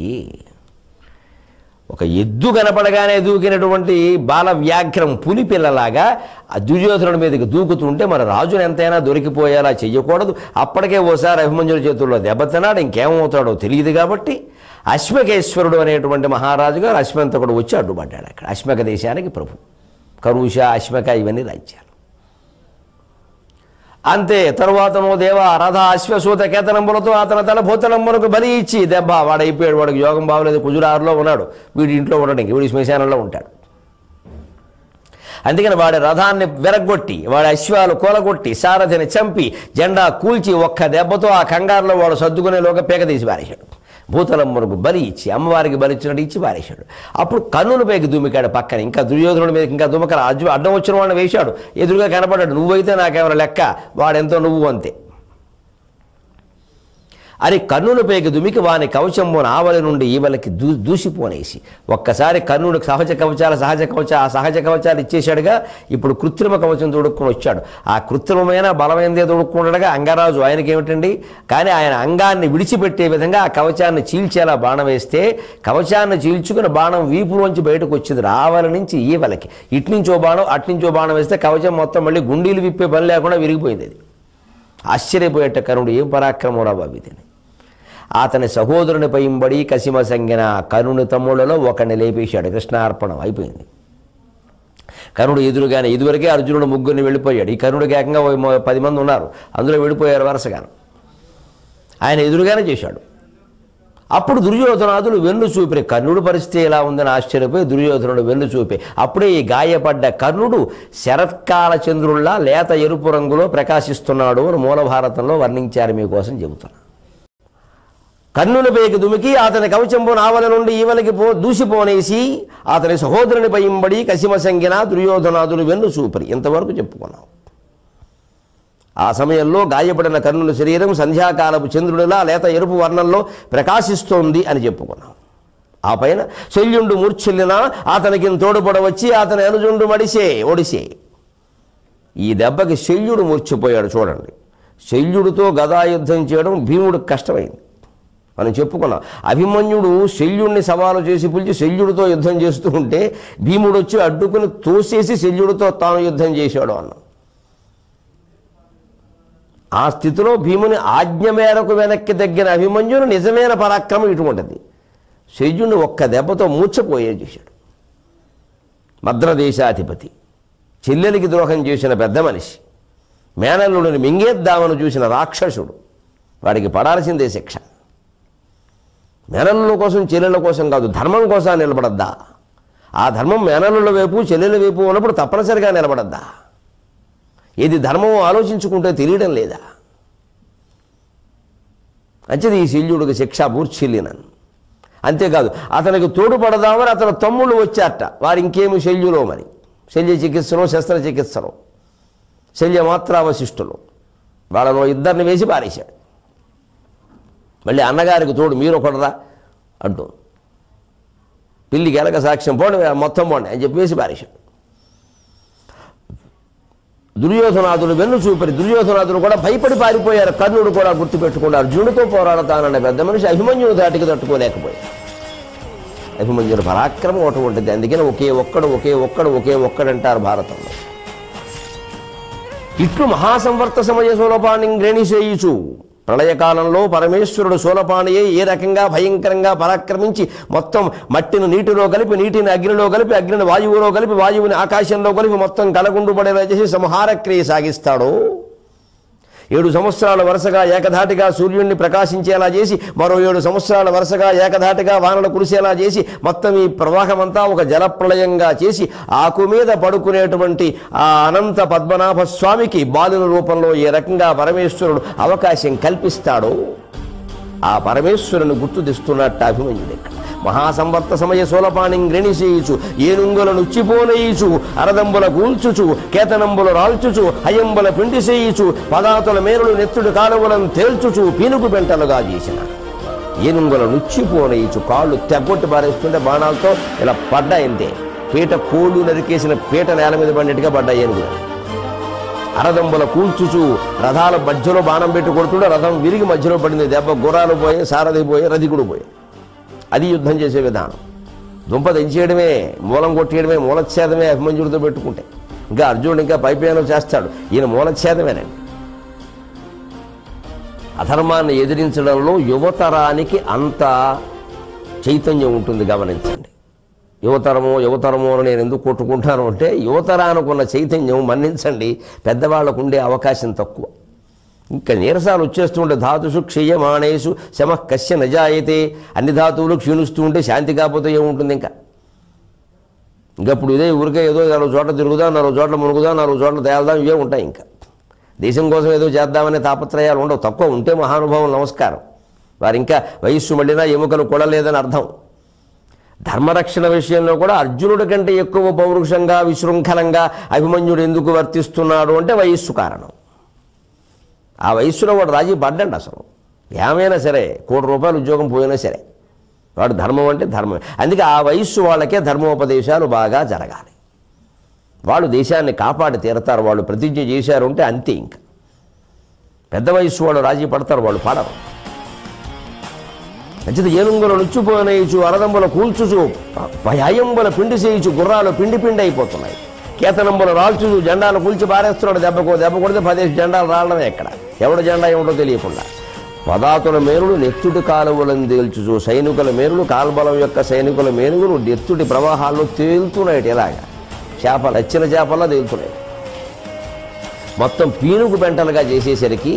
ఒక ఎద్దు కనపడగానే దూకినటువంటి బాల వ్యాఘ్రం పులి పిల్లలాగా ఆ దుర్యోధనుడి మీదకి దూకుతుంటే మరి రాజును ఎంతైనా దొరికిపోయేలా చెయ్యకూడదు అప్పటికే ఓసారి అభిమన్యుల చేతుల్లో దెబ్బతిన్నాడు ఇంకేమవుతాడో తెలియదు కాబట్టి అశ్వకేశ్వరుడు అనేటువంటి మహారాజు గారు అశ్వంతకుడు వచ్చి అడ్డుపడ్డాడు అక్కడ అశ్మక దేశానికి ప్రభు కరుష అశ్మక ఇవన్నీ రాజ్యాలు అంతే తరువాతను దేవ రథ అశ్వసూత కేతనంబులతో అతని తల భూతలంబులకు బలి ఇచ్చి దెబ్బ వాడైపోయాడు వాడికి యోగం బాగలేదు కుజురారులో ఉన్నాడు వీడి ఇంట్లో ఉండడానికి వీడి శ్మశానంలో ఉంటాడు అందుకని వాడి రథాన్ని వెరగొట్టి వాడి అశ్వాలు కూలగొట్టి సారథిని చంపి జెండా కూల్చి ఒక్క దెబ్బతో ఆ కంగారులో వాడు సర్దుకునేలోగా పీక తీసి పారేశాడు భూతలంబునకు బలి ఇచ్చి అమ్మవారికి బలి ఇచ్చినట్టు ఇచ్చి పారేశాడు అప్పుడు కన్నుల పైకి దుమికాడు పక్కన ఇంకా దుర్యోధనుడి మీద ఇంకా దుమకర అజ్జు అడ్డం వచ్చిన వాడిని వేశాడు ఎదురుగా కనపడ్డాడు నువ్వైతే నాకేమైనా లెక్క వాడెంతో నువ్వు అంతే అని కన్నుల పైకి దుమికి వాని కవచంబున ఆవలి నుండి ఈవలకి దూ దూసిపోనేసి ఒక్కసారి కర్ణుడు సహజ కవచాల సహజ కవచ ఆ సహజ కవచాలు ఇచ్చేశాడుగా ఇప్పుడు కృత్రిమ కవచం తొడుక్కొని వచ్చాడు ఆ కృత్రిమమైన బలమైనదే తొడుక్కుండగా అంగరాజు ఆయనకి ఏమిటండి కానీ ఆయన అంగాన్ని విడిచిపెట్టే విధంగా ఆ కవచాన్ని చీల్చేలా బాణం వేస్తే కవచాన్ని చీల్చుకుని బాణం వీపులోంచి బయటకు వచ్చింది రావల నుంచి ఈవలకి ఇట్నుంచో బాణం అట్నుంచో బాణం వేస్తే కవచం మొత్తం మళ్ళీ గుండీలు విప్పే పని లేకుండా విరిగిపోయింది అది ఆశ్చర్యపోయేట కరుణుడు ఏం పరాక్రమం రా బాబు ఇదని అతని సహోదరుని పైంబడి కసిమ సంగిన కరుణుని తమ్ముళ్ళలో ఒకడిని లేపేశాడు కృష్ణార్పణం అయిపోయింది కరుణుడు ఎదురుగానే ఇదివరకే అర్జునుడు ముగ్గురిని వెళ్ళిపోయాడు ఈ కరుణుడికి ఏకంగా ఓ మొ- పది మంది ఉన్నారు అందులో వెళ్ళిపోయారు వరుసగాను ఆయన ఎదురుగానే చేశాడు అప్పుడు దుర్యోధనాదులు వెన్ను చూపిన కర్ణుడు పరిస్థితి ఎలా ఉందని ఆశ్చర్యపోయి దుర్యోధనుడు వెన్ను చూపి అప్పుడే ఈ గాయపడ్డ కర్ణుడు శరత్కాల చంద్రుల్లా లేత ఎరుపు రంగులో ప్రకాశిస్తున్నాడు అని మూల భారతంలో వర్ణించారు మీకోసం చెబుతున్నా కన్నుల పైకి దుమికి అతని కవచంపు నావల నుండి ఈవలకి పో దూసిపోనేసి అతని సహోదరుని పైంబడి కసిమ సంగిన దుర్యోధనాదులు వెన్ను చూపరి ఇంతవరకు చెప్పుకున్నాం ఆ సమయంలో గాయపడిన కర్ణుని శరీరం సంధ్యాకాలపు చంద్రుడిలా లేత ఎరుపు వర్ణంలో ప్రకాశిస్తోంది అని చెప్పుకున్నాం ఆ పైన శల్యుండు మూర్ఛిల్లినా అతనికి తోడుపడవచ్చి అతని అనుజుండు మడిసే ఒడిసే ఈ దెబ్బకి శల్యుడు మూర్చిపోయాడు చూడండి శల్యుడితో గదాయుద్ధం చేయడం భీముడికి కష్టమైంది మనం చెప్పుకున్నాం అభిమన్యుడు శల్యుడిని సవాలు చేసి పిలిచి శల్యుడితో యుద్ధం చేస్తూ ఉంటే భీముడు వచ్చి అడ్డుకుని తోసేసి శల్యుడితో తాను యుద్ధం చేశాడు అన్నాం ఆ స్థితిలో భీముని ఆజ్ఞ మేరకు వెనక్కి తగ్గిన అభిమన్యుని నిజమైన పరాక్రమం ఇటువంటిది శల్యుడిని ఒక్క దెబ్బతో మూర్చపోయే చేశాడు మద్రదేశాధిపతి చెల్లెలికి ద్రోహం చేసిన పెద్ద మనిషి మేనల్లుడిని మింగేద్దామని చూసిన రాక్షసుడు వాడికి పడాల్సిందే శిక్ష మేనల్లుల కోసం చెల్లెళ్ళ కోసం కాదు ధర్మం కోసం నిలబడద్దా ఆ ధర్మం మేనల్లుల వైపు చెల్లెల వైపు ఉన్నప్పుడు తప్పనిసరిగా నిలబడద్దా ఏది ధర్మం ఆలోచించుకుంటే తెలియడం లేదా అంచేది ఈ శల్యుడికి శిక్ష మూర్ఛిల్లినను అంతేకాదు అతనికి తోడుపడదామని అతని తమ్ముళ్ళు వచ్చారట వారు ఇంకేమి శల్యులో మరి శల్య చికిత్సలో శస్త్రచికిత్సలో శల్య మాత్రావశిష్టులు వాళ్ళను ఇద్దరిని వేసి పారేశాడు మళ్ళీ అన్నగారికి తోడు మీరు ఒకడరా అంటూ పిల్లికి ఎలక సాక్ష్యం పోండి మొత్తం పోండి అని చెప్పి వేసి పారేశాడు దుర్యోధనాదులు వెన్ను చూపరి దుర్యోధనాదులు కూడా భయపడి పారిపోయారు కర్ణుడు కూడా గుర్తుపెట్టుకున్నారు అర్జునుడితో పోరాడతానన్న పెద్ద మనిషి అభిమన్యుడు దాటికి తట్టుకోలేకపోయాడు అభిమన్యుడు పరాక్రమం అటువంటిది అందుకని ఒకే ఒక్కడు ఒకే ఒక్కడు ఒకే ఒక్కడంటారు భారతంలో ఇట్లు మహాసంవర్త సమయ శూలపాణి గ్రేణిసేయుచు ప్రళయకాలంలో పరమేశ్వరుడు శూలపాణియే ఏ రకంగా భయంకరంగా పరాక్రమించి మొత్తం మట్టిని నీటిలో కలిపి నీటిని అగ్నిలో కలిపి అగ్నిని వాయువులో కలిపి వాయువుని ఆకాశంలో కలిపి మొత్తం కలగుండు పడేలా చేసి సంహార క్రియ సాగిస్తాడో ఏడు సంవత్సరాల వరుసగా ఏకధాటిగా సూర్యుడిని ప్రకాశించేలా చేసి మరో ఏడు సంవత్సరాల వరుసగా ఏకధాటిగా వానలు కురిసేలా చేసి మొత్తం ఈ ప్రవాహమంతా ఒక జలప్రళయంగా చేసి ఆకు మీద పడుకునేటువంటి ఆ అనంత పద్మనాభ స్వామికి బాలుల రూపంలో ఏ రకంగా పరమేశ్వరుడు అవకాశం కల్పిస్తాడో ఆ పరమేశ్వరుని గుర్తు తెస్తున్నట్ట అభిమన్యుడు ఇక్కడ మహాసంవర్త సమయ సోలపాణిం గ్రణిసేయుచు ఏనుంగుల నుచ్చిపోనయిచు అరదంబుల కూల్చుచు కేతనంబుల రాల్చుచు హయంబుల పిండి చేయుచు పదాతుల మేరులు నెత్తుడు కాలువలను తేల్చుచు పీనుకు పెంటలుగా చేసిన ఏనుంగుల నుచ్చిపోనయిచు కాళ్ళు తెగ్గొట్టి పారేస్తుంటే బాణాలతో ఇలా పడ్డాయంతే పీట కోళ్ళు నరికేసిన పీట నేల మీద పడినట్టుగా పడ్డాయి ఏనుగులు అరదంబుల కూల్చుచు రథాల మధ్యలో బాణం పెట్టి కొడుతుంటే రథం విరిగి మధ్యలో పడింది దెబ్బ గుర్రాలు పోయి సారథి పోయి రధికుడు పోయి అది యుద్ధం చేసే విధానం దుంప దించేయడమే మూలం కొట్టేయడమే మూలఛేదమే అభిమన్యుడితో పెట్టుకుంటే ఇంకా అర్జునుడు ఇంకా పైపేనం చేస్తాడు ఈయన మూలఛేదమేనండి అధర్మాన్ని ఎదిరించడంలో యువతరానికి అంత చైతన్యం ఉంటుంది గమనించండి యువతరము యువతరము అని నేను ఎందుకు కొట్టుకుంటాను అంటే యువతరానికి ఉన్న చైతన్యం మన్నించండి పెద్దవాళ్ళకు ఉండే అవకాశం తక్కువ ఇంకా నీరసాలు వచ్చేస్తుంటే ధాతుషు క్షీయమాణేషు శమ కశ్య నజాయతే అన్ని ధాతువులు క్షీణిస్తూ ఉంటే శాంతి కాకపోతే ఏముంటుంది ఇంకా ఇంకప్పుడు ఇదే ఊరికే ఏదో నాలుగు చోట్ల తిరుగుదాం నాలుగు చోట్ల మునుగుదాం నాలుగు చోట్ల తేల్దాం ఇవే ఉంటాయి ఇంకా దేశం కోసం ఏదో చేద్దామనే తాపత్రయాలు ఉండవు తక్కువ ఉంటే మహానుభావం నమస్కారం వారు ఇంకా వయస్సు మళ్ళినా ఎముకలు కొడలేదని అర్థం ధర్మరక్షణ విషయంలో కూడా అర్జునుడి కంటే ఎక్కువ పౌరుషంగా విశృంఖలంగా అభిమన్యుడు ఎందుకు వర్తిస్తున్నాడు అంటే వయస్సు కారణం ఆ వయస్సులో వాడు రాజీ పడ్డండి అసలు ఏమైనా సరే కోటి రూపాయలు ఉద్యోగం పోయినా సరే వాడు ధర్మం అంటే ధర్మం అందుకే ఆ వయస్సు వాళ్ళకే ధర్మోపదేశాలు బాగా జరగాలి వాళ్ళు దేశాన్ని కాపాడి తీరతారు వాళ్ళు ప్రతిజ్ఞ చేశారు అంటే అంతే ఇంకా పెద్ద వయస్సు వాళ్ళు రాజీ పడతారు వాళ్ళు పడరు నచ్చిత ఏనుంగుల నుచ్చిపోనేయచు అరదంబుల కూల్చుచు భయాంబుల పిండి చేయుచు గుర్రాలు పిండి పిండి అయిపోతున్నాయి కేతనంబుల రాల్చుచు జెండాలు కూల్చి పారేస్తున్నాడు దెబ్బకు దెబ్బ కొడితే పదేసి జెండాలు రావడమే ఎక్కడ ఎవడ జెండా ఏమిటో తెలియకుండా పదాతుల మేరులు నెత్తుటి కాలువలను తేల్చుచు సైనికుల మేరులు కాల్బలం యొక్క సైనికుల మేనుగులు నెత్తుటి ప్రవాహాల్లో తేలుతున్నాయి ఇలాగా చేపలు అచ్చిన చేపల్లా తేలుతున్నాయి మొత్తం పీనుగు పెంటలుగా చేసేసరికి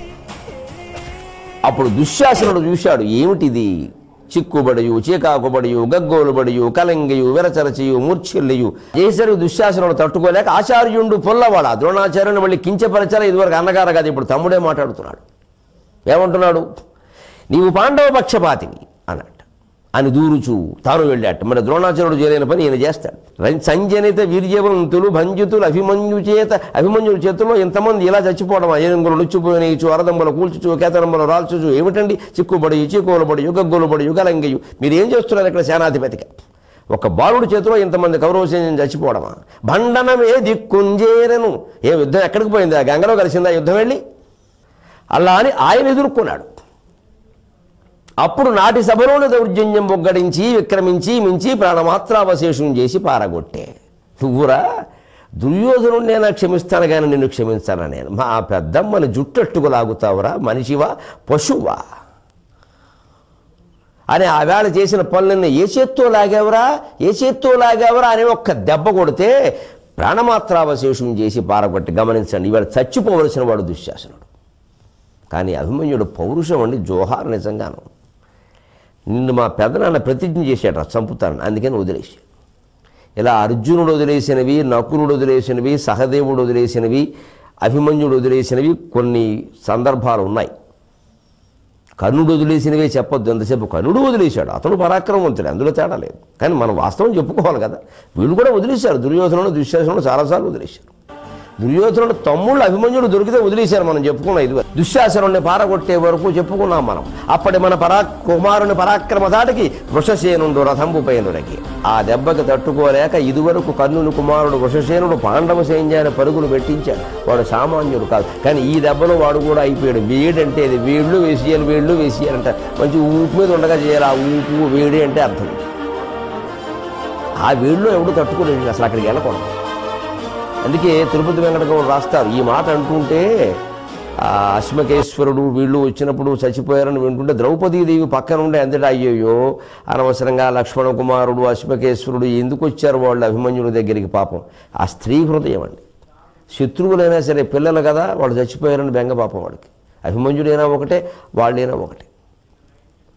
అప్పుడు దుశ్శాసనుడు చూశాడు ఏమిటిది చిక్కుబడియు చీకాకుబడియు గగ్గోలుబడియు కలంగియు విరచరచియు మూర్ఛిల్లియు చేసరికి దుశ్శాసనుడు తట్టుకోలేక ఆచార్యుండు పొల్లవాడ ద్రోణాచార్యుని మళ్ళీ కించపరచాల ఇదివరకు అన్నగారు కాదు ఇప్పుడు తమ్ముడే మాట్లాడుతున్నాడు ఏమంటున్నాడు నీవు పాండవ పక్షపాతివి అన్నట్టు అని దూరుచు తాను వెళ్ళాట మరి ద్రోణాచార్యుడు చేయలేని పని ఈయన చేస్తాడు రం- సంజనిత వీర్యవంతులు భంజితులు అభిమన్యు చేత అభిమన్యుల చేతుల్లో ఇంతమంది ఇలా చచ్చిపోవడం ఏనుగులు నుచ్చిపోయినచ్చు అరదంబలు కూల్చుచు కేతనంబలు రాల్చుచు ఏమిటండి చిక్కుబడి చీకోలుబడి యుగగ్గోలుబడి యుగలంగయు మీరు ఏం చేస్తున్నారు ఇక్కడ సేనాధిపతిగా ఒక బాలుడి చేతిలో ఇంతమంది కౌరవ సైన్యం చచ్చిపోవడమా భండనమే దిక్కుంజేరను ఏ యుద్ధం ఎక్కడికి పోయింది ఆ గంగలో కలిసిందా యుద్ధం వెళ్ళి అలా అని ఆయన ఎదుర్కొన్నాడు అప్పుడు నాటి సభలోని దౌర్జన్యం బొగ్గడించి విక్రమించి మించి ప్రాణమాత్రావశేషం చేసి పారగొట్టే నువ్వురా దుర్యోధను నేను క్షమిస్తాను కానీ నిన్ను క్షమించానా నేను మా పెద్దమ్మని జుట్టట్టుకు లాగుతావురా మనిషివా పశువా అని ఆ వేళ చేసిన పనులన్నీ ఏ చేత్తో లాగావురా ఏ చేత్తో లాగావురా అని ఒక్క దెబ్బ కొడితే ప్రాణమాత్రావశేషం చేసి పారగొట్టి గమనించండి ఇవాళ చచ్చిపోవలసిన వాడు దుశ్శాసనుడు కానీ అభిమన్యుడు పౌరుషం అండి జోహార్ నిజంగాను నిన్ను మా పెదనాన్న ప్రతిజ్ఞ చేశాడు చంపుతాను అందుకని వదిలేసి ఇలా అర్జునుడు వదిలేసినవి నకులుడు వదిలేసినవి సహదేవుడు వదిలేసినవి అభిమన్యుడు వదిలేసినవి కొన్ని సందర్భాలు ఉన్నాయి కర్ణుడు వదిలేసినవే చెప్పొద్దు ఎంతసేపు కర్ణుడు వదిలేశాడు అతను పరాక్రమవంతుడు అందులో తేడా లేదు కానీ మనం వాస్తవం చెప్పుకోవాలి కదా వీళ్ళు కూడా వదిలేశారు దుర్యోధనుడు దుశ్శాసనుడు చాలాసార్లు వదిలేశారు దుర్యోధనుడు తమ్ముళ్ళు అభిమన్యుడు దొరికితే వదిలేశారు మనం చెప్పుకున్నాం ఇది దుశ్శాసనుడిని పారగొట్టే వరకు చెప్పుకున్నాం మనం అప్పటి మన పరా కుమారుని పరాక్రమ దాటికి వృషసేనుడు రథంపు పైనుడికి ఆ దెబ్బకి తట్టుకోలేక ఇదివరకు కర్ణుని కుమారుడు వృషసేనుడు పాండవ సైన్యాన్ని పరుగులు పెట్టించాడు వాడు సామాన్యుడు కాదు కానీ ఈ దెబ్బలో వాడు కూడా అయిపోయాడు వేడంటే ఇది వేళ్ళు వేసేయాలి వేళ్ళు వేసేయాలంట మంచి ఊపు మీద ఉండగా చేయాలి ఆ ఊపు వేడి అంటే అర్థం ఆ వేడిలో ఎవడు తట్టుకోలేడు అసలు అక్కడికి వెళ్ళకూడదు అందుకే తిరుపతి వెంకటగౌడు రాస్తారు ఈ మాట అంటుంటే ఆ అశ్మకేశ్వరుడు వీళ్ళు వచ్చినప్పుడు చచ్చిపోయారని వింటుంటే ద్రౌపదీదేవి పక్కన ఉండే అంతటా అయ్యయ్యో అనవసరంగా లక్ష్మణ కుమారుడు అశ్మకేశ్వరుడు ఎందుకు వచ్చారు వాళ్ళు అభిమన్యుడి దగ్గరికి పాపం ఆ స్త్రీ హృదయం అండి శత్రువులైనా సరే పిల్లలు కదా వాళ్ళు చచ్చిపోయారని బెంగ పాపం వాడికి అభిమన్యుడైనా ఒకటే వాళ్ళైనా ఒకటే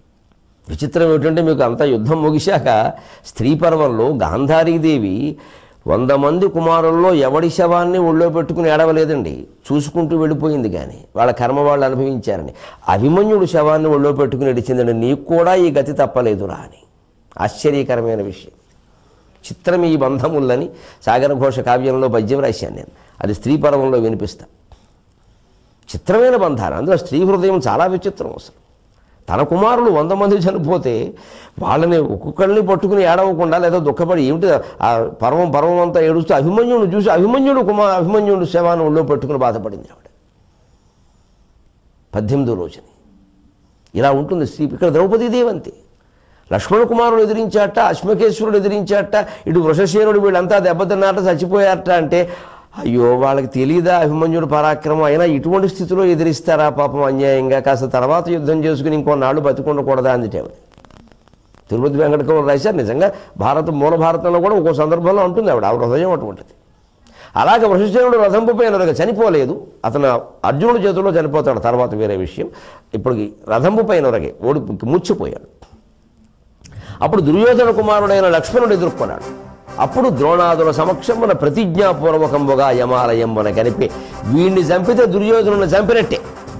విచిత్రం ఏమిటంటే మీకు అంత యుద్ధం ముగిశాక స్త్రీ పర్వంలో గాంధారీదేవి వంద మంది కుమారుల్లో ఎవడి శవాన్ని ఒళ్ళో పెట్టుకుని ఏడవలేదండి చూసుకుంటూ వెళ్ళిపోయింది కానీ వాళ్ళ కర్మ వాళ్ళు అనుభవించారని అభిమన్యుడు శవాన్ని ఒళ్ళో పెట్టుకుని ఏడిచిందండి నీకు కూడా ఈ గతి తప్పలేదురా అని ఆశ్చర్యకరమైన విషయం చిత్రం ఈ బంధములని సాగర ఘోష కావ్యంలో పద్యం రాశాను నేను అది స్త్రీ పర్వంలో వినిపిస్తా చిత్రమైన బంధాలు అందులో స్త్రీ హృదయం చాలా విచిత్రం అసలు తన కుమారులు వంద మంది చనిపోతే వాళ్ళని ఒక్కొక్కరిని పట్టుకుని ఏడవకుండా లేదా దుఃఖపడి ఏమిటి ఆ పర్వం పర్వం అంతా ఏడుస్తూ అభిమన్యుడు చూసి అభిమన్యుడు కుమార్ అభిమన్యుడు శవాన్ని ఒళ్ళో పెట్టుకుని బాధపడింది ఆవిడ పద్దెనిమిదో రోజుని ఇలా ఉంటుంది స్త్రీ ఇక్కడ ద్రౌపదీదేవి అంతే లక్ష్మణ కుమారుడు ఎదిరించాట అశ్మకేశ్వరుడు ఎదిరించాట ఇటు వృషశేనుడు వీళ్ళంతా దెబ్బతిన్నారట చచ్చిపోయారట అంటే అయ్యో వాళ్ళకి తెలియదా అభిమన్యుడు పరాక్రమం అయినా ఇటువంటి స్థితిలో ఎదిరిస్తారా పాపం అన్యాయంగా కాస్త తర్వాత యుద్ధం చేసుకుని ఇంకొన్నాళ్ళు బతికుండకూడదా అందుటేవిడ తిరుపతి వెంకటకవులు రాశారు నిజంగా భారత మూల భారతంలో కూడా ఒక్కో సందర్భంలో ఉంటుంది ఆవిడ ఆవిడ హృదయం అటువంటిది అలాగే వృషశేనుడు రథంపుపై ఎనరుగా చనిపోలేదు అతను అర్జునుడి చేతుల్లో చనిపోతాడు తర్వాత వేరే విషయం ఇప్పుడు రథంపుపై ఎనరగే ఓడి ముచ్చిపోయాడు అప్పుడు దుర్యోధన కుమారుడైన లక్ష్మణుడు ఎదుర్కొన్నాడు అప్పుడు ద్రోణాదుల సమక్షమున ప్రతిజ్ఞాపూర్వకంబుగా యమాలయంబున కనిపి వీణ్ణి చంపితే దుర్యోధనుని చంపినట్టే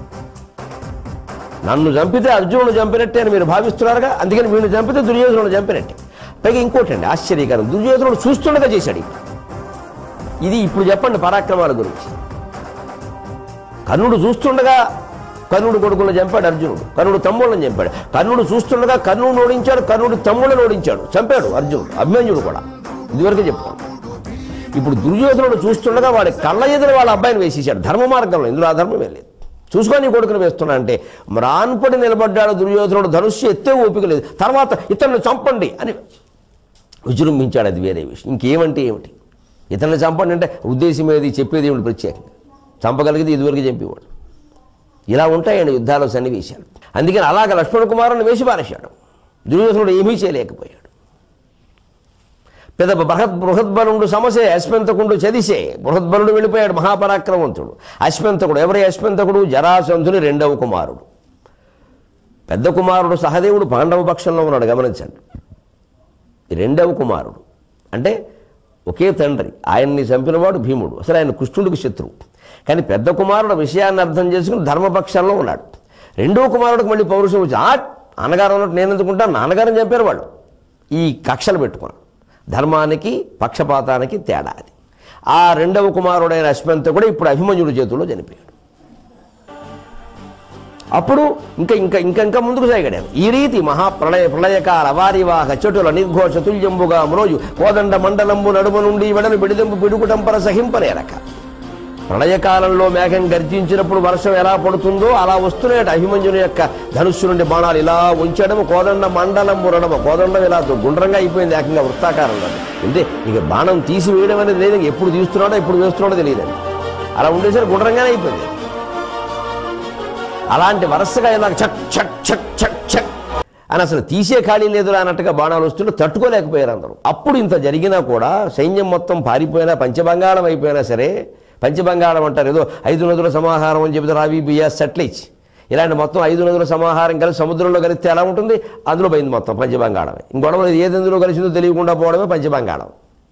నన్ను చంపితే అర్జునుడు చంపినట్టే అని మీరు భావిస్తున్నారుగా అందుకని వీడిని చంపితే దుర్యోధనుడు చంపినట్టే పైగా ఇంకోటి అండి ఆశ్చర్యకరం దుర్యోధనుడు చూస్తుండగా చేశాడు ఇది. ఇది ఇప్పుడు చెప్పండి పరాక్రమాల గురించి కర్ణుడు చూస్తుండగా కర్ణుడు కొడుకులను చంపాడు అర్జునుడు కర్ణుడు తమ్ముళ్ళని చంపాడు కర్ణుడు చూస్తుండగా కర్ణుడు ఓడించాడు కర్ణుడు తమ్ముళ్ళని ఓడించాడు చంపాడు అర్జునుడు అభిమన్యుడు కూడా ఇదివరకే చెప్పుకోండి ఇప్పుడు దుర్యోధనుడు చూస్తుండగా వాడి కళ్ళ ఎదురు వాళ్ళ అబ్బాయిని వేసేసాడు ధర్మ మార్గంలో ఇందులో అధర్మం ఏం లేదు చూసుకొని నీ కొడుకుని వేస్తున్నా అంటే మ్రాన్పడి నిలబడ్డాడు దుర్యోధనుడు ధనుస్సు ఎత్తే ఓపిక లేదు తర్వాత ఇతన్ని చంపండి అని విజృంభించాడు అది వేరే విషయం ఇంకేమంటే ఏమిటి ఇతన్ని చంపండి అంటే ఉద్దేశం ఏది చెప్పేది ఏమిటి ప్రత్యేకంగా చంపగలిగితే ఇదివరకు చంపేవాడు ఇలా ఉంటాయండి యుద్ధాలు సన్నివేశాలు అందుకని అలాగ లక్ష్మణ కుమారుని వేసి పారేశాడు దుర్యోధనుడు ఏమీ చేయలేకపోయాడు పెద్ద బృహత్ బృహద్బలుడు సమసే అశ్వంతకుడు చదిసే బృహద్బలుడు వెళ్ళిపోయాడు మహాపరాక్రమవంతుడు అశ్వంతకుడు ఎవరి అశ్వంతకుడు జరాసంధుని రెండవ కుమారుడు పెద్ద కుమారుడు సహదేవుడు పాండవ పక్షంలో ఉన్నాడు గమనించండి ఈ రెండవ కుమారుడు అంటే ఒకే తండ్రి ఆయన్ని చంపినవాడు భీముడు అసలు ఆయన కృష్ణుడికి శత్రువు కానీ పెద్ద కుమారుడు విషయాన్ని అర్థం చేసుకుని ధర్మపక్షంలో ఉన్నాడు రెండవ కుమారుడికి మళ్ళీ పౌరుషం వచ్చి ఆ నాన్నగారు అన్నట్టు నేను ఎందుకుంటాను నాన్నగారిని చంపారు వాళ్ళు ఈ కక్షలు పెట్టుకున్నాడు ధర్మానికి పక్షపాతానికి తేడా అది ఆ రెండవ కుమారుడైన అశ్వంత కూడా ఇప్పుడు అభిమన్యుడి చేతుల్లో చనిపోయాడు అప్పుడు ఇంకా ఇంకా ఇంకా ఇంకా ముందుకు సాగాడు ఈ రీతి మహాప్రళయ ప్రళయకాల వారివాహ చటుల నిర్ఘోష తుల్యంబుగా మ్రోయు కోదండ మండలంబు నడుమ నుండి వెడలు బిడిదెంపు పిడుగుటంపర సహింపనేరక ప్రళయకాలంలో మేఘం గర్జించినప్పుడు వర్షం ఎలా పడుతుందో అలా వస్తున్నాయట అభిమన్యుని యొక్క ధనుస్సు నుండి బాణాలు ఇలా ఉంచడము కోదండ మండలం మురడము కోదండం ఇలా గుండ్రంగా అయిపోయింది ఏకంగా వృత్తాకారంలో అంటే ఇక బాణం తీసి వేయడం అనేది లేదు ఎప్పుడు తీస్తున్నాడో ఎప్పుడు వేస్తున్నాడో తెలియదండి అలా ఉండేసరికి గుండ్రంగానే అయిపోయింది అలాంటి వరుసగా ఇలా చక్ చక్ చక్ చక్ చక్ అని అసలు తీసే ఖాళీ లేదు అన్నట్టుగా బాణాలు వస్తుంటే తట్టుకోలేకపోయారు అందరూ అప్పుడు ఇంత జరిగినా కూడా సైన్యం మొత్తం పారిపోయినా పంచబంగాళం అయిపోయినా సరే పంచబంగాళం అంటారు ఏదో ఐదు నదుల సమాహారం అని చెబుతారు రావి బియా సెట్లిచ్ ఇలాంటి మొత్తం ఐదు నదుల సమాహారం కలిసి సముద్రంలో కలిస్తే ఎలా ఉంటుంది అందులో పోయింది మొత్తం పంచబంగాళమే ఇంకొడవ ఏది ఎందులో కలిసిందో తెలియకుండా పోవడమే పంచబంగాళం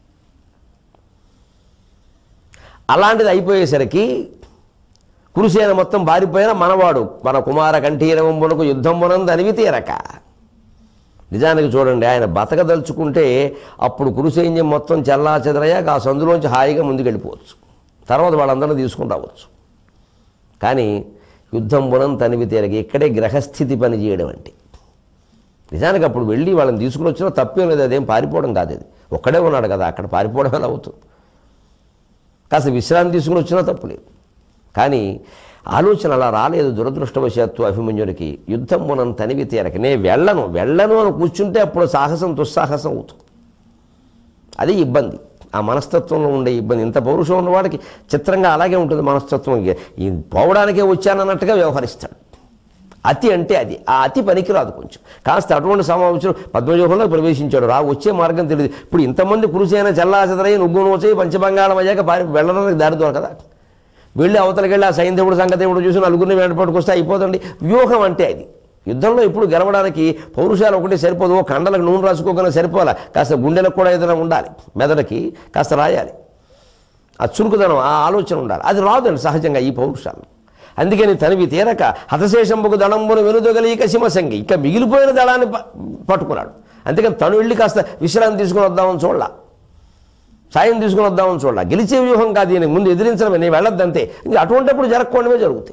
అలాంటిది అయిపోయేసరికి కురుసేన మొత్తం బారిపోయిన మనవాడు మన కుమార కంఠీరవంబునకు యుద్ధంబునందు అనివి తీరక నిజానికి చూడండి ఆయన బతకదలుచుకుంటే అప్పుడు కురుసైన్యం మొత్తం చెల్లా చెదరయ్యాక ఆ సందులోంచి హాయిగా ముందుకెళ్ళిపోవచ్చు తర్వాత వాళ్ళందరినీ తీసుకుని రావచ్చు కానీ యుద్ధం బునం తనివి తీరక ఇక్కడే గ్రహస్థితి పని చేయడం అంటే నిజానికి అప్పుడు వెళ్ళి వాళ్ళని తీసుకుని వచ్చినా తప్పేం లేదు అదేం పారిపోవడం కాదు అది ఒక్కడే ఉన్నాడు కదా అక్కడ పారిపోవడం ఎలా అవుతుంది కాస్త విశ్రాంతి తీసుకుని వచ్చినా తప్పు లేదు కానీ ఆలోచన అలా రాలేదు దురదృష్టవశాత్తు అభిమన్యుడికి యుద్ధం మనం తనివి తీరక నే వెళ్ళను వెళ్ళను అని కూర్చుంటే అప్పుడు సాహసం దుస్సాహసం అవుతుంది అది ఇబ్బంది ఆ మనస్తత్వంలో ఉండే ఇబ్బంది ఇంత పౌరుషం ఉన్నవాడికి చిత్రంగా అలాగే ఉంటుంది మనస్తత్వం ఇక ఈ పోవడానికే వచ్చానన్నట్టుగా వ్యవహరిస్తాడు అతి అంటే అది ఆ అతి పనికిరాదు కొంచెం కాస్త అటువంటి సమావేశం పద్మవ్యూహంలో ప్రవేశించాడు రా వచ్చే మార్గం తెలియదు ఇప్పుడు ఇంతమంది కురుసైన చల్లా చెదరై నుగ్గు నోచే పంచబంగాళం అయ్యాక పారి వెళ్ళడానికి దారి దొరకదా వెళ్ళి అవతలకి వెళ్ళి ఆ సైంధవుడు సంగతేవుడు చూసి నలుగురిని వెంట పట్టుకొస్తే అయిపోతుంది వ్యూహం అంటే అది యుద్ధంలో ఇప్పుడు గెలవడానికి పౌరుషాలు ఒకటి సరిపోదు ఓ కండలకు నూనె రాసుకోకుండా సరిపోవాలి కాస్త గుండెలకు కూడా ఏదైనా ఉండాలి మెదడుకి కాస్త రాయాలి ఆ చురుకుదనం ఆ ఆలోచన ఉండాలి అది రాదండి సహజంగా ఈ పౌరుషాలు అందుకని తనివి తీరక హతశేషంబుకు దళంబును వెనుదొగలీక శిమసంగి ఇంకా మిగిలిపోయిన దళాన్ని ప- పట్టుకున్నాడు అందుకని తను వెళ్ళి కాస్త విశ్రాంతి తీసుకుని వద్దామని చూడాల సాయం తీసుకుని వద్దామని చూడాల గెలిచే వ్యూహం కాదు ఈయన ముందు ఎదిరించడం నేను వెళ్ళొద్దంతే ఇంకా అటువంటిప్పుడు జరగకుండామే జరుగుతాయి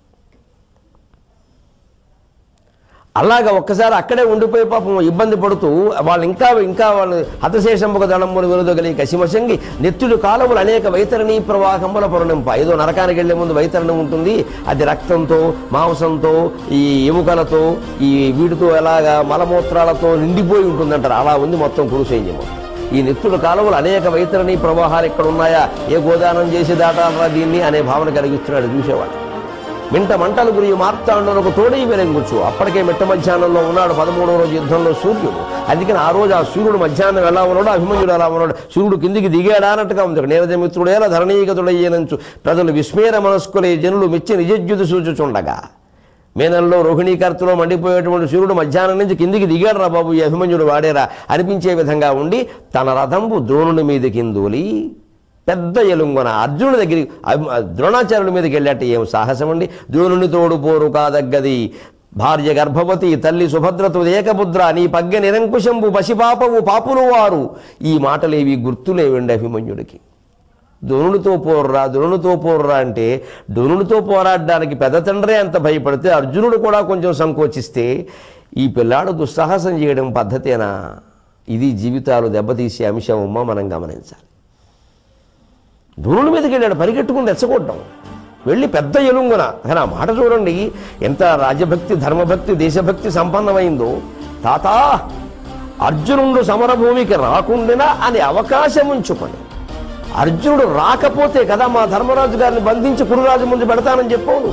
అలాగా ఒక్కసారి అక్కడే ఉండిపోయి పాపం ఇబ్బంది పడుతూ వాళ్ళు ఇంకా ఇంకా వాళ్ళు హతశేషంబుక దళంబులు వెనుదొగలి కసిమశంగి నెత్తుడు కాలములు అనేక వైతరణి ప్రవాహముల పరుణింప ఏదో నరకానికి వెళ్లే ముందు వైతరణం ఉంటుంది అది రక్తంతో మాంసంతో ఈ ఎముకలతో ఈ వీటితో ఎలాగా మలమూత్రాలతో నిండిపోయి ఉంటుందంటారు అలా ఉంది మొత్తం కురుసైన్యము ఈ నెత్తుల కాలువలు అనేక వైతరణి ప్రవాహాలు ఇక్కడ ఉన్నాయా ఏ గోదానం చేసి దాటాలరా దీన్ని అనే భావన కలిగిస్తున్నాడు చూసేవాడు మింట మంటలు గురి మార్తాండునకు తోడై వెలంగుచ్చు అప్పటికే మిట్ట మధ్యాహ్నంలో ఉన్నాడు పదమూడవ రోజు యుద్ధంలో సూర్యుడు అందుకని ఆ రోజు ఆ సూర్యుడు మధ్యాహ్నం ఎలా ఉన్నాడు అభిమన్యుడు ఎలా ఉన్నాడు సూర్యుడు కిందికి దిగాడా అన్నట్టుగా ఉంది నీరజమిత్రుడేలా ధరణీగతుడయ్యేనంచు ప్రజలు విస్మేర మనస్కులే జనులు మెచ్చి నిజజ్యుతి సూచుచుండగా మేనల్లో రోహిణీకర్తలో మండిపోయేటువంటి సూర్యుడు మధ్యాహ్నం నుంచి కిందికి దిగాడు రా బాబు ఈ అభిమన్యుడు వాడేరా అనిపించే విధంగా ఉండి తన రథంబు ద్రోణుని మీద కిందూలి పెద్ద ఎలుంగున అర్జునుడి దగ్గరికి అభి- ద్రోణాచార్యుడి మీదకి వెళ్ళాట ఏం సాహసం అండి ద్రోణుని తోడు పోరు కాదగ్గది భార్య గర్భవతి తల్లి సుభద్రతో ఏకపుద్ర నీ పగ్గ నిరంకుశంబు పసిపాపవు పాపులు వారు ఈ మాటలేవి గుర్తులేవండి అభిమన్యుడికి ద్రోణుడితో పోర్రా ద్రోణుడితో పోర్రా అంటే ద్రోణుడితో పోరాడడానికి పెద్ద తండ్రే అంత భయపడితే అర్జునుడు కూడా కొంచెం సంకోచిస్తే ఈ పిల్లాడు దుస్సాహసం చేయడం పద్ధతేనా ఇది జీవితాలు దెబ్బతీసే అంశం అమ్మ మనం గమనించాలి ద్రోణుడి మీదకి వెళ్ళాడు పరిగెట్టుకుని రెచ్చగొట్టడం వెళ్ళి పెద్ద ఎలుంగున కానీ ఆ మాట చూడండి ఎంత రాజభక్తి ధర్మభక్తి దేశభక్తి సంపన్నమైందో తాత అర్జునుడు సమరభూమికి రాకుండినా అని అవకాశం ఉంచుకొని అర్జునుడు రాకపోతే కదా మా ధర్మరాజు గారిని బంధించి కురురాజు ముందు పెడతానని చెప్పావు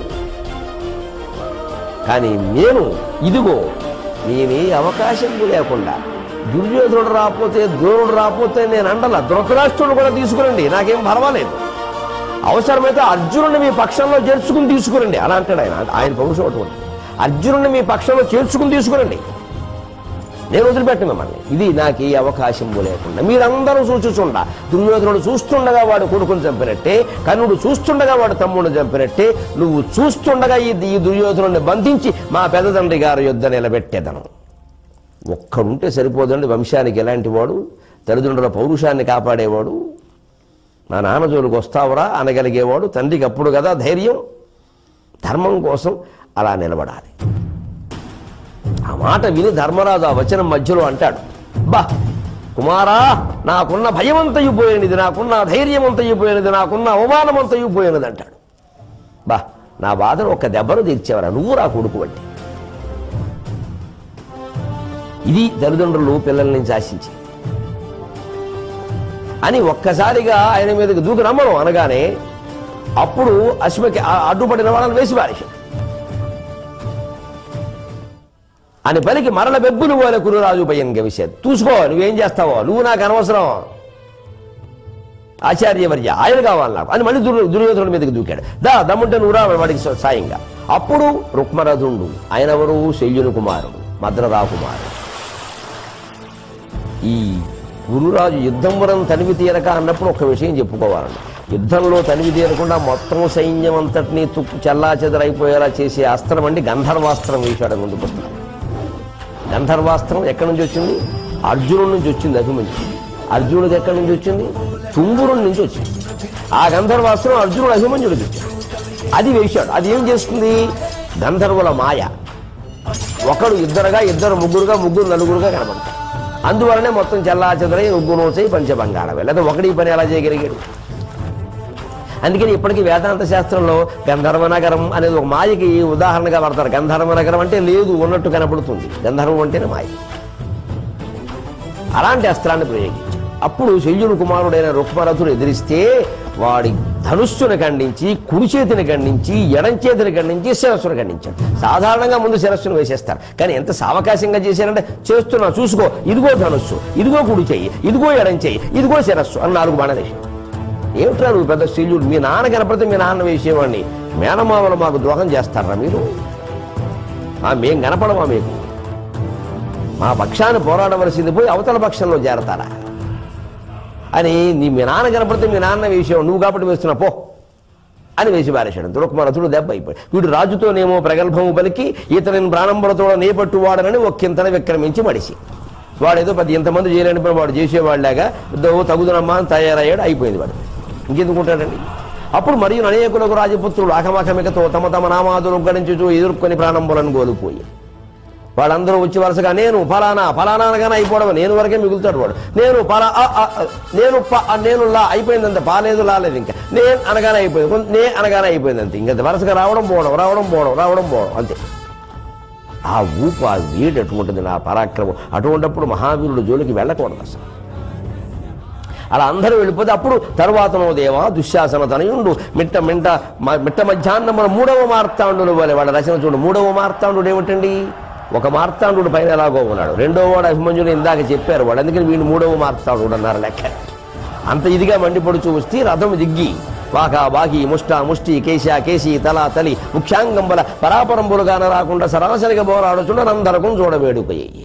కానీ నేను ఇదిగో నేనే అవకాశం లేకుండా దుర్యోధనుడు రాకపోతే ద్రోణుడు రాకపోతే నేను అండల ధృతరాష్ట్రుడు కూడా తీసుకురండి నాకేం పర్వాలేదు అవసరమైతే అర్జునుడిని మీ పక్షంలో చేర్చుకుని తీసుకురండి అలా అంటాడు ఆయన ఆయన పౌరుషం అటువంటి అర్జునుడిని మీ పక్షంలో చేర్చుకుని తీసుకురండి నేను వదిలిపెట్ట మిమ్మల్ని ఇది నాకు ఈ అవకాశం లేకుండా మీరందరూ చూచుచుండ దుర్యోధనుడు చూస్తుండగా వాడు కొడుకుని చంపినట్టే కర్ణుడు చూస్తుండగా వాడు తమ్ముడు చంపినట్టే నువ్వు చూస్తుండగా ఈ ఈ దుర్యోధనుడిని బంధించి మా పెద్ద తండ్రి గారి యుద్ధ నిలబెట్టేదను ఒక్కడుంటే సరిపోదండి వంశానికి ఎలాంటి వాడు తల్లిదండ్రుల పౌరుషాన్ని కాపాడేవాడు నా నాన్న జోలికి వస్తావురా అనగలిగేవాడు తండ్రికి అప్పుడు కదా ధైర్యం ధర్మం కోసం అలా నిలబడాలి ఆ మాట విని ధర్మరాజు ఆ వచనం మధ్యలో అంటాడు బా కుమారా నాకున్న భయమంతయు పోయినది నాకున్న ధైర్యమంతయు పోయినది నాకున్న అవమానమంతయు పోయినది అంటాడు బా నా బాధను ఒక్క దెబ్బను తీర్చేవరా నువ్వు రా కొడుకు వంటి ఇది తల్లిదండ్రులు పిల్లల నుంచి ఆశించి అని ఒక్కసారిగా ఆయన మీదకి దూకి నమ్మడం అనగానే అప్పుడు అశ్వకి ఆ అడ్డుపడిన వాళ్ళని వేసి పారేశాడు అని పలికి మరల బెబ్బులు వాళ్ళ కురురాజు పయ్యన్ గవిసేది చూసుకో నువ్వేం చేస్తావో నువ్వు నాకు అనవసరం ఆచార్యవర్య ఆయన కావాలి నాకు అని మళ్ళీ దుర్ దుర్యోధనుడి మీదకి దూకాడు దా దమ్ముంటే నువ్వు రా వాడికి స- సాయంగా అప్పుడు రుక్మరథుండు ఆయన ఎవరు శల్యుని కుమారుడు మద్రరా కుమారుడు ఈ గురురాజు యుద్ధం వరం తనివి తీరక అన్నప్పుడు ఒక విషయం చెప్పుకోవాలండి యుద్ధంలో తనివి తీరకుండా మొత్తం సైన్యం అంతటినీ తుక్కు చెల్లా చెదరైపోయేలా చేసే అస్త్రం అండి గంధర్వాస్త్రం వేశాడు ముందు పుస్తకం గంధర్వాస్త్రం ఎక్కడి నుంచి వచ్చింది అర్జునుడి నుంచి వచ్చింది అభిమన్యు అర్జునుడికి ఎక్కడి నుంచి వచ్చింది తుంగురుడి నుంచి వచ్చింది ఆ గంధర్వాస్త్రం అర్జునుడు అభిమన్యుడికి ఇచ్చాడు అది వేశాడు అది ఏం చేస్తుంది గంధర్వుల మాయ ఒకడు ఇద్దరుగా ఇద్దరు ముగ్గురుగా ముగ్గురు నలుగురుగా కనబడతారు అందువలనే మొత్తం చల్లా చెదరై ఉగ్గునోసై పంచబంగాళమే లేదా ఒకటి పని ఎలా చేయగలిగాడు అందుకని ఇప్పటికీ వేదాంత శాస్త్రంలో గంధర్వ నగరం అనేది ఒక మాయకి ఉదాహరణగా వాడతారు గంధర్వ నగరం అంటే లేదు ఉన్నట్టు కనబడుతుంది గంధర్వం అంటేనే మాయ అలాంటి అస్త్రాన్ని ప్రయోగించాడు అప్పుడు శల్యుని కుమారుడైన రుక్మరథుడు ఎదిరిస్తే వాడి ధనుస్సును ఖండించి కుడి చేతిని ఖండించి ఎడం చేతిని ఖండించి శిరస్సును ఖండించాడు సాధారణంగా ముందు శిరస్సును వేసేస్తారు కానీ ఎంత సావకాశంగా చేశారంటే చేస్తున్నా చూసుకో ఇదిగో ధనుస్సు ఇదిగో కుడి చెయ్యి ఇదిగో ఎడం చెయ్యి ఇదిగో శిరస్సు అని నాలుగు బాణాలు వేశాడు ఏమిట్రా నువ్వు పెద్ద శల్యుడు మీ నాన్న కనపడితే మీ నాన్న వేసేవాడిని మేనమామలు మాకు ద్రోహం చేస్తారా మీరు ఆ మేం కనపడమా మీకు మా పక్షాన్ని పోరాడవలసింది పోయి అవతల పక్షంలో చేరతారా అని నీ మీ నాన్న కనపడితే మీ నాన్న వేసావు నువ్వు కాబట్టి వేస్తున్నా పో అని వేసి పారేశాడు దురకుమారతుడు దెబ్బ అయిపోయాడు వీడు రాజుతోనేమో ప్రగల్భము పలికి ఇతని ప్రాణంబలతో నేపట్టువాడనని ఒక్కింతన విక్రమించి మడిసి వాడేదో పది ఎంతమంది చేయలేని పని వాడు చేసేవాళ్ళగా దో తగుదనమ్మా అని తయారయ్యాడు అయిపోయింది వాడు ఇంకెందుకుంటాడండి అప్పుడు మరియు అనేకులకు రాజపుత్రులు అకమకమికతో తమ తమ నామాదులు గణించుచు ఎదుర్కొని ప్రాణంబులను కోల్పోయి వాళ్ళందరూ వచ్చి వరుసగా నేను ఫలానా ఫలానా అనగానే అయిపోవడం నేను వరకే మిగులుతాడు వాడు నేను ఫలా ఆ, ఆ, ఆ, నేను ప ఆ, నేను లా అయిపోయింది అంతే పాలేదు లాలేదు ఇంకా నేను అనగానే అయిపోయింది కొంత నే అనగానే అయిపోయింది అంతే ఇంకా వరుసగా రావడం పోవడం రావడం పోవడం రావడం పోవడం అంతే ఆ ఊపు ఆ వీడు అటువంటిది నా పరాక్రమం అటువంటప్పుడు మహావీరుడు జోలికి వెళ్ళకూడదు అసలు అలా అందరూ వెళ్ళిపోతే అప్పుడు తర్వాతనో దేవా దుశ్శాసన తనయుండు మిట్ట మింట మ- మిట్ట మధ్యాహ్నమున మూడవ మార్తాండులు వలె వాళ్ళ రచన చూడు మూడవ మార్తాండు ఏమిటండి ఒక మార్తాండు పైన ఎలాగో ఉన్నాడు రెండో వాడు అభిమన్యుడు ఇందాక చెప్పారు వాడు అందుకని వీడు మూడవ మార్తాండు అన్నారు లెక్క అంత ఇదిగా మండిపడుచు వస్తే రథం దిగ్గి వాక బాకి ముష్ట ముష్టి కేశ కేసి తల తలి ముఖ్యాంగంబల పరాపరంబులుగాన రాకుండా సరాసరిగా పోరాడుచుండ నందరకం చూడవేడుకయ్యి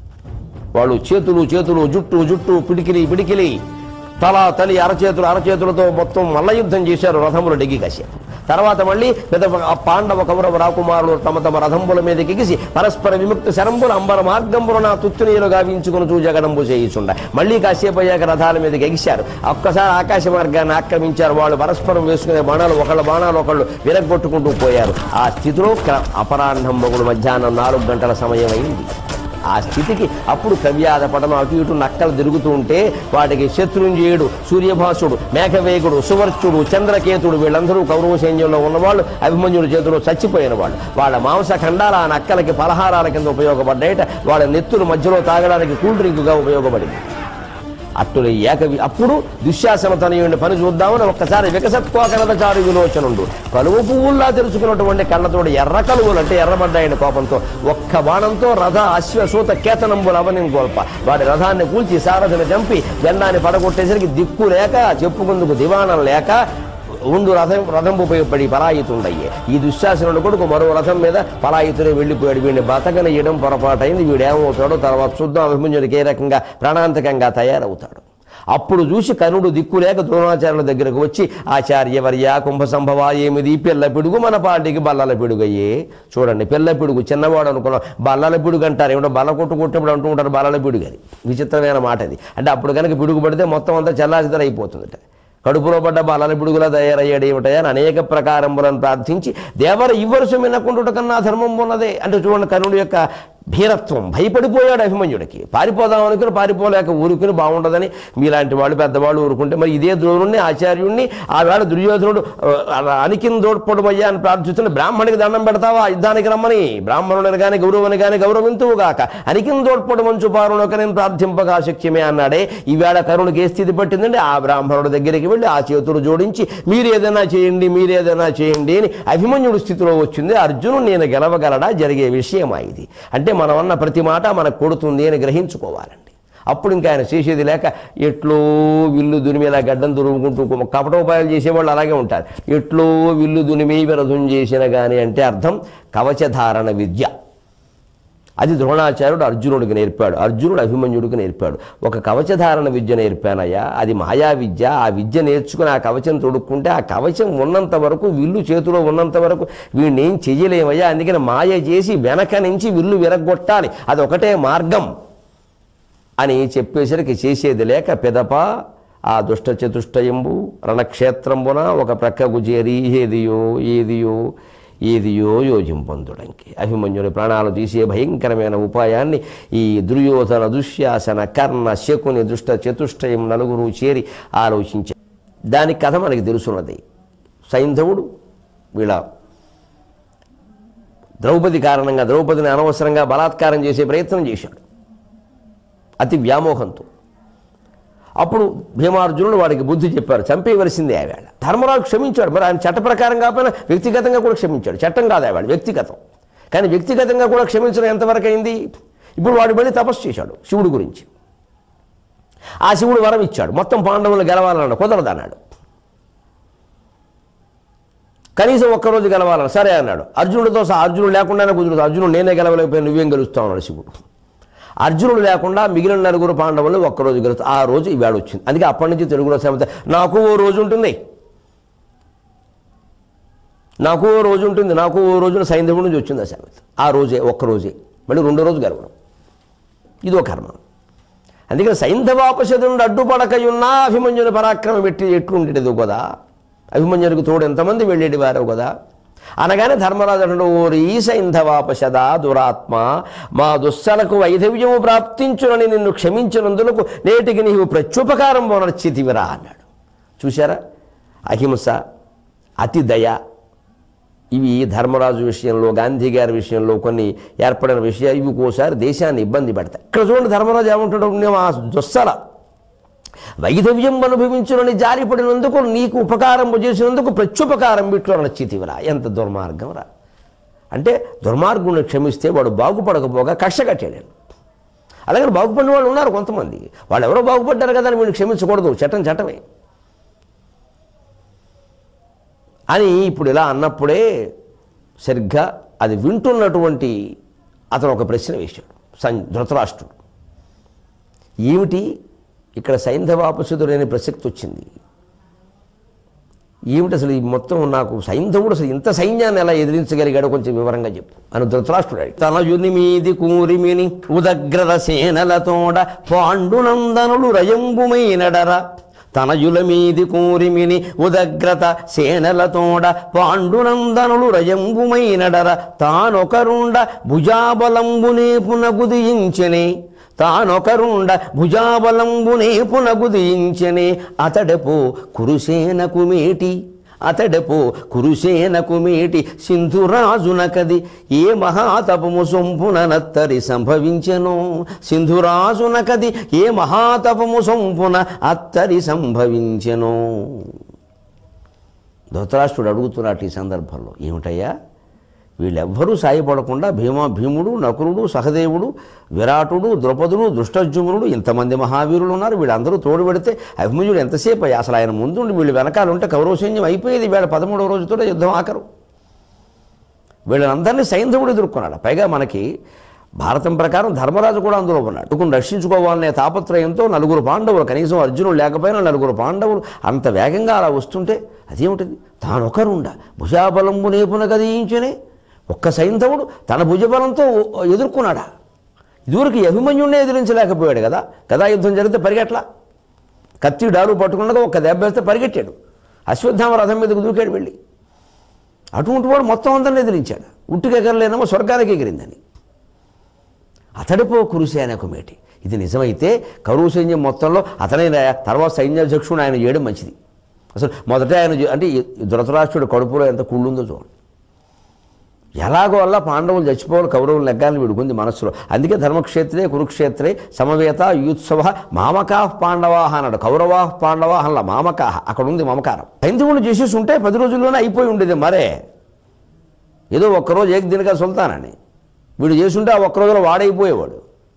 వాళ్ళు చేతులు చేతులు జుట్టు జుట్టు పిడికిలి పిడికిలి తల తలి అరచేతులు అరచేతులతో మొత్తం మల్ల యుద్ధం చేశారు రథములు డిగ్గి కాశారు తర్వాత మళ్ళీ పెద్ద ఆ పాండవ కౌరవ రాకుమారులు తమ తమ రథంబుల మీద ఎగిసి పరస్పర విముక్త శరంబుల అంబర మార్గంబుల నా తుత్తునీలు గావించుకుని చూజగడంబు చేయిచుండ మళ్ళీ కాసేపు అయ్యాక రథాల మీదకి ఎగిశారు ఒక్కసారి ఆకాశ మార్గాన్ని ఆక్రమించారు వాళ్ళు పరస్పరం వేసుకునే బాణాలు ఒకళ్ళ బాణాలు ఒకళ్ళు విరగొట్టుకుంటూ పోయారు ఆ స్థితిలో క్ర- అపరాహ్నం మొగుడు మధ్యాహ్నం నాలుగు గంటల సమయం అయింది ఆ స్థితికి అప్పుడు కవ్యాద పటం అటు ఇటు నక్కలు తిరుగుతూ ఉంటే వాటికి శత్రుంజయుడు సూర్యభాసుడు మేఘవేగుడు సువర్చుడు చంద్రకేతుడు వీళ్ళందరూ కౌరవ సైన్యంలో ఉన్నవాళ్ళు అభిమన్యుడి చేతిలో చచ్చిపోయిన వాళ్ళు వాళ్ళ మాంస ఖండాలు ఆ నక్కలకి పలహారాల కింద ఉపయోగపడ్డాయట వాళ్ళ నెత్తులు మధ్యలో తాగడానికి కూల్ డ్రింక్గా ఉపయోగపడింది అట్టులు ఏకవి అప్పుడు దుశ్శాసన తనయుడిని పని చూద్దామని ఒక్కసారి వికసత్వాకరత చారు విలోచనుండు కలువ పువ్వుల్లా తెలుసుకున్నటువంటి కళ్ళతోటి ఎర్ర కలువులు అంటే ఎర్రబడ్డాయని కోపంతో ఒక్క బాణంతో రథ అశ్వసూత కేతనంబులు అవని గొల్ప వాడి రథాన్ని కూల్చి సారథిని చంపి జెండాన్ని పడగొట్టేసరికి దిక్కు లేక చెప్పుకుందుకు దివాణం లేక ఉండు రథం రథం ఉపయోగపడి పలాయితుండయ్యే ఈ దుశ్శాసనుడు కొడుకు మరో రథం మీద పలాయితునే వెళ్ళిపోయాడు వీడిని బతకనియడం పొరపాటైంది వీడు ఏమవుతాడో తర్వాత చూద్దాం అభిమన్యుడికి ఏ రకంగా ప్రాణాంతకంగా తయారవుతాడు అప్పుడు చూసి కనుడు దిక్కులేక ద్రోణాచార్యుల దగ్గరకు వచ్చి ఆచార్యవర్య కుంభ సంభవ ఏమిది పిల్ల పిడుగు మన పార్టీకి బల్లల పిడుగయ్యే చూడండి పిల్ల పిడుగు చిన్నవాడు అనుకున్నాం బల్లల పిడుగు అంటారు ఏమిటో బల్ల కొట్టు కొట్టినప్పుడు అంటూ ఉంటారు బల్లల పిడుగు అని విచిత్రమైన మాట అది అంటే అప్పుడు కనుక పిడుగు పడితే మొత్తం అంతా చల్లాచిదర అయిపోతుందట కడుపులో పడ్డ బలన పిడుగులా తయారయ్యాడు ఏమిటయా అని అనేక ప్రకారములను ప్రార్థించి దేవర ఇవ్వరుసు వినకుండుట కన్నా ధర్మం ఉన్నదే అంటే చూడండి కర్ణుడి యొక్క భీరత్వం భయపడిపోయాడు అభిమన్యుడికి పారిపోదాం అనుకుని పారిపోలేక ఊరుకుని బాగుండదని మీలాంటి వాళ్ళు పెద్దవాళ్ళు ఊరుకుంటే మరి ఇదే ద్రోణుణ్ణి ఆచార్యుణ్ణి ఆవేళ దుర్యోధనుడు అనికిన దోడ్పడమయ్యా అని ప్రార్థిస్తున్న బ్రాహ్మణికి దండం పెడతావా యుద్ధానికి రమ్మని బ్రాహ్మణుని కానీ గౌరవుని కానీ గౌరవింతువుగాక అనికిన దోడ్పడు మంచు పారునొక నేను ప్రార్థింపగా శక్యమే అన్నాడే ఈవేళ కరుణకి ఏ స్థితి పట్టిందంటే ఆ బ్రాహ్మణుడి దగ్గరికి వెళ్ళి ఆ చేతులు జోడించి మీరు ఏదైనా చేయండి మీరు ఏదైనా చేయండి అని అభిమన్యుడు స్థితిలో వచ్చింది అర్జునుడు నేను గెలవగలడా జరిగే విషయమా ఇది అంటే మనం అన్న ప్రతి మాట మనకు కొడుతుంది అని గ్రహించుకోవాలండి అప్పుడు ఇంకా ఆయన చేసేది లేక ఎట్లో విల్లు దునిమేలా గడ్డం దురుముకుంటూ కపటోపాయాలు చేసేవాళ్ళు అలాగే ఉంటారు ఎట్లో విల్లు దునిమి విరధం చేసిన కానీ అంటే అర్థం కవచధారణ విద్య అది ద్రోణాచార్యుడు అర్జునుడికి నేర్పాడు అర్జునుడు అభిమన్యుడికి నేర్పాడు ఒక కవచధారణ విద్య నేర్పానయ్యా అది మాయా విద్య ఆ విద్య నేర్చుకుని ఆ కవచం తొడుక్కుంటే ఆ కవచం ఉన్నంత వరకు విల్లు చేతిలో ఉన్నంత వరకు వీడిని ఏం చెయ్యలేమయ్యా అందుకని మాయ చేసి వెనక నుంచి విల్లు విరగొట్టాలి అది ఒకటే మార్గం అని చెప్పేసరికి చేసేది లేక పెదప ఆ దుష్ట చతుష్టయంబు రణక్షేత్రంబున ఒక ప్రక్కకు చేరి ఏదియో ఏదియో ఏదియో యోజింపొందుడంకి అభిమన్యుని ప్రాణాలు తీసే భయంకరమైన ఉపాయాన్ని ఈ దుర్యోధన దుశ్శాసన కర్ణ శకుని దుష్ట చతుష్టయం నలుగురు చేరి ఆలోచించారు దాని కథ మనకి తెలుసున్నది సైంధవుడు వీళ్ళ ద్రౌపది కారణంగా ద్రౌపదిని అనవసరంగా బలాత్కారం చేసే ప్రయత్నం చేశాడు అతి వ్యామోహంతో అప్పుడు భీమార్జునుడు వాడికి బుద్ధి చెప్పారు చంపేయవలసిందే ఆవేళ ధర్మరాజు క్షమించాడు మరి ఆయన చట్ట ప్రకారం కాకపోయినా వ్యక్తిగతంగా కూడా క్షమించాడు చట్టం కాదు ఆవేళ వ్యక్తిగతం కానీ వ్యక్తిగతంగా కూడా క్షమించడం ఎంతవరకు అయింది ఇప్పుడు వాడు వెళ్ళి తపస్సు చేశాడు శివుడి గురించి ఆ శివుడు వరం ఇచ్చాడు మొత్తం పాండవులు గెలవాలన్నాడు కుదరదన్నాడు కనీసం ఒక్కరోజు గెలవాలని సరే అన్నాడు అర్జునుడితో సహా అర్జునుడు లేకుండానే కుదురుతుంది అర్జునుడు నేనే గెలవలేకపోయాను నువ్వేం గెలుస్తావు అన్నాడు శివుడు అర్జునుడు లేకుండా మిగిలిన నలుగురు పాండవులు ఒక్కరోజు గెలుస్తారు ఆ రోజు ఈవేళ వచ్చింది అందుకే అప్పటి నుంచి తెలుగులో సేవత నాకు ఓ రోజు ఉంటుంది నాకు ఓ రోజు ఉంటుంది నాకు ఓ రోజున సైంధవుడి నుంచి వచ్చింది ఆ సామెత ఆ రోజే ఒక్క రోజే మళ్ళీ రెండో రోజు గెలవడం ఇదో కర్మ అందుకని సైంధవాపశదుండు అడ్డుపడకయున్నా అభిమన్యుని పరాక్రమం పెట్టి ఎట్లుండేది కదా అభిమన్యునికి తోడు ఎంతమంది వెళ్ళేటి వారు కదా అనగానే ధర్మరాజు అంటాడు ఓరి ఈ సైంధవాపశద దురాత్మ మా దుస్సలకు వైధవ్యము ప్రాప్తించునని నిన్ను క్షమించినందులకు నేటికి నీవు ప్రత్యుపకారం పోనర్చితివిరా అన్నాడు చూశారా అహింస అతి దయ ఇవి ధర్మరాజు విషయంలో గాంధీ గారి విషయంలో కొన్ని ఏర్పడిన విషయాలు ఇవి ఒక్కోసారి దేశాన్ని ఇబ్బంది పెడతాయి ఇక్కడ చూడండి ధర్మరాజు ఏమంటాడు నేను ఆ దుస్సల వైధవ్యం అనుభవించునని జారిపడినందుకు నీకు ఉపకారం చేసినందుకు ప్రత్యుపకారం బిట్లో నచ్చితివరా ఎంత దుర్మార్గం రా అంటే దుర్మార్గుని క్షమిస్తే వాడు బాగుపడకపోగా కక్ష కట్టాడు అలాగే బాగుపడిన వాళ్ళు ఉన్నారు కొంతమంది వాళ్ళు ఎవరో బాగుపడ్డారు కదా అని వీళ్ళు క్షమించకూడదు చట్టం చట్టమే అని ఇప్పుడు ఇలా అన్నప్పుడే సరిగ్గా అది వింటున్నటువంటి అతను ఒక ప్రశ్న వేశాడు సం ధృతరాష్ట్రుడు ఏమిటి ఇక్కడ సైంధవాపసుదుడైన ప్రసక్తి వచ్చింది ఏమిటి అసలు ఈ మొత్తం నాకు సైంధవుడు అసలు ఇంత సైన్యాన్ని ఎలా ఎదిరించగలిగాడో కొంచెం వివరంగా చెప్పు అని ధృతరాష్ట్రుడు అడిగాడు. తన యునిమీది కూరిమిని ఉదగ్రద సేనలతోడ పాండునందనులు రయంబుమైనడర తనయుల మీది కూరిమిని ఉదగ్రత సేనలతోడ పాండునందనులు రయంబుమైనడర తానొకరుండ భుజాబలంబునే పునగుదించెనే తానొకరుండ భుజాబలంబునే పునగుదించెనే అతడపు కురుసేనకు మేటి అతడపు కురుసేనకు మేటి సింధురాజునకది ఏ మహాతపము సొంపున నత్తరి సంభవించెను సింధురాజునకది ఏ మహాతపము సొంపున అత్తరి సంభవించెను ధృతరాష్ట్రుడు అడుగుతున్నట్టు ఈ సందర్భంలో ఏమిటయ్యా వీళ్ళెవ్వరూ సాయపడకుండా భీమా భీముడు నకులుడు సహదేవుడు విరాటుడు ద్రౌపదుడు దృష్టజుమ్నుడు ఇంతమంది మహావీరులు ఉన్నారు వీళ్ళందరూ తోడు పెడితే అభిమన్యుడు ఎంతసేపు అయ్యా? అసలు ఆయన ముందుండి వీళ్ళు వెనకాల ఉంటే కౌరవ సైన్యం అయిపోయేది వీళ్ళ పదమూడవ రోజుతో యుద్ధం ఆఖరు వీళ్ళందరినీ సైంధవుడు ఎదుర్కొన్నాడు పైగా మనకి భారతం ప్రకారం ధర్మరాజు కూడా అందులో ఉన్నాడు అందుకుని రక్షించుకోవాలనే తాపత్రయంతో నలుగురు పాండవులు కనీసం అర్జునుడు లేకపోయినా నలుగురు పాండవులు అంత వేగంగా అలా వస్తుంటే అదేమిటిది తానొకరుండ భుజాబలంబు నేపున గదించనే ఒక్క సైంధవుడు తన భుజబలంతో ఎదుర్కొన్నాడా ఇదివరకు ఈ అభిమన్యుడినే ఎదిరించలేకపోయాడు కదా గదా యుద్ధం జరిగితే పరిగెట్లా కత్తి డాలు పట్టుకున్నగా ఒక్క దెబ్బ వేస్తే పరిగెట్టాడు అశ్వత్థామ రథం మీదకు దూకాడు వెళ్ళి అటువంటి వాడు మొత్తం అందరిని ఎదిరించాడు ఉట్టికి ఎగరలేనేమో స్వర్గానికి ఎగిరిందని అతడిపో కురుసేనకు మేటి ఇది నిజమైతే కరువు సైన్యం మొత్తంలో అతనే తర్వాత సైన్యాధ్యక్షుడు ఆయన చేయడం మంచిది అసలు మొదట ఆయన చే- అంటే ఈ ధృతరాష్ట్రుడు కడుపులో ఎంత కుళ్ళుందో చూడండి ఎలాగో వల్ల పాండవులు చచ్చిపోవాలి కౌరవులు నెగ్గాలని విడుకుంది మనస్సులో అందుకే ధర్మక్షేత్రే కురుక్షేత్రే సమవేత యూత్సవ మామకాహ పాండవాహ అన్నాడు కౌరవాహ పాండవాహ అలా మామకాహ అక్కడ ఉంది మమకారం సైంధవులు చేసేసి ఉంటే పది రోజుల్లోనే అయిపోయి ఉండేది మరే ఏదో ఒక్కరోజు ఏక దినగా సుల్తానని వీడు చేసుంటే ఆ ఒక్క రోజులో వాడైపోయేవాడు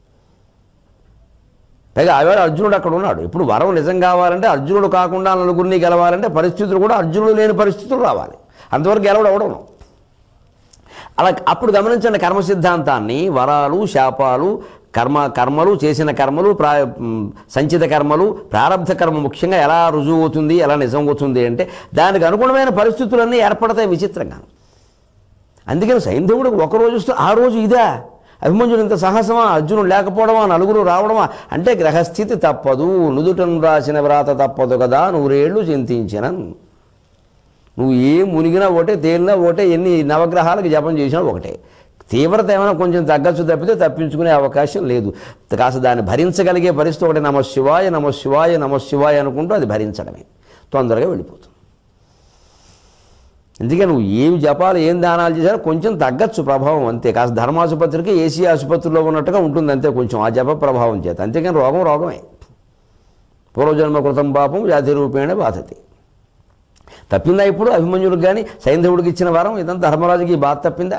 పైగా ఆవేళ అర్జునుడు అక్కడ ఉన్నాడు ఇప్పుడు వరం నిజం కావాలంటే అర్జునుడు కాకుండా నలుగురిని గెలవాలంటే పరిస్థితులు కూడా అర్జునుడు లేని పరిస్థితులు రావాలి అంతవరకు గెలవడం అవడం అలా అప్పుడు గమనించండి కర్మ సిద్ధాంతాన్ని వరాలు శాపాలు కర్మ కర్మలు చేసిన కర్మలు ప్రా మ్, సంచిత కర్మలు ప్రారంభ కర్మ ముఖ్యంగా ఎలా రుజువు అవుతుంది ఎలా నిజం అవుతుంది అంటే దానికి అనుగుణమైన పరిస్థితులన్నీ ఏర్పడతాయి విచిత్రంగా అందుకని సైంధవుడు ఒక రోజు వస్తే ఆ రోజు ఇదా అభిమన్యుడు ఇంత సాహసమా అర్జునుడు లేకపోవడమా నలుగురు రావడమా అంటే గ్రహస్థితి తప్పదు నుదుటను రాసిన వ్రాత తప్పదు కదా నూరేళ్లు చింతించిన నువ్వు ఏం మునిగినా ఒకటే తేలినా ఒకటే ఎన్ని నవగ్రహాలకు జపం చేసినా ఒకటే తీవ్రత ఏమైనా కొంచెం తగ్గచ్చు తప్పితే తప్పించుకునే అవకాశం లేదు కాస్త దాన్ని భరించగలిగే పరిస్థితి ఒకటి నమ శివాయ నమ శివాయ నమ శివాయ అనుకుంటూ అది భరించడమే తొందరగా వెళ్ళిపోతుంది అందుకే నువ్వు ఏం జపాలు ఏం దానాలు చేసినా కొంచెం తగ్గచ్చు ప్రభావం అంతే కాస్త ధర్మాసుపత్రికి ఏసీ ఆసుపత్రిలో ఉన్నట్టుగా ఉంటుంది అంతే కొంచెం ఆ జప ప్రభావం చేత అంతేకాని రోగం రోగమే పూర్వజన్మ కృతం పాపం వ్యాధి రూపేణ బాధతి తప్పిందా ఇప్పుడు అభిమన్యుడికి కానీ సైంధవుడికి ఇచ్చిన వరం ఇదంతా ధర్మరాజుకి ఈ బాధ తప్పిందా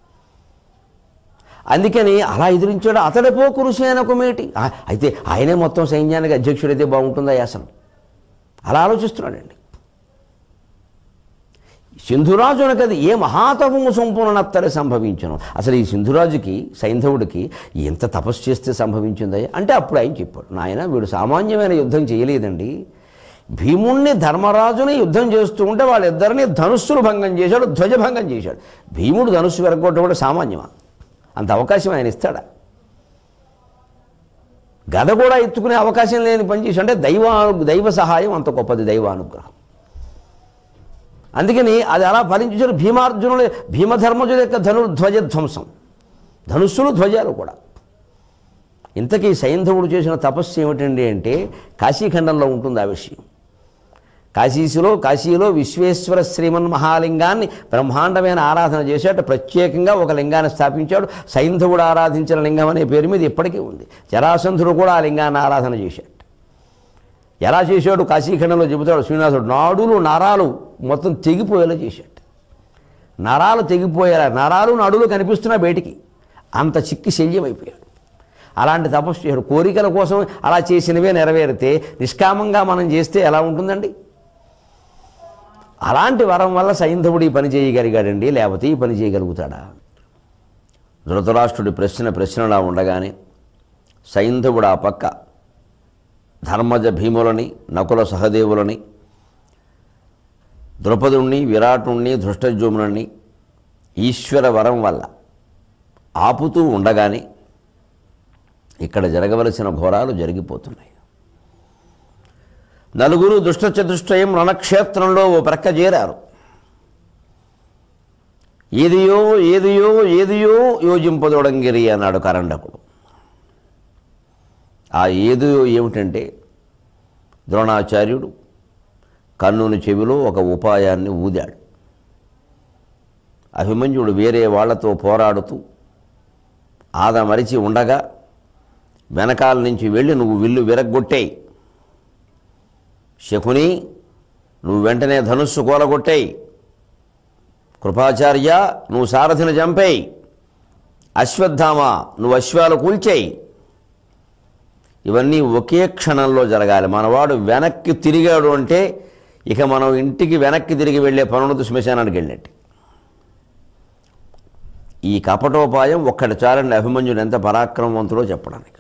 అందుకని అలా ఎదిరించాడు అతడిపో కురుసేనకు మేటి ఆ, అయితే ఆయనే మొత్తం సైన్యానికి అధ్యక్షుడైతే బాగుంటుందా అసలు అలా ఆలోచిస్తున్నాడండి సింధురాజునకు అది ఏ మహాతపము సంపూర్ణత్తరే సంభవించను అసలు ఈ సింధురాజుకి సైంధవుడికి ఎంత తపస్సు చేస్తే సంభవించింది అంటే అప్పుడు ఆయన చెప్పాడు నాయన వీడు సామాన్యమైన యుద్ధం చేయలేదండి భీముణ్ణి ధర్మరాజుని యుద్ధం చేస్తూ ఉంటే వాళ్ళిద్దరిని ధనుస్సులు భంగం చేశాడు ధ్వజభంగం చేశాడు భీముడు ధనుస్సు వెరగొట్టడం సామాన్యమా అంత అవకాశం ఆయన ఇస్తాడా గద కూడా ఎత్తుకునే అవకాశం లేని పని చేసి అంటే దైవ దైవ సహాయం అంత గొప్పది దైవానుగ్రహం అందుకని అది అలా ఫలించారు భీమార్జునుడు భీమధర్మజుడు యొక్క ధను ధ్వజధ్వంసం ధనుస్సులు ధ్వజాలు కూడా ఇంతకీ సైంధవుడు చేసిన తపస్సు ఏమిటండి అంటే కాశీఖండంలో ఉంటుంది ఆ విషయం కాశీసులో కాశీలో విశ్వేశ్వర శ్రీమన్ మహాలింగాన్ని బ్రహ్మాండమైన ఆరాధన చేశాడు ప్రత్యేకంగా ఒక లింగాన్ని స్థాపించాడు సైంధవుడు ఆరాధించిన లింగం అనే పేరు మీద ఇప్పటికీ ఉంది జరాసంధుడు కూడా ఆ లింగాన్ని ఆరాధన చేశాడు ఎలా చేశాడు కాశీఖండంలో చెబుతాడు శ్రీనివాసుడు నాడులు నరాలు మొత్తం తెగిపోయేలా చేశాడు నరాలు తెగిపోయేలా నరాలు నడులు కనిపిస్తున్నా బయటికి అంత చిక్కి శల్యం అయిపోయాడు అలాంటి తపస్సు చేశాడు కోరికల కోసం అలా చేసినవే నెరవేరితే నిష్కామంగా మనం చేస్తే ఎలా ఉంటుందండి అలాంటి వరం వల్ల సైంధవుడు ఈ పని చేయగలిగాడండి లేకపోతే ఈ పని చేయగలుగుతాడా ధృతరాష్ట్రుడి ప్రశ్న ప్రశ్నలా ఉండగానే సైంధవుడు ఆ పక్క ధర్మజ భీములని నకుల సహదేవులని ద్రౌపదుణ్ణి విరాటుణ్ణి ధృష్టజుమ్నుని ఈశ్వర వరం వల్ల ఆపుతూ ఉండగానే ఇక్కడ జరగవలసిన ఘోరాలు జరిగిపోతున్నాయి నలుగురు దుష్ట చతుష్టయం రణక్షేత్రంలో ఓ ప్రక్క చేరారు ఏదియో ఏదియో ఏదియో యోజింపదొడంగిరి అన్నాడు కరండకుడు ఆ ఏదియో ఏమిటంటే ద్రోణాచార్యుడు కన్నుని చెవిలో ఒక ఉపాయాన్ని ఊదాడు అభిమన్యుడు వేరే వాళ్లతో పోరాడుతూ ఆదమరిచి ఉండగా వెనకాల నుంచి వెళ్ళి నువ్వు విల్లు విరగ్గొట్టేయి శకుని నువ్వు వెంటనే ధనుస్సు కూలగొట్టేయి కృపాచార్య నువ్వు సారథిని చంపేయి అశ్వత్థామ నువ్వు అశ్వాలు కూల్చేయి ఇవన్నీ ఒకే క్షణంలో జరగాలి మనవాడు వెనక్కి తిరిగాడు అంటే ఇక మనం ఇంటికి వెనక్కి తిరిగి వెళ్ళే పనులతో శ్మశానానికి వెళ్ళినట్టు ఈ కపటోపాయం ఒక్కటి చాలండి అభిమన్యుడు ఎంత పరాక్రమవంతుడో చెప్పడానికి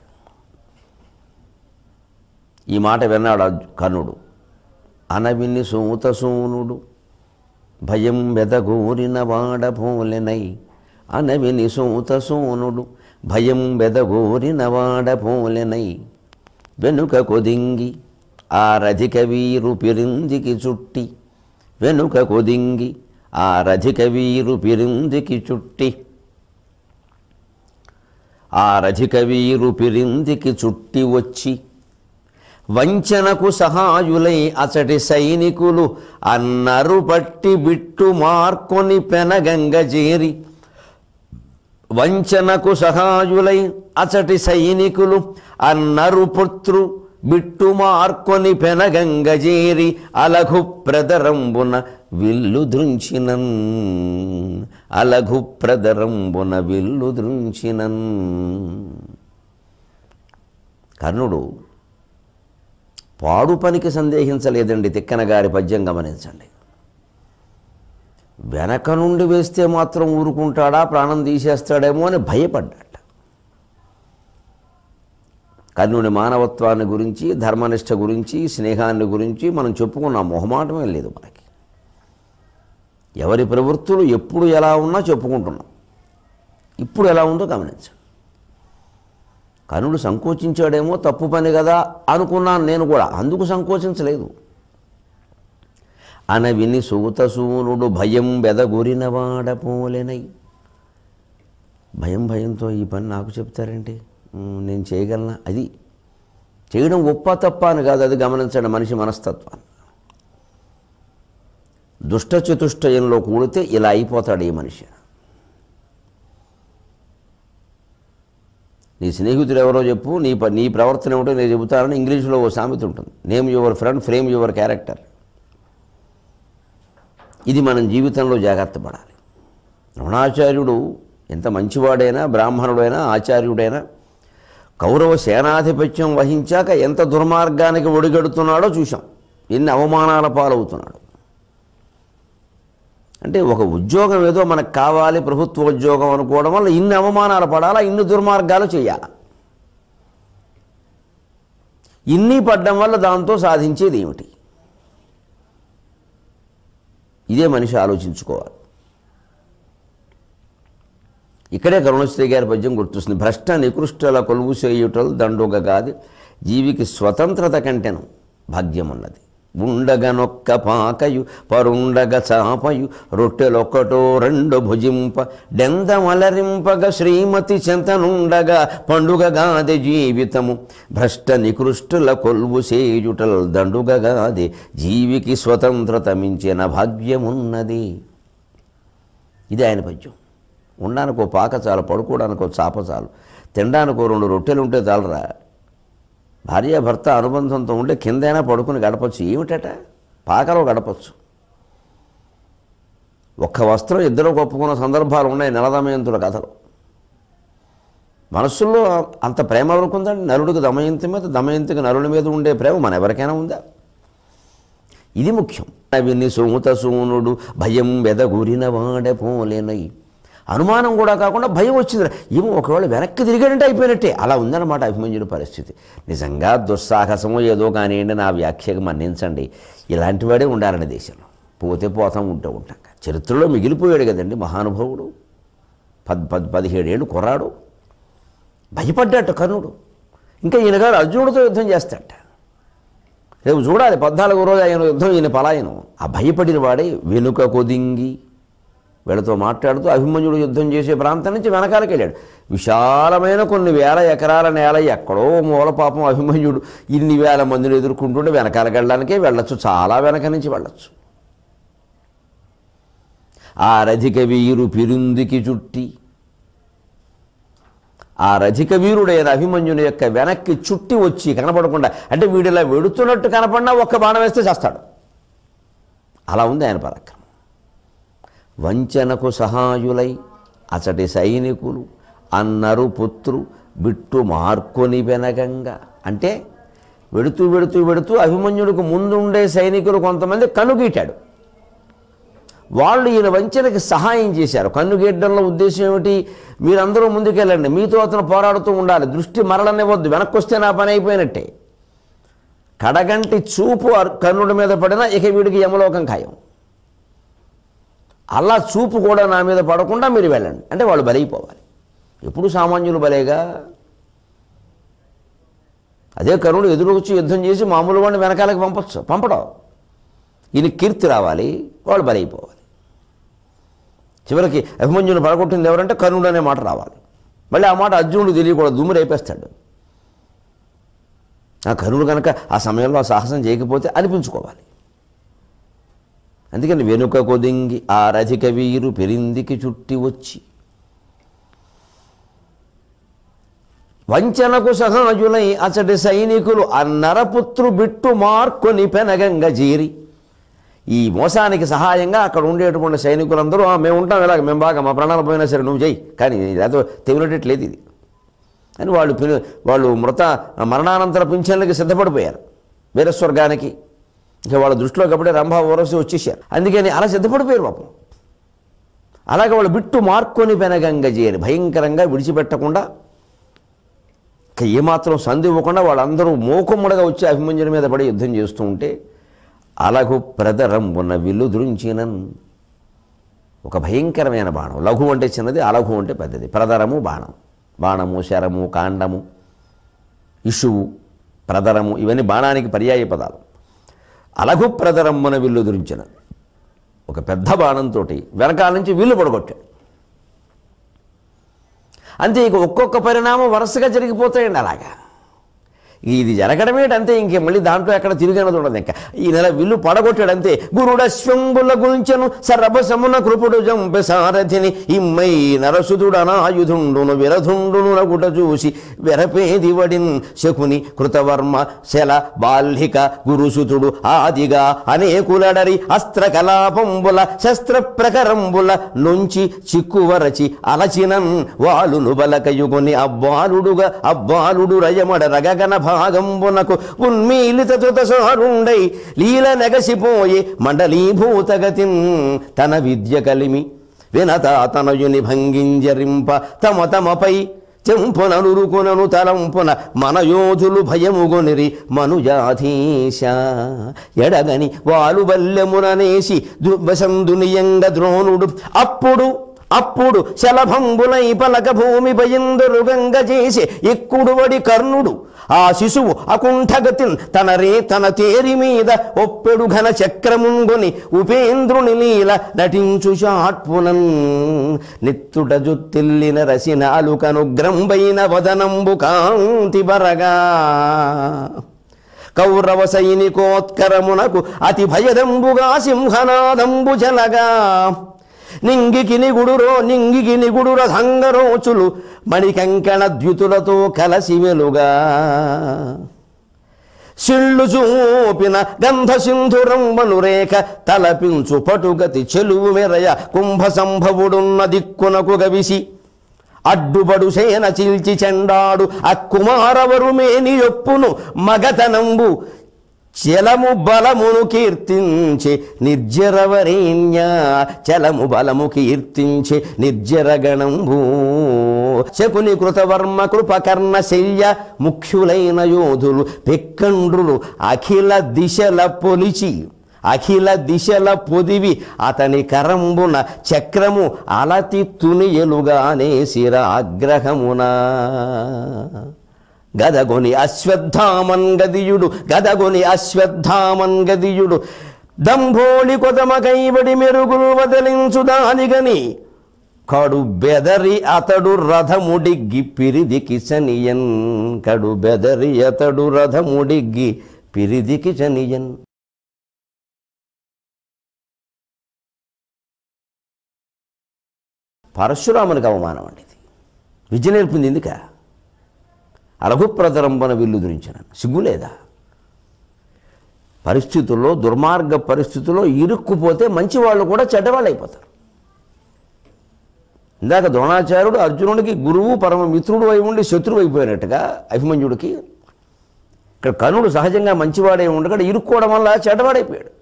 ఈ మాట విన్నాడు అర్జు- కర్ణుడు అనవిని సూత సూనుడు భయం వెదగూరిన వాడపోలెనై అనవిని సూత సూనుడు భయం వెదగూరిన వాడపోలెనై వెనుక కొదింగి ఆ రధిక వీరు పిరిందికి చుట్టి వెనుక కొదింగి ఆ రధిక వీరు పిరిందికి చుట్టి ఆ రధిక వీరు పిరిందికి చుట్టి వచ్చి వంచనకు సహాయులై అచటి సైనికులు అన్నరు పట్టి బిట్టు మార్కొని పెనగంగ చేరి వంచనకు సహాయులై అచటి సైనికులు అన్నరు పుత్రు బిట్టు మార్కొని పెనగంగ చేరి అలఘు ప్రదరంబున విల్లు దృంచినన్ అలఘు ప్రదరంబున విల్లు దృంచినన్ కర్ణుడు పాడు పనికి సందేహించలేదండి తిక్కన గారి పద్యం గమనించండి వెనక నుండి వేస్తే మాత్రం ఊరుకుంటాడా ప్రాణం తీసేస్తాడేమో అని భయపడ్డాట కర్ణుని మానవత్వాన్ని గురించి ధర్మనిష్ట గురించి స్నేహాన్ని గురించి మనం చెప్పుకున్నాం మొహమాటమే లేదు మనకి ఎవరి ప్రవృత్తులు ఎప్పుడు ఎలా ఉన్నా చెప్పుకుంటున్నాం ఇప్పుడు ఎలా ఉందో గమనించండి కర్ణుడు సంకోచించాడేమో తప్పు పని కదా అనుకున్నాను నేను కూడా అందుకు సంకోచించలేదు అనవిని సూతసూనుడు భయం బెదగురినవాడపోలెనై భయం భయంతో ఈ పని నాకు చెప్తారేంటి ఉమ్, నేను చేయగలనా అది చేయడం ఒప్ప తప్ప అని కాదు అది గమనించండి మనిషి మనస్తత్వాన్ని దుష్ట చతుష్టయంలో కూడితే ఇలా అయిపోతాడు ఈ మనిషి నీ స్నేహితుడు ఎవరో చెప్పు నీ ప నీ ప్రవర్తన ఏమిటో నేను చెబుతానని ఇంగ్లీష్లో ఓ సామెత ఉంటుంది name your friend frame your character ఇది మనం జీవితంలో జాగ్రత్త పడాలి ద్రోణాచార్యుడు ఎంత మంచివాడైనా బ్రాహ్మణుడైనా ఆచార్యుడైనా కౌరవ సేనాధిపత్యం వహించాక ఎంత దుర్మార్గానికి ఒడిగడుతున్నాడో చూశాం ఎన్ని అవమానాల పాలవుతున్నాడు అంటే ఒక ఉద్యోగం ఏదో మనకు కావాలి ప్రభుత్వ ఉద్యోగం అనుకోవడం వల్ల ఇన్ని అవమానాలు పడాలా ఇన్ని దుర్మార్గాలు చేయాలా ఇన్ని పడ్డం వల్ల దాంతో సాధించేది ఏమిటి ఇదే మనిషి ఆలోచించుకోవాలి ఇక్కడే కరుణశ్రీ గారి పద్యం గుర్తొస్తుంది భ్రష్ట నికృష్టల కొలువు చేయుటలు దండుగ కాదు జీవికి స్వతంత్రత కంటెను భాగ్యమున్నది ఉండగనొక్క పాకయు పరుండగ చాపయు రొట్టెలొక్కటో రెండు భుజింప డెందమలరింపగ శ్రీమతి చెంతనుండగా పండుగ గాది జీవితము భ్రష్ట నికృష్టుల కొల్వు సేయుటల్ దండుగ గాది జీవికి స్వతంత్రత మించిన భాగ్యమున్నది ఇది ఆయన పద్యం ఉండడానికి ఓ పాక చాలు పడుకోవడానికి ఓ చాప చాలు తినడానికి ఓ రెండు రొట్టెలు ఉంటే చాలరా భార్య భర్త అనుబంధంతో ఉంటే కిందైనా పడుకుని గడపచ్చు ఏమిటట పాకలో గడపచ్చు ఒక్క వస్త్రం ఇద్దరు ఒప్పుకున్న సందర్భాలు ఉన్నాయి నలదమయంతుల కథలు మనస్సుల్లో అంత ప్రేమ ఎవరుకుందండి నలుడికి దమయంతి మీద దమయంతికి నలుడి మీద ఉండే ప్రేమ మన ఎవరికైనా ఉందా ఇది ముఖ్యం విని సూత సూనుడు భయం వెదగురిన వాడే పోలేనై అనుమానం కూడా కాకుండా భయం వచ్చింది ఏమో ఒకవేళ వెనక్కి తిరిగాడంటే అయిపోయినట్టే అలా ఉందన్నమాట అభిమన్యుడి పరిస్థితి నిజంగా దుస్సాహసమో ఏదో కానివ్వండి నా వ్యాఖ్యకు మన్నించండి ఇలాంటి వాడే ఉండాలని దేశంలో పోతే పోతాం ఉంటూ ఉంటాం చరిత్రలో మిగిలిపోయాడు కదండి మహానుభావుడు పద్ పద్ పదిహేడేళ్ళు కుర్రాడు భయపడ్డట కర్ణుడు ఇంకా ఈయన గారు అర్జునుడితో యుద్ధం చేస్తాడట రేపు చూడాలి పద్నాలుగో రోజు ఆయన యుద్ధం ఈయన పలాయనం ఆ భయపడిన వాడే వెనుక కొదింగి వీళ్ళతో మాట్లాడుతూ అభిమన్యుడు యుద్ధం చేసే ప్రాంతం నుంచి వెనకాలకి వెళ్ళాడు విశాలమైన కొన్ని వేల ఎకరాల నేల ఎక్కడో మూల పాపం అభిమన్యుడు ఇన్ని వేల మందిని ఎదుర్కొంటుంటే వెనకాలకి వెళ్ళడానికే వెళ్ళొచ్చు చాలా వెనక నుంచి వెళ్ళొచ్చు ఆ రధిక వీరు పిరుందికి చుట్టి ఆ రధిక వీరుడైన అభిమన్యుని యొక్క వెనక్కి చుట్టి వచ్చి కనపడకుండా అంటే వీడిలా వెడుతున్నట్టు కనపడినా ఒక్క బాణం వేస్తే చేస్తాడు అలా ఉంది ఆయన పరాక్రమం వంచనకు సహాయులై అచటి సైనికులు అన్నరు పుత్రు బిట్టు మార్కొని వెనగంగా అంటే వెడుతూ వెడుతూ వెడుతూ అభిమన్యుడికి ముందుండే సైనికులు కొంతమంది కనుగీటాడు వాళ్ళు ఈయన వంచనకి సహాయం చేశారు కన్ను గీయడంలో ఉద్దేశం ఏమిటి మీరందరూ ముందుకెళ్ళండి మీతో అతను పోరాడుతూ ఉండాలి దృష్టి మరలనివ్వద్దు వెనక్కి వస్తే నా పని అయిపోయినట్టే కడగంటి చూపు అర్- కర్ణుడి మీద పడినా ఇక వీడికి యమలోకం ఖాయం అలా చూపు కూడా నా మీద పడకుండా మీరు వెళ్ళండి అంటే వాళ్ళు బలైపోవాలి ఎప్పుడు సామాన్యులు బలేగా అదే కర్ణుడు ఎదురుకొచ్చి యుద్ధం చేసి మామూలు వాడిని వెనకాలకి పంపచ్చు పంపడం ఈయన కీర్తి రావాలి వాళ్ళు బలైపోవాలి చివరికి అభిమన్యుని పడగొట్టింది ఎవరంటే కర్ణుడు అనే మాట రావాలి మళ్ళీ ఆ మాట అర్జునుడు తెలియకూడదు దుమ్ము రేపేస్తాడు ఆ కర్ణుడు కనుక ఆ సమయంలో ఆ సాహసం చేయకపోతే అనిపించుకోవాలి అందుకని వెనుక కొదింగి ఆ రధిక వీరు పెరిందికి చుట్టి వచ్చి వంచనకు సహజులై అచటి సైనికులు ఆ నరపుత్రు బిట్టు మార్కొని పెనగంగ జీరి ఈ మోసానికి సహాయంగా అక్కడ ఉండేటువంటి సైనికులందరూ "ఆ, మేము ఉంటాం ఇలాగ మేము బాగా మా ప్రాణాలు పోయినా సరే నువ్వు చెయ్యి కానీ ఏదో తెగినట్లేదు ఇది అని వాళ్ళు పిలు- వాళ్ళు మృత మరణానంతర పింఛన్లకి సిద్ధపడిపోయారు వీరస్వర్గానికి ఇక వాళ్ళ దృష్టిలో కప్పుడే రంభా ఓరసి వచ్చేసారు అందుకని అలా సిద్ధపడిపోయారు పాపం అలాగే వాళ్ళు బిట్టు మార్కొని పెనగంగ చేయని భయంకరంగా విడిచిపెట్టకుండా ఇక ఏమాత్రం సంధి ఇవ్వకుండా వాళ్ళందరూ మూకుమ్మడిగా వచ్చి అభిమన్యుని మీద పడి యుద్ధం చేస్తూ ఉంటే అలగు ప్రదరంబున విల్లు దృంచినన్ ఒక భయంకరమైన బాణం లఘు అంటే చిన్నది అలఘు అంటే పెద్దది ప్రదరము బాణం బాణము శరము కాండము ఇషువు ప్రదరము ఇవన్నీ బాణానికి పర్యాయ పదాలు అలఘు ప్రదరమ్మున విల్లు దృంచిన ఒక పెద్ద బాణంతో వెనకాల నుంచి విల్లు పడగొట్టాడు అంతే ఇక ఒక్కొక్క పరిణామం వరుసగా జరిగిపోతాయండి అలాగా ఇది జరగడమే అంతే ఇంకే మళ్ళీ దాంట్లో ఎక్కడ తిరిగినది ఉండదు ఇంకా ఈ నెల విల్లు పడగొట్టాడు అంతే గురుడశ్వంబుల గుంచెను సరభసమున కృపుడు జంపె సారథిని ఇమ్మై నరసుదుడనాయుధుండును విరధుండును నగుట చూసి వెరపేది వడిన్ శకుని కృతవర్మ శల బాల్హిక గురుసుతుడు ఆదిగా అనేకులడరి అస్త్ర కలాపంబుల శస్త్ర ప్రకరంబుల నుంచి చిక్కువరచి అలచినన్ వాలును బలకయుగొని అబ్బాలుడుగా అబ్బాలుడు రయమడ రగగన భాగంబునకు ఉన్మీలిత తుతసారుండై లీల నెగసిపోయి మండలీభూతగతిన్ తన విద్య కలిమి వినత తనయుని భంగింజరింప తమ తమపై చెంపుననురుకునను తలంపున మన యోధులు భయముగొనిరి మనుజాధీశ ఎడగని వాలు బల్లెముననేసి దుర్వసందునియంగ ద్రోణుడు అప్పుడు అప్పుడు శలభంబులై పలక భూమి భయందురు గంగ చేసి ఎక్కుడువడి కర్ణుడు ఆ శిశువు అకుంఠగతిన్ తన రే తన తేరి మీద ఒప్పెడు ఘన చక్రముంగుని ఉపేంద్రుని లీల నటించు షాట్పునన్ నిత్తుట జుత్తిల్లిన రసినాలు కనుగ్రంబైన వదనంబు కాంతి బరగా కౌరవ సైనికోత్కరమునకు అతి భయదంబుగా సింహనాదంబు జలగా నింగికి నిగుడురో నింగికి నిగుడుర సంగరోచులు మణికంకణ ద్యుతులతో కలసి వెలుగా సిళ్ళు చూపిన గంధ సింధురంబను రేఖ తలపించు పటుగతి చెలువు మెరయ కుంభ సంభవుడున్న దిక్కునకు గవిసి అడ్డుబడు సేన చిల్చి చెండాడు అక్కుమారవరు మేని యొప్పును మగతనంబు చలము బలమును కీర్తించి నిర్జరవరేణ్య చలము బలము కీర్తించి నిర్జరగణంబు శకుని కృతవర్మ కృపకర్ణ శల్య ముఖ్యులైన యోధులు పెక్కండ్రులు అఖిల దిశల పొలిచి అఖిల దిశల పొదివి అతని కరంబున చక్రము అలతి తునియలుగానే శిరాగ్రహమునా గదగొని అశ్వత్థామన్ గదియుడు గదగొని అశ్వత్థామన్ గదియుడు దంభోళి కొదమ కైబడి మెరుగులు వదలించు దానిగని కడు బెదరి అతడు రథముడిగ్గి పిరిదికి చనియన్ కడు బెదరి అతడు రథముడిగ్గి పిరిదికి చనియన్ పరశురామునికి అవమానం అండి ఇది విద్య నేర్పింది ఎందుక అలఘుప్రతరంబన విల్లు ధరించిన సిగ్గులేదా పరిస్థితుల్లో దుర్మార్గ పరిస్థితుల్లో ఇరుక్కుపోతే మంచివాళ్ళు కూడా చెడ్డవాళ్ళు అయిపోతారు ఇందాక ద్రోణాచార్యుడు అర్జునుడికి గురువు పరమ మిత్రుడు అయి ఉండి శత్రువు అయిపోయినట్టుగా అభిమన్యుడికి ఇక్కడ కర్ణుడు సహజంగా మంచివాడై ఉండగా ఇరుక్కోవడం వల్ల చెడ్డవాడైపోయాడు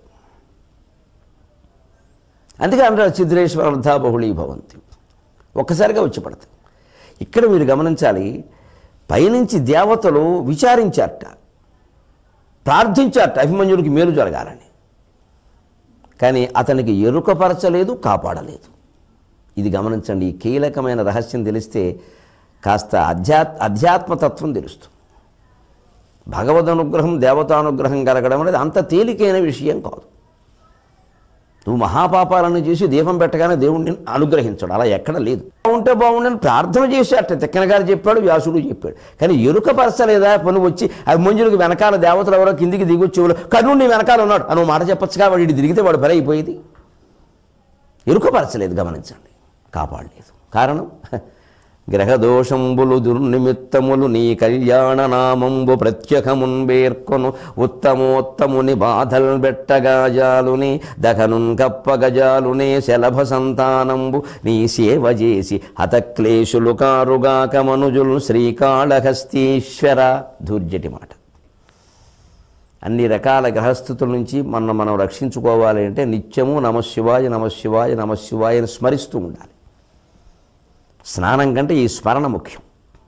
అందుకే అంటారు చిద్రేశ్వరర్థ బహుళీ భవంతి ఒక్కసారిగా వచ్చి పడతాయి ఇక్కడ మీరు గమనించాలి పైనుంచి దేవతలు విచారించారట ప్రార్థించారట అభిమన్యుడికి మేలు జరగాలని కానీ అతనికి ఎరుకపరచలేదు కాపాడలేదు ఇది గమనించండి ఈ కీలకమైన రహస్యం తెలిస్తే కాస్త అధ్యాత్ అధ్యాత్మతత్వం తెలుస్తుంది భగవద్ అనుగ్రహం దేవతానుగ్రహం కలగడం అనేది అంత తేలికైన విషయం కాదు నువ్వు మహాపాపాలను చేసి దీపం పెట్టగానే దేవుణ్ణి అనుగ్రహించడు అలా ఎక్కడ లేదు ఉంటే బాగుండని ప్రార్థన చేశాట తిక్కన గారు చెప్పాడు వ్యాసుడు చెప్పాడు కానీ ఎరుక పరచలేదా పని వచ్చి అభిమంజుడికి వెనకాల దేవతలు ఎవరో కిందికి దిగొచ్చేవాళ్ళు కర్ణుడు నీ వెనకాల ఉన్నాడు అని మాట చెప్పచ్చుగా వాడు ఇటు తిరిగితే వాడు పని అయిపోయేది ఎరుకపరచలేదు గమనించండి కాపాడలేదు కారణం గ్రహదోషంబులు దుర్నిమిత్తములు నీ కళ్యాణ నామంబు ప్రత్యకమున్ బేర్కొను ఉత్తమోత్తముని బాధల్ బెట్టగాజాలుని దహనున్ కప్పగజాలునే శలభ సంతానంబు నీ సేవ చేసి హతక్లేశులు కారుగాక మనుజులు శ్రీకాళహస్తీశ్వర ధూర్జటి మాట అన్ని రకాల గ్రహస్థితుల నుంచి మనం మనం రక్షించుకోవాలి అంటే నిత్యము నమశివాయ నమశివాయ నమశివాయ అని స్మరిస్తూ ఉండాలి స్నానం కంటే ఈ స్మరణ ముఖ్యం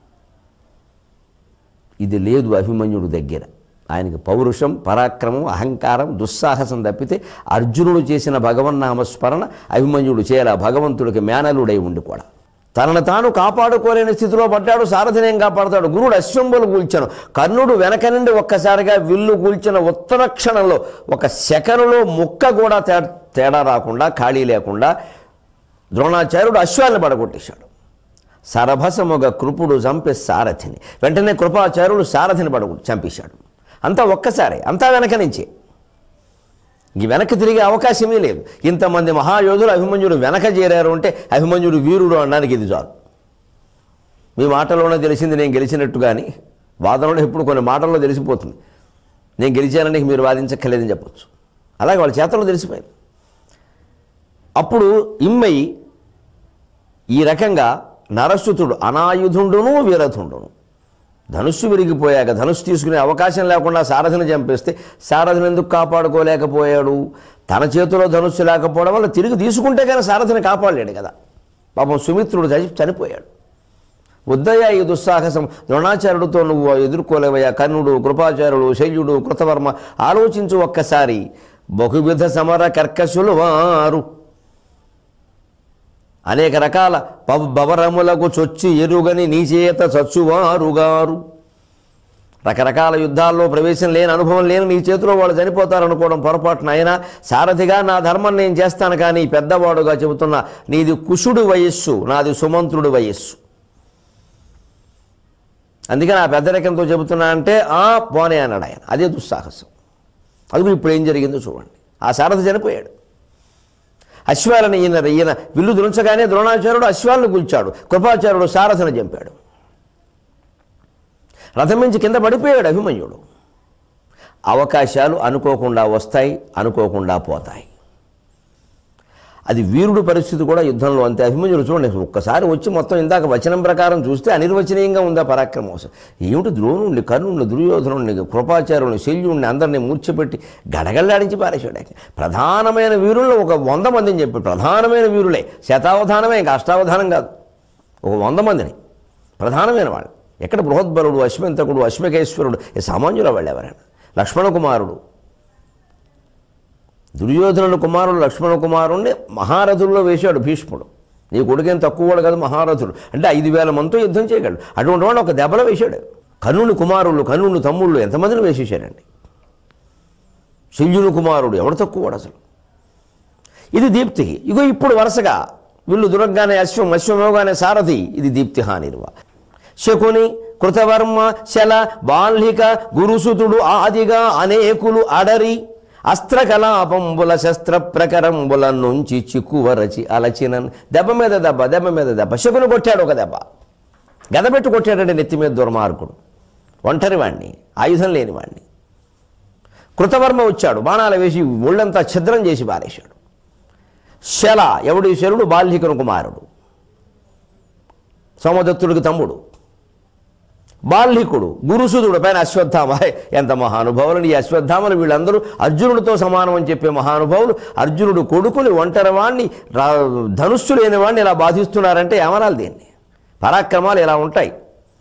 ఇది లేదు అభిమన్యుడు దగ్గర ఆయనకి పౌరుషం పరాక్రమం అహంకారం దుస్సాహసం తప్పితే అర్జునుడు చేసిన భగవన్నామ స్మరణ అభిమన్యుడు చేయాల భగవంతుడికి మేనలుడై ఉండి కూడా తనను తాను కాపాడుకోలేని స్థితిలో పడ్డాడు సారథినేం కాపాడుతాడు గురుడు అశ్వంబులు కూల్చాను కర్ణుడు వెనక నుండి ఒక్కసారిగా విల్లు కూల్చిన ఉత్తర క్షణంలో ఒక సెకనులో ముక్క కూడా తే తేడా రాకుండా ఖాళీ లేకుండా ద్రోణాచార్యుడు అశ్వాన్ని పడగొట్టేశాడు సరభసముగ కృపుడు చంపే సారథిని వెంటనే కృపాచార్యుడు సారథిని పడగొ చంపేశాడు అంతా ఒక్కసారి అంతా వెనక నుంచే ఈ వెనక్కి తిరిగే అవకాశమే లేదు ఇంతమంది మహాయోధులు అభిమన్యుడు వెనక చేరారు అంటే అభిమన్యుడు వీరుడు అనడానికి ఇది చాలు మీ మాటలోనే తెలిసింది నేను గెలిచినట్టు కానీ వాదనలో ఎప్పుడు కొన్ని మాటల్లో తెలిసిపోతుంది నేను గెలిచానని మీరు వాదించక్కర్లేదని చెప్పొచ్చు అలాగే వాళ్ళ చేతల్లో తెలిసిపోయింది అప్పుడు ఇమ్మై ఈ రకంగా నరసుతుడు అనాయుధుండును వీరథుండును ధనుస్సు విరిగిపోయాక ధనుస్సు తీసుకునే అవకాశం లేకుండా సారథిని చంపేస్తే సారథిని ఎందుకు కాపాడుకోలేకపోయాడు తన చేతిలో ధనుస్సు లేకపోవడం వల్ల తిరిగి తీసుకుంటే కానీ సారథిని కాపాడలేడు కదా పాపం సుమిత్రుడు చచ్చి చనిపోయాడు వద్దయ్యా ఈ దుస్సాహసం ద్రోణాచార్యుడితో నువ్వు ఎదుర్కోలేవయ్యా కర్ణుడు కృపాచార్యుడు శల్యుడు కృతవర్మ ఆలోచించు ఒక్కసారి బహువిధ సమర కర్కశులు వారు అనేక రకాల పవ్ బవరములకు చొచ్చి ఎరుగని నీచేత చచ్చువారుగారు రకరకాల యుద్ధాల్లో ప్రవేశం లేని అనుభవం లేని నీ చేతిలో వాళ్ళు చనిపోతారనుకోవడం పొరపాటున అయినా సారథిగా నా ధర్మం నేను చేస్తాను కానీ పెద్దవాడుగా చెబుతున్నా నీది కుషుడు వయస్సు నాది సుమంత్రుడి వయస్సు అందుకే నా పెద్దరికంతో చెబుతున్నా అంటే ఆ పోనే అన్నాడు ఆయన అదే దుస్సాహసం అది ఇప్పుడు ఏం జరిగిందో చూడండి ఆ సారథి చనిపోయాడు అశ్వాలని ఈయన ఈయన విల్లు దుంచగానే ద్రోణాచార్యుడు అశ్వాలను కూల్చాడు కృపాచార్యుడు సారథిని చంపాడు రథం నుంచి కింద పడిపోయాడు అభిమన్యుడు అవకాశాలు అనుకోకుండా వస్తాయి అనుకోకుండా పోతాయి అది వీరుడు పరిస్థితి కూడా యుద్ధంలో అంతే అభిమన్యుడు చూడండి ఒక్కసారి వచ్చి మొత్తం ఇందాక వచనం ప్రకారం చూస్తే అనిర్వచనీయంగా ఉందా పరాక్రమం అసలు ఏమిటి ద్రోణుణ్ణి కర్ణుణ్ణి దుర్యోధనుణ్ణి కృపాచార్యుని శల్యుణ్ణి అందరినీ మూర్చిపెట్టి గడగల్లాడించి పారేశాడు ఆయన ప్రధానమైన వీరుల్లో ఒక వంద మందిని చెప్పి ప్రధానమైన వీరులే శతావధానమే ఇంకా అష్టావధానం కాదు ఒక వంద మందిని ప్రధానమైన వాళ్ళు ఎక్కడ బృహద్బలుడు అశ్వంతకుడు అశ్వకేశ్వరుడు ఈ సామాన్యుల వాళ్ళు ఎవరైనా లక్ష్మణ కుమారుడు దుర్యోధనుడు కుమారుడు లక్ష్మణ కుమారుణ్ణి మహారథుల్లో వేశాడు భీష్ముడు నీ కొడుకేం తక్కువ వాడు కాదు మహారథుడు అంటే ఐదు వేల మందితో యుద్ధం చేయగలడు అటువంటి వాడు ఒక దెబ్బలో వేశాడు కర్ణుని కుమారులు కర్ణుని తమ్ముళ్ళు ఎంతమందిని వేసేశాడండి శల్యుని కుమారుడు ఎవడు తక్కువ వాడు అసలు ఇది దీప్తి ఇగో ఇప్పుడు వరుసగా వీళ్ళు దురగ్గానే అశ్వం అశ్వమోగానే సారథి ఇది దీప్తి హానిర్వ శకుని కృతవర్మ శల బాల్హిక గురుసుతుడు ఆదిగా అనేకులు అడరి అస్త్రకలాపంబుల శస్త్ర ప్రకరంబుల నుంచి చిక్కువరచి అలచినన్ దెబ్బ మీద దెబ్బ దెబ్బ మీద దెబ్బ శకుని కొట్టాడు ఒక దెబ్బ గదబెట్టు కొట్టాడండి నెత్తి మీద దుర్మార్గుడు ఒంటరి వాణ్ణి ఆయుధం లేని వాణ్ణి కృతవర్మ వచ్చాడు బాణాలు వేసి ఒళ్ళంతా ఛిద్రం చేసి పారేశాడు శల ఎవడి శలుడు బాల్హికుని కుమారుడు సోమదత్తుడికి తమ్ముడు బాల్హికుడు గురుసుదుడు పైన అశ్వత్థామ హే, ఎంత మహానుభావులు ఈ అశ్వత్థామలు వీళ్ళందరూ అర్జునుడితో సమానం అని చెప్పే మహానుభావులు అర్జునుడు కొడుకుని ఒంటరివాణ్ణి రా ధనుస్సు లేని వాడిని ఇలా బాధిస్తున్నారంటే ఏమనాలి దీన్ని పరాక్రమాలు ఇలా ఉంటాయి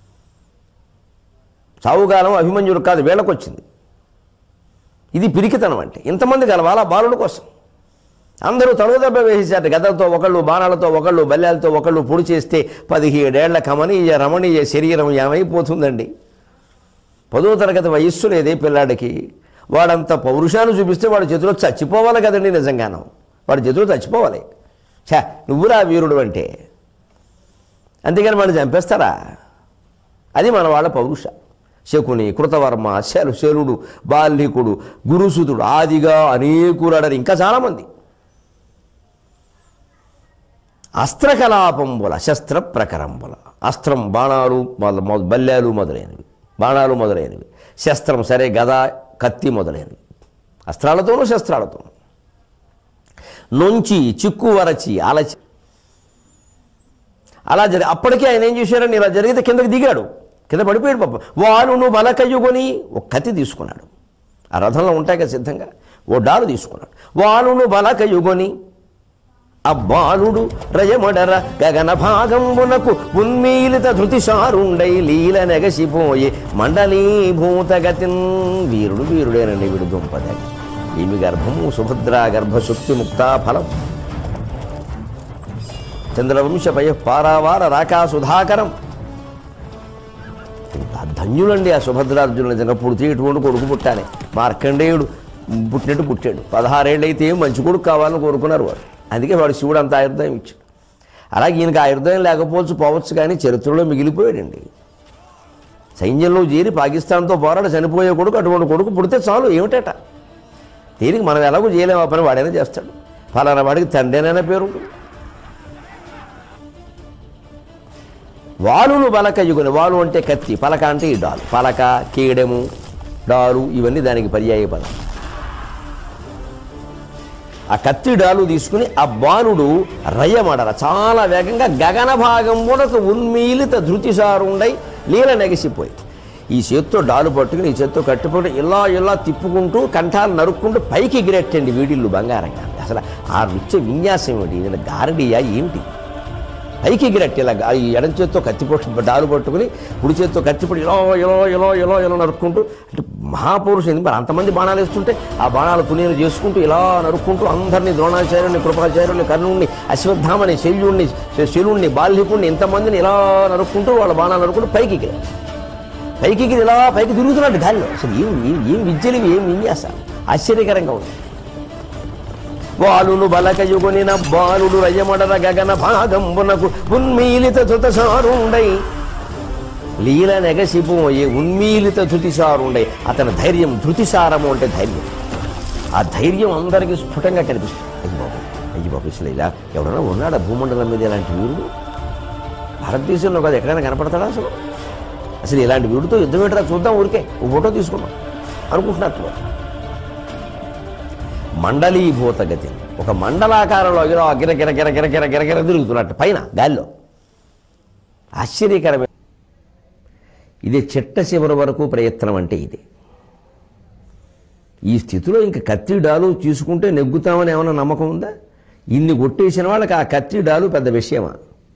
సావుకాలం అభిమన్యుడు కాదు వీళ్ళకొచ్చింది ఇది పిరికితనం అంటే ఇంతమంది కలవాలా బాలుడు కోసం అందరూ తడుదెబ్బ వేసేసారు గదలతో ఒకళ్ళు బాణాలతో ఒకళ్ళు బల్యాలతో ఒకళ్ళు పొడి చేస్తే పదిహేడేళ్ల కమనీయ రమణీయ శరీరం ఏమైపోతుందండి పదో తరగతి వయస్సు లేదే పిల్లాడికి వాడంత పౌరుషాన్ని చూపిస్తే వాడి చేతిలో చచ్చిపోవాలి కదండి నిజంగాను వాడి చేతిలో చచ్చిపోవాలి ఛా నువ్వురా వీరుడు అంటే అంతేగాని వాడిని చంపేస్తారా అది మన వాళ్ళ పౌరుష శకుని కృతవర్మ శలు శలుడు బాల్లికుడు గురుసుతుడు ఆదిగా అనేకులడని ఇంకా చాలామంది అస్త్రకలాపంబుల శస్త్ర ప్రకరంబుల అస్త్రం బాణాలు మొద మొద- బల్యాలు మొదలైనవి బాణాలు మొదలైనవి శస్త్రం సరే గద కత్తి మొదలైనవి అస్త్రాలతోనూ శస్త్రాలతోనూ నొంచి చిక్కు వరచి అలచి అలా జరి అప్పటికే ఆయన ఏం చేశారని ఇలా జరిగితే కిందకి దిగాడు కింద పడిపోయాడు పాప వాలును బలకయ్యుకొని ఒక కత్తి తీసుకున్నాడు ఆ రథంలో ఉంటాయి కదా సిద్ధంగా ఓ డాలు తీసుకున్నాడు వాలును బలకయుగొని అబ్బాలుడు రయమడర గగన భాగంబునకు ఉన్మీలిత ధృతిశారుండై లీల నెగసిపోయి మండలీభూతగతిన్ వీరుడు వీరుడేనండి వీడు దుంపదగి ఈమె గర్భము సుభద్రా గర్భశుక్తి ముక్తా ఫలం చంద్రవంశపయ పారావార రాకా సుధాకరం ఆ ధన్యులండి ఆ సుభద్రార్జునుల నిజంగా పుడితే ఇటువంటి కొడుకు పుట్టాలి మార్కండేయుడు పుట్టినట్టు పుట్టాడు పదహారేళ్ళు అయితే ఏం మంచి కొడుకు కావాలని కోరుకున్నారు వాడు అందుకే వాడు శివుడు అంత ఆయుర్దాయం ఇచ్చాడు అలాగే ఈయనకి ఆయుర్దాయం లేకపోవచ్చు పోవచ్చు కానీ చరిత్రలో మిగిలిపోయాడండి సైన్యంలో చేరి పాకిస్తాన్తో పోరాడు చనిపోయే కొడుకు అటువంటి కొడుకు పుడితే చాలు ఏమిటట దీనికి మనం ఎలాగో చేయలేము ఆ పని వాడైనా చేస్తాడు ఫలానా వాడికి తండ్రినైనా పేరు ఉంటుంది. వాలును బలక యుగుని వాలు అంటే కత్తి పలక అంటే ఈ డాలు పలక కీడెము డాలు ఇవన్నీ దానికి పర్యాయ పదం ఆ కత్తి డాలు తీసుకుని ఆ బాలుడు రయ్యమడర చాలా వేగంగా గగన భాగం కూడా ఉన్మీలిత ధృతిసారుండై లీల నెగసిపోయి ఈ చేత్తో డాలు పట్టుకుని ఈ చేత్తో కట్టుబడి ఇలా ఇలా తిప్పుకుంటూ కంఠాలు నరుక్కుంటూ పైకి ఎగిరెట్టండి వీడిల్లు బంగారంగా అసలు ఆ నృత్య విన్యాసం ఏమిటి ఇది గారడియా ఏమిటి పైకి ఎగిరట్టి ఇలా గా- ఈ ఎడం చేత్తో కత్తి పట్టు డాలు పట్టుకుని కుడి చేత్తో కత్తిపడి ఇలా ఇలా ఇలా ఇలా ఇలా నరుక్కుంటూ అంటే మహాపురుషుడు మరి అంతమంది బాణాలు వేస్తుంటే ఆ బాణాలు పునీరు చేసుకుంటూ ఇలా నరుక్కుంటూ అందరినీ ద్రోణాచార్యుని కృపాచార్యుని కర్ణుణ్ణి అశ్వత్థామని శల్యుణ్ణి శిలుణ్ణి బాల్యకుణ్ణి ఇంతమందిని ఇలా నరుక్కుంటూ వాళ్ళ బాణాలు నరుక్కుంటూ పైకి ఎగిరారు పైకి ఎగిరి ఇలా పైకి తిరుగుతున్నాడు గాలిలో అసలు ఏం ఏం- ఏం విద్యలు ఇవి, ఏం విన్యాసాలు ఆశ్చర్యకరంగా ఉంది వాలును బలకయుగునిన బాలుడు రయమడర గగన భాగంబునకు ఉన్మీలిత ధృతసారుండై లీల నెగసిపోయే ఉన్మీలిత ధృతిసారుండై అతని ధైర్యం ధృతిసారము అంటే ధైర్యం ఆ ధైర్యం అందరికీ స్ఫుటంగా కనిపిస్తుంది అయ్యి బాబు అయ్యి బాబు అసలు ఇలా ఎవరైనా ఉన్నాడా భూమండలం మీద ఇలాంటి వీరుడు భారతదేశంలో కాదు ఎక్కడైనా కనపడతాడా అసలు అసలు ఇలాంటి వీడితో యుద్ధం ఏంటరా చూద్దాం ఊరికే ఓ ఫోటో తీసుకున్నాం అనుకుంటున్నట్లు మండలీభూత గతి ఒక మండలాకారంలో ఇలా గిర గిర గిర గిర గిర గిర గిర తిరుగుతున్నట్టు పైన గాల్లో ఆశ్చర్యకరమే ఇది చిట్ట చివరి వరకు ప్రయత్నం అంటే ఇది ఈ స్థితిలో ఇంక కత్తి డాలు తీసుకుంటే నెగ్గుతామని ఏమైనా నమ్మకం ఉందా ఇన్ని కొట్టేసిన వాళ్ళకి ఆ కత్తి డాలు పెద్ద విషయమా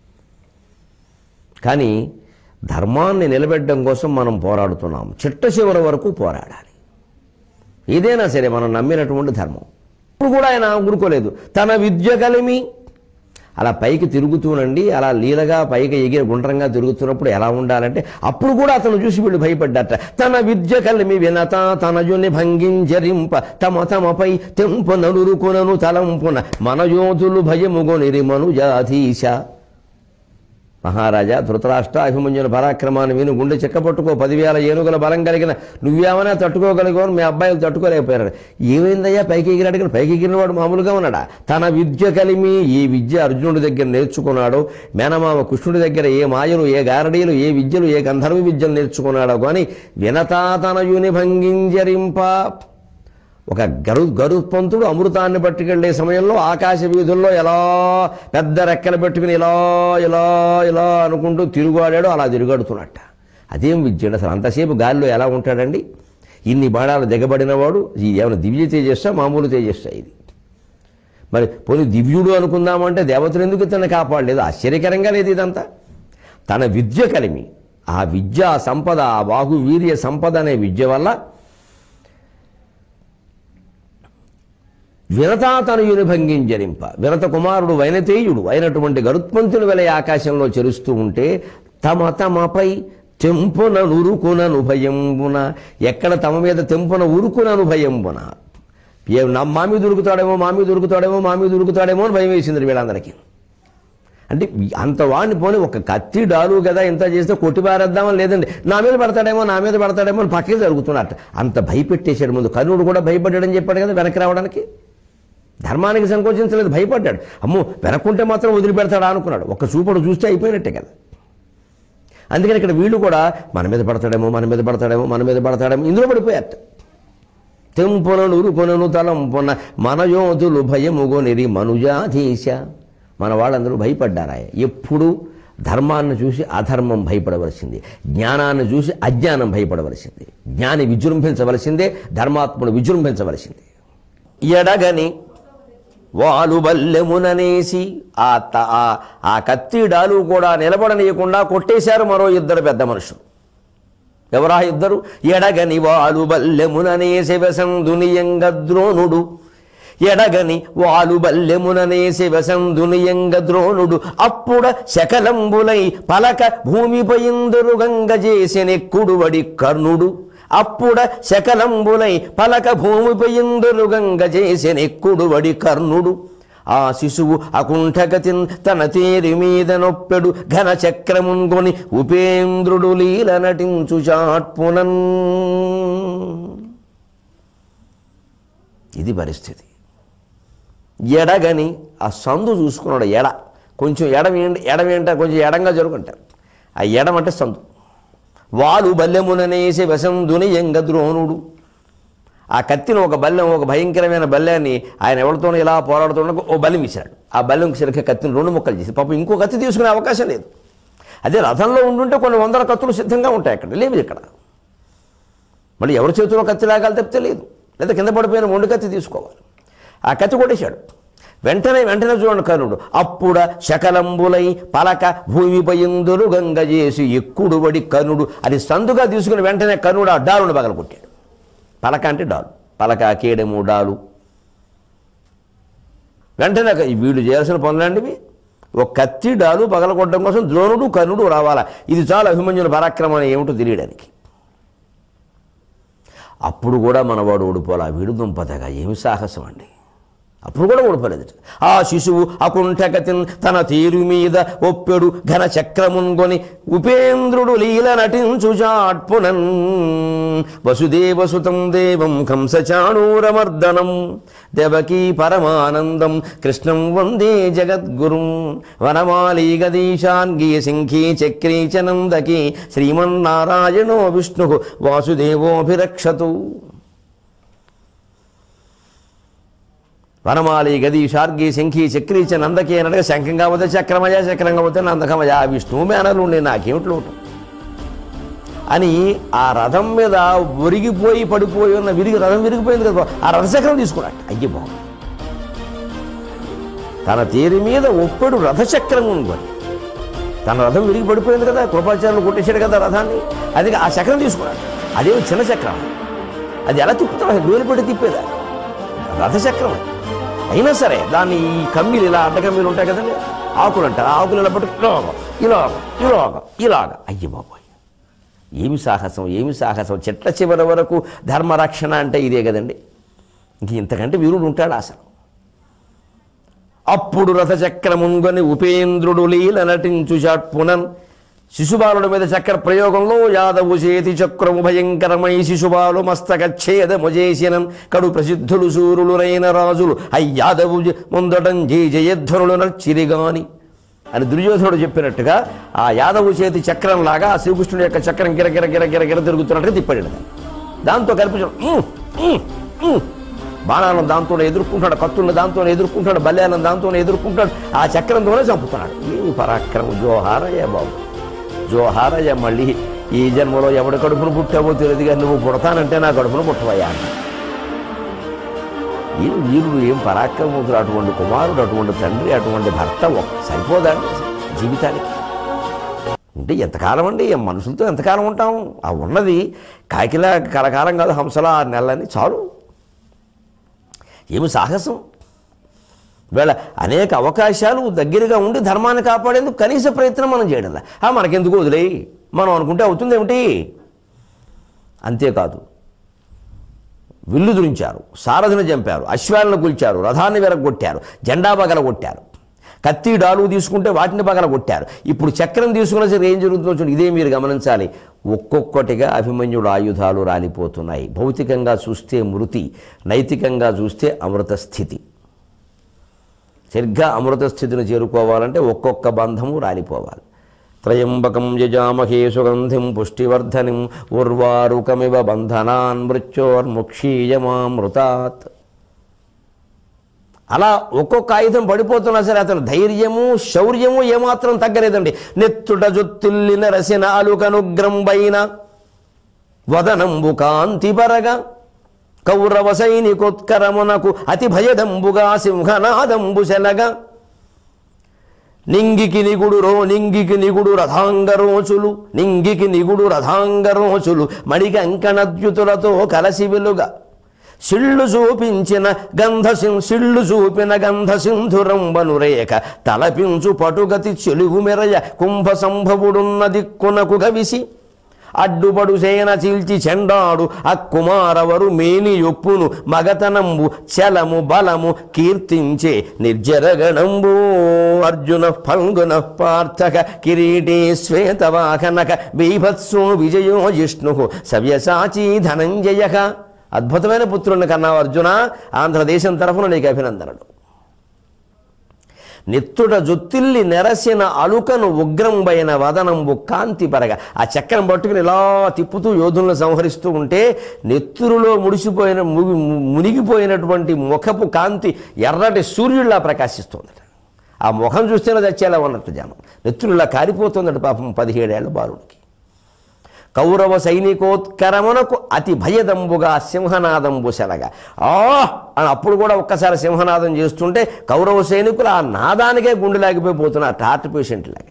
కానీ ధర్మాన్ని నిలబెట్టడం కోసం మనం పోరాడుతున్నాం చిట్ట చివరి వరకు పోరాడాలి ఏదైనా సరే మనం నమ్మినటువంటి ధర్మం ఇప్పుడు కూడా ఆయన ఊరుకోలేదు తన విద్య కలిమి అలా పైకి తిరుగుతూనండి అలా లీలగా పైకి ఎగిరి గుండ్రంగా తిరుగుతున్నప్పుడు ఎలా ఉండాలంటే అప్పుడు కూడా అతను చూసి వీళ్ళు భయపడ్డట తన విద్య కలిమి వినత తనయుని భంగింజరింప తమ తమపై తెంపు నలురుకొనను తలంపున మన యోధులు భయముగొనిరి మనుజాధీశ మహారాజా ధృతరాష్ట్ర అభిమన్యుల పరాక్రమాన్ని విను గుండె చెక్కపట్టుకో పదివేల ఏనుగుల బలం కలిగిన నువ్వేమైనా తట్టుకోగలిగావు మీ అబ్బాయిలు తట్టుకోలేకపోయారు ఏమైందయ్యా పైకి ఎగిరాడు కానీ పైకి ఎగిరిన వాడు మామూలుగా ఉన్నాడా తన విద్య కలిమి ఈ విద్య అర్జునుడి దగ్గర నేర్చుకున్నాడో మేనమామ కృష్ణుడి దగ్గర ఏ మాయలు ఏ గారడీలు ఏ విద్యలు ఏ గంధర్వ విద్యలు నేర్చుకున్నాడో కానీ వినతా తనయుని భంగింజరింప ఒక గరు గరుత్పంతుడు అమృతాన్ని పట్టుకెళ్లే సమయంలో ఆకాశ వీధుల్లో ఎలా పెద్ద రెక్కలు పెట్టుకుని ఇలా ఇలా ఇలా అనుకుంటూ తిరుగాడాడు అలా తిరుగాడుతున్నట్ట అదేం విద్యుడు అసలు అంతసేపు గాలిలో ఎలా ఉంటాడండి ఇన్ని బాణాలు దిగబడినవాడు ఇది ఏమైనా దివ్య తేజస్సా మామూలు తేజస్సా ఇది మరి పోనీ దివ్యుడు అనుకుందామంటే దేవతలు ఎందుకు ఇతన్ని కాపాడలేదు ఆశ్చర్యకరంగా లేదు ఇదంతా తన విద్య కలిమి ఆ విద్య ఆ సంపద ఆ బాహు వీర్య సంపద అనే విద్య వల్ల వినతాతనయుని భంగింజరింప వినత కుమారుడు వైనతేయుడు అయినటువంటి గరుత్మంతుని వెలే ఆకాశంలో చెరుస్తూ ఉంటే తమ తమపై తెంపున ఉరుకునను భయంబున ఎక్కడ తమ మీద తెంపున ఉరుకునను భయంబున ఏ నా మామి దొరుకుతాడేమో మామి దొరుకుతాడేమో మామి దొరుకుతాడేమో అని భయం వేసింది వీళ్ళందరికీ అంటే అంత వాడిని పోని ఒక కత్తి డాలు కదా ఇంత చేస్తే కొట్టి పారేద్దామని లేదండి నా మీద పడతాడేమో నా మీద పడతాడేమో అని పక్కకి జరుగుతున్నట్ట అంత భయపెట్టేశాడు ముందు కర్ణుడు కూడా భయపడ్డాడని చెప్పాడు కదా వెనక్కి రావడానికి ధర్మానికి సంకోచించలేదు భయపడ్డాడు అమ్మో వెనక్కుంటే మాత్రం వదిలిపెడతాడా అనుకున్నాడు ఒక చూపడు చూస్తే అయిపోయినట్టే కదా అందుకని ఇక్కడ వీళ్ళు కూడా మన మీద పడతాడేమో మన మీద పడతాడేమో మన మీద పడతాడేమో ఇందులో పడిపోయారు తెంపునను ఉరుకొనను తలంపున మన యోధులు భయముగొనిరి మనుజాధీశ మన వాళ్ళందరూ భయపడ్డారా ఎప్పుడు ధర్మాన్ని చూసి అధర్మం భయపడవలసింది జ్ఞానాన్ని చూసి అజ్ఞానం భయపడవలసింది జ్ఞాని విజృంభించవలసిందే ధర్మాత్ముడు విజృంభించవలసిందే ఎడగని వాలు బల్లెముననేసి ఆ త- ఆ- ఆ కత్తిడాలు కూడా నిలబడనీయకుండా కొట్టేశారు మరో ఇద్దరు పెద్ద మనుషులు ఎవరా ఇద్దరు ఎడగని వాలు బల్లెముననే శివసందునియంగ ద్రోణుడు ఎడగని వాలు బల్లెముననే శివసందునియంగ ద్రోణుడు అప్పుడ శకలంబులై పలక భూమిపయిందురు గంగ చేసెనెక్కుడువడి కర్ణుడు అప్పుడ శకలంబులై పలక భూమిపయిందురు గంగ చేసెనెక్కుడువడి కర్ణుడు ఆ శిశువు అకుంఠగతిన్ తన తేరి మీద నొప్పెడు ఘన చక్రముంగొని ఉపేంద్రుడు లీల నటించు చాట్పునన్ ఇది పరిస్థితి ఎడగని ఆ సందు చూసుకున్నాడు ఎడ కొంచెం ఎడమేంటి ఎడమేంట కొంచెం ఎడంగా జరుగుంటారు ఆ ఎడం అంటే సందు వాలు బల్లెముననేసి వసందుని ఎంగ ద్రోణుడు ఆ కత్తిని ఒక బల్లెం ఒక భయంకరమైన బల్లాన్ని ఆయన ఎవరితోనో ఇలా పోరాడుతుండగా ఓ బల్లెం ఇచ్చాడు ఆ బల్లెం సరిగ్గా కత్తిని రెండు ముక్కలు చేసి పాపం ఇంకో కత్తి తీసుకునే అవకాశం లేదు అదే రథంలో ఉండుంటే కొన్ని వందల కత్తులు సిద్ధంగా ఉంటాయి అక్కడ లేవు ఇక్కడ మళ్ళీ ఎవరి చేతిలో కత్తి లాగాలి తప్పితే లేదు లేదా కింద పడిపోయిన మొండి కత్తి తీసుకోవాలి ఆ కత్తి కొట్టేశాడు వెంటనే వెంటనే చూడండి కర్ణుడు అప్పుడ శకలంబులై పలక భూమిపయందురు గంగ చేసి ఎక్కుడు వడి కర్ణుడు అది సందుగా తీసుకుని వెంటనే కర్ణుడు ఆ డాలును పగలగొట్టాడు పలక అంటే డాలు పలక కీడెము డాలు వెంటనే ఒక- వీళ్ళు చేయాల్సిన పనులండి ఇవి ఒక కత్తి డాలు పగలగొట్టడం కోసం ద్రోణుడు కర్ణుడు రావాలా ఇది చాలా అభిమన్యుల పరాక్రమం అని ఏమిటో తెలియడానికి అప్పుడు కూడా మనవాడు ఓడిపోలా వీడు దుంపతగా ఏమి సాహసం అండి అప్పుడు కూడా ఓడిపోలేదు ఆ శిశువు అకుంఠగతిన్ తన తీరు మీద ఒప్పెడు ఘన చక్రమున్గొని ఉపేంద్రుడు లీల నటించు జాట్పునన్ వసుదేవసుతం దేవం కంసచాణూరమర్దనం దేవకీ పరమానందం కృష్ణం వందే జగద్గురుం వనమాలీ గదీశాన్గీ సింఖీ చక్రీ చ నందకీ శ్రీమన్నారాయణో విష్ణు వాసుదేవోభిరక్షతు వనమాలి గది షార్గి శంఖి చక్రీచ నందకి అనగా శంఖం కాకపోతే చక్రమయ చక్రం కాకపోతే నందకమయ ఆ విష్ణువు మేనలు ఉండే నాకేమిటి లోటు అని ఆ రథం మీద ఒరిగిపోయి పడిపోయి ఉన్న విరిగి రథం విరిగిపోయింది కదా ఆ రథచక్రం తీసుకున్నాడు అయ్యి బాబు తన తీరి మీద ఒప్పుడు రథచక్రం ఉందని తన రథం విరిగి పడిపోయింది కదా కృపాచార్యులు కొట్టేశాడు కదా రథాన్ని అది ఆ చక్రం తీసుకున్నాడు అదేమి చిన్న చక్రం అది ఎలా తిప్పుతాడు వేలు పెట్టి తిప్పేదా రథచక్రం అది. అయినా సరే దాన్ని ఈ కమ్మీలు ఇలా అడ్డ కమ్మీలు ఉంటాయి కదండి ఆకులు అంటారు ఆ ఆకులు ఇలా పట్టు ఇలాగ ఇలాగ ఇలాగ ఇలాగ అయ్యి బాబాయ్ ఏమి సాహసం ఏమి సాహసం చెట్ల చివరి వరకు ధర్మరక్షణ అంటే ఇదే కదండి ఇంక ఇంతకంటే వీరుడు ఉంటాడు అసలు అప్పుడు రథచక్రముంగని ఉపేంద్రుడు లీల నటించు షట్పునన్ శిశుబాలుడి మీద చక్ర ప్రయోగంలో యాదవు చేతి చక్రము భయంకరమై శిశుబాలు మస్తక ఛేదము చేసినం కడు ప్రసిద్ధులు సూరులురైన రాజులు అయ్యాదవు ముందటం జయ జయధ్వనులు నచ్చిరిగాని అని దుర్యోధనుడు చెప్పినట్టుగా ఆ యాదవు చేతి చక్రం లాగా ఆ శ్రీకృష్ణుడి యొక్క చక్రం గిర గిర గిర గిర గిర తిరుగుతున్నట్టుగా తిప్పాడు దాంతో కల్పించడం "ఉమ్, ఉమ్, ఉమ్." బాణాలను దాంతో ఎదుర్కొంటాడు కత్తులను దాంతో ఎదుర్కొంటాడు బల్యాలను దాంతో ఎదుర్కొంటాడు ఆ చక్రంతోనే చంపుతున్నాడు ఏమి పరాక్రమం జోహారయ్య బాబు జోహారయ్య మళ్ళీ ఈ జన్మలో ఎవడి కడుపును పుట్టావో తెలియదు కానీ నువ్వు పుడతానంటే నా కడుపును పుట్టవయ్యా అన్న ఏం వీరుడు ఏం పరాక్రమవంతుడు అటువంటి కుమారుడు అటువంటి తండ్రి అటువంటి భర్త ఒక- సరిపోదండి జీవితానికి అంటే ఎంతకాలం అండి ఈ మనుషులతో ఎంతకాలం ఉంటాం ఆ ఉన్నది కాకిలా కలకాలం కాదు హంసలా ఆరు నెలలని చాలు ఏమి సాహసం వేళ అనేక అవకాశాలు దగ్గరగా ఉండి ధర్మాన్ని కాపాడేందుకు కనీస ప్రయత్నం మనం చేయడంలా ఆ మనకెందుకు వదిలేయి మనం అనుకుంటే అవుతుంది ఏమిటి అంతేకాదు విల్లు దురించారు సారథిని చంపారు అశ్వాలను కూల్చారు రథాన్ని వెరగొట్టారు జెండా పగలగొట్టారు కత్తి డాలు తీసుకుంటే వాటిని పగలగొట్టారు ఇప్పుడు చక్రం తీసుకున్న సరే ఏం జరుగుతుందో చూడండి ఇదే మీరు గమనించాలి ఒక్కొక్కటిగా అభిమన్యుడు ఆయుధాలు రాలిపోతున్నాయి భౌతికంగా చూస్తే మృతి నైతికంగా చూస్తే అమృత స్థితి సరిగ్గా అమృత స్థితిని చేరుకోవాలంటే ఒక్కొక్క బంధము రాలిపోవాలి త్రయంబకం యజామహే సుగంధిం పుష్టివర్ధనిం ఉర్వారుకమివ బంధనాన్ మృత్యోర్ముక్షీయమామృతాత్ అలా ఒక్కొక్క ఆయుధం పడిపోతున్నా సరే అతని ధైర్యము శౌర్యము ఏమాత్రం తగ్గలేదండి నెత్తుట జొత్తిల్లిన రసిన అలుకనుగ్రంబైన వదనంబు కాంతిపరగా కౌరవ సైనికోత్కరమునకు అతి భయదంబుగా సింహనాదంబు సెలగా నింగికి నిగుడు రో నింగికి నిగుడు రథాంగరోచులు నింగికి నిగుడు రథాంగరోచులు మణికంకణద్యుతులతో కలసి వెలుగా సిళ్ళు చూపించిన గంధ సిం- సిళ్ళు చూపిన గంధ సింధురంబను రేఖ తలపించు పటుగతి చెలుగు మెరయ కుంభ సంభవుడున్న దిక్కునకు గవిసి అడ్డుపడు సేన చీల్చి చెండాడు అక్కుమారవరు మేని యొప్పును మగతనంబు చలము బలము కీర్తించే నిర్జరగణంబు అర్జున ఫల్గున పార్థక కిరీటే శ్వేతవాహనక బీభత్సో విజయో జిష్ణు సవ్యసాచీ ధనంజయ అద్భుతమైన పుత్రుని కన్నావు అర్జున ఆంధ్రదేశం తరఫున నీకు అభినందనలు నెత్తుట జొత్తిల్లి నెరసిన అలుకను ఉగ్రంబైన వదనంబు కాంతి పరగా ఆ చక్రం పట్టుకుని ఇలా తిప్పుతూ యోధులను సంహరిస్తూ ఉంటే నెత్తురులో ముడిసిపోయిన ము- ము- మునిగిపోయినటువంటి ముఖపు కాంతి ఎర్రటి సూర్యుడిలా ప్రకాశిస్తుందట ఆ ముఖం చూస్తేనే చచ్చేలా ఉన్నట్టు జనం నెత్తురులా కారిపోతుందట పాపం పదిహేడేళ్ల బాలుడికి కౌరవ సైనికోత్కరమునకు అతి భయదంబుగా సింహనాదంబు సెలగా ఆ అని అప్పుడు కూడా ఒక్కసారి సింహనాదం చేస్తుంటే కౌరవ సైనికులు ఆ నాదానికే గుండె లాగిపోయిపోతున్నారు హార్ట్ పేషెంట్ లాగా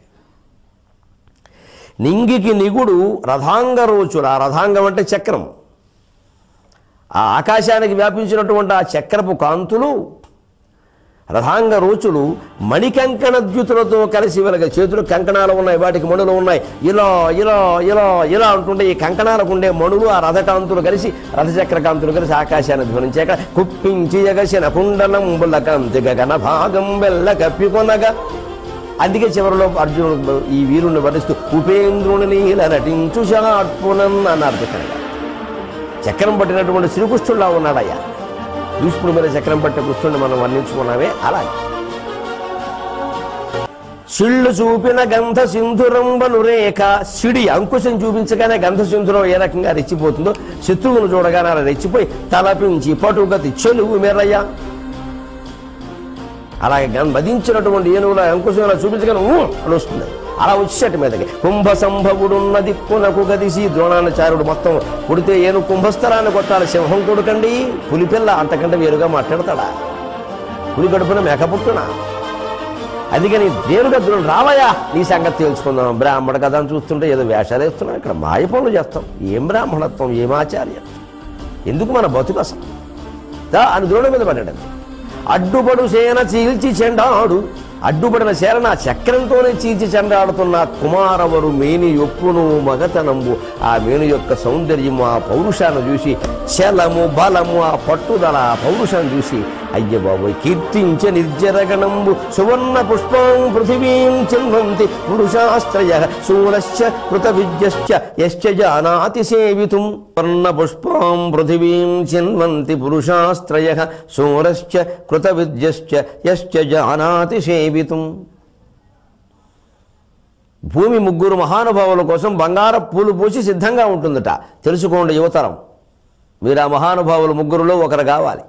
నింగికి నిగుడు రథాంగ రోచులు ఆ రథాంగం అంటే చక్రం ఆ ఆకాశానికి వ్యాపించినటువంటి ఆ చక్రపు కాంతులు రథాంగ రోచులు మణికంకణ ద్యుతులతో కలిసి వెలగ చేతులు కంకణాలు ఉన్నాయి వాటికి మణులు ఉన్నాయి ఇలా ఇలా ఇలా ఇలా అంటుంటే ఈ కంకణాలకు ఉండే మణులు ఆ రథకాంతులు కలిసి రథచక్ర కాంతులు కలిసి ఆకాశాన్ని ధ్వనించాక కుప్పించి ఎగసిన కుండలం కాంతి గగన భాగం వెళ్ళ కప్పికొనగా అందుకే చివరిలో అర్జునుడు ఈ వీరుణ్ణి వరిస్తూ ఉపేంద్రుని నీల నటించు షాట్పునన్ అన్నారు చక్రంగా చక్రం పట్టినటువంటి శ్రీకృష్ణుడులా ఉన్నాడయ్యా భీష్ముడి మీద చక్రం పట్టే కృష్ణుడిని మనం వర్ణించుకున్నామే అలాగే సిళ్ళు చూపిన గంధ సింధురంబను రేఖ సిడి అంకుశం చూపించగానే గంధ సింధురం ఏ రకంగా రెచ్చిపోతుందో శత్రువును చూడగానే అలా రెచ్చిపోయి తలపించి పటుగతి చెలువు మెరయ్య అలాగే గం- వధించినటువంటి ఏనుగుల అంకుశం ఇలా చూపించగానే ఊ అని వస్తుంది అలా వచ్చేట మీదకి కుంభ సంభవుడున్న దిక్కునకు గదిసి ద్రోణాచార్యుడు మొత్తం పుడితే ఏను కుంభస్థలాన్ని కొట్టాలి సింహం కొడుకండి పులిపిల్ల అంతకంటే వేరుగా మాట్లాడతాడా పులి గడుపున మేక పుట్టున అందుకని దేవుడిగా ద్రోణుడు రావయ్యా నీ సంగతి తెలుసుకుందాం బ్రాహ్మణ కథ అని చూస్తుంటే ఏదో వేషాలు వేస్తున్నాం ఇక్కడ మాయ పనులు చేస్తాం ఏం బ్రాహ్మణత్వం ఏం ఆచార్యం ఎందుకు మన బతుకు అసలు దా అని ద్రోణం మీద పడ్డాడు అంతే. అడ్డుపడు సేన చీల్చి చెండాడు అడ్డుపడిన సేన నా చక్రంతోనే చీల్చి చెండాడుతున్న కుమారవరు మేని యొప్పును మగతనంబు ఆ మేను యొక్క సౌందర్యం ఆ పౌరుషాన్ని చూసి చలము బలము ఆ పట్టుదల ఆ పౌరుషాన్ని చూసి అయ్య బాబోయ్ కీర్తించ నిర్జరగణంబు సువర్ణ పుష్పం పృథివీం చిన్వంతి పురుషాస్త్రయ శూలశ్చ కృత విద్యశ్చ యశ్చ జానాతి సేవితుం వర్ణ పుష్పం పృథివీం చిన్వంతి పురుషాస్త్రయ శూరశ్చ కృత విద్యశ్చ యశ్చ జానాతి సేవితుం భూమి ముగ్గురు మహానుభావుల కోసం బంగార పూలు పూసి సిద్ధంగా ఉంటుందట తెలుసుకోండి యువతరం మీరు ఆ మహానుభావులు ముగ్గురులో ఒకరు కావాలి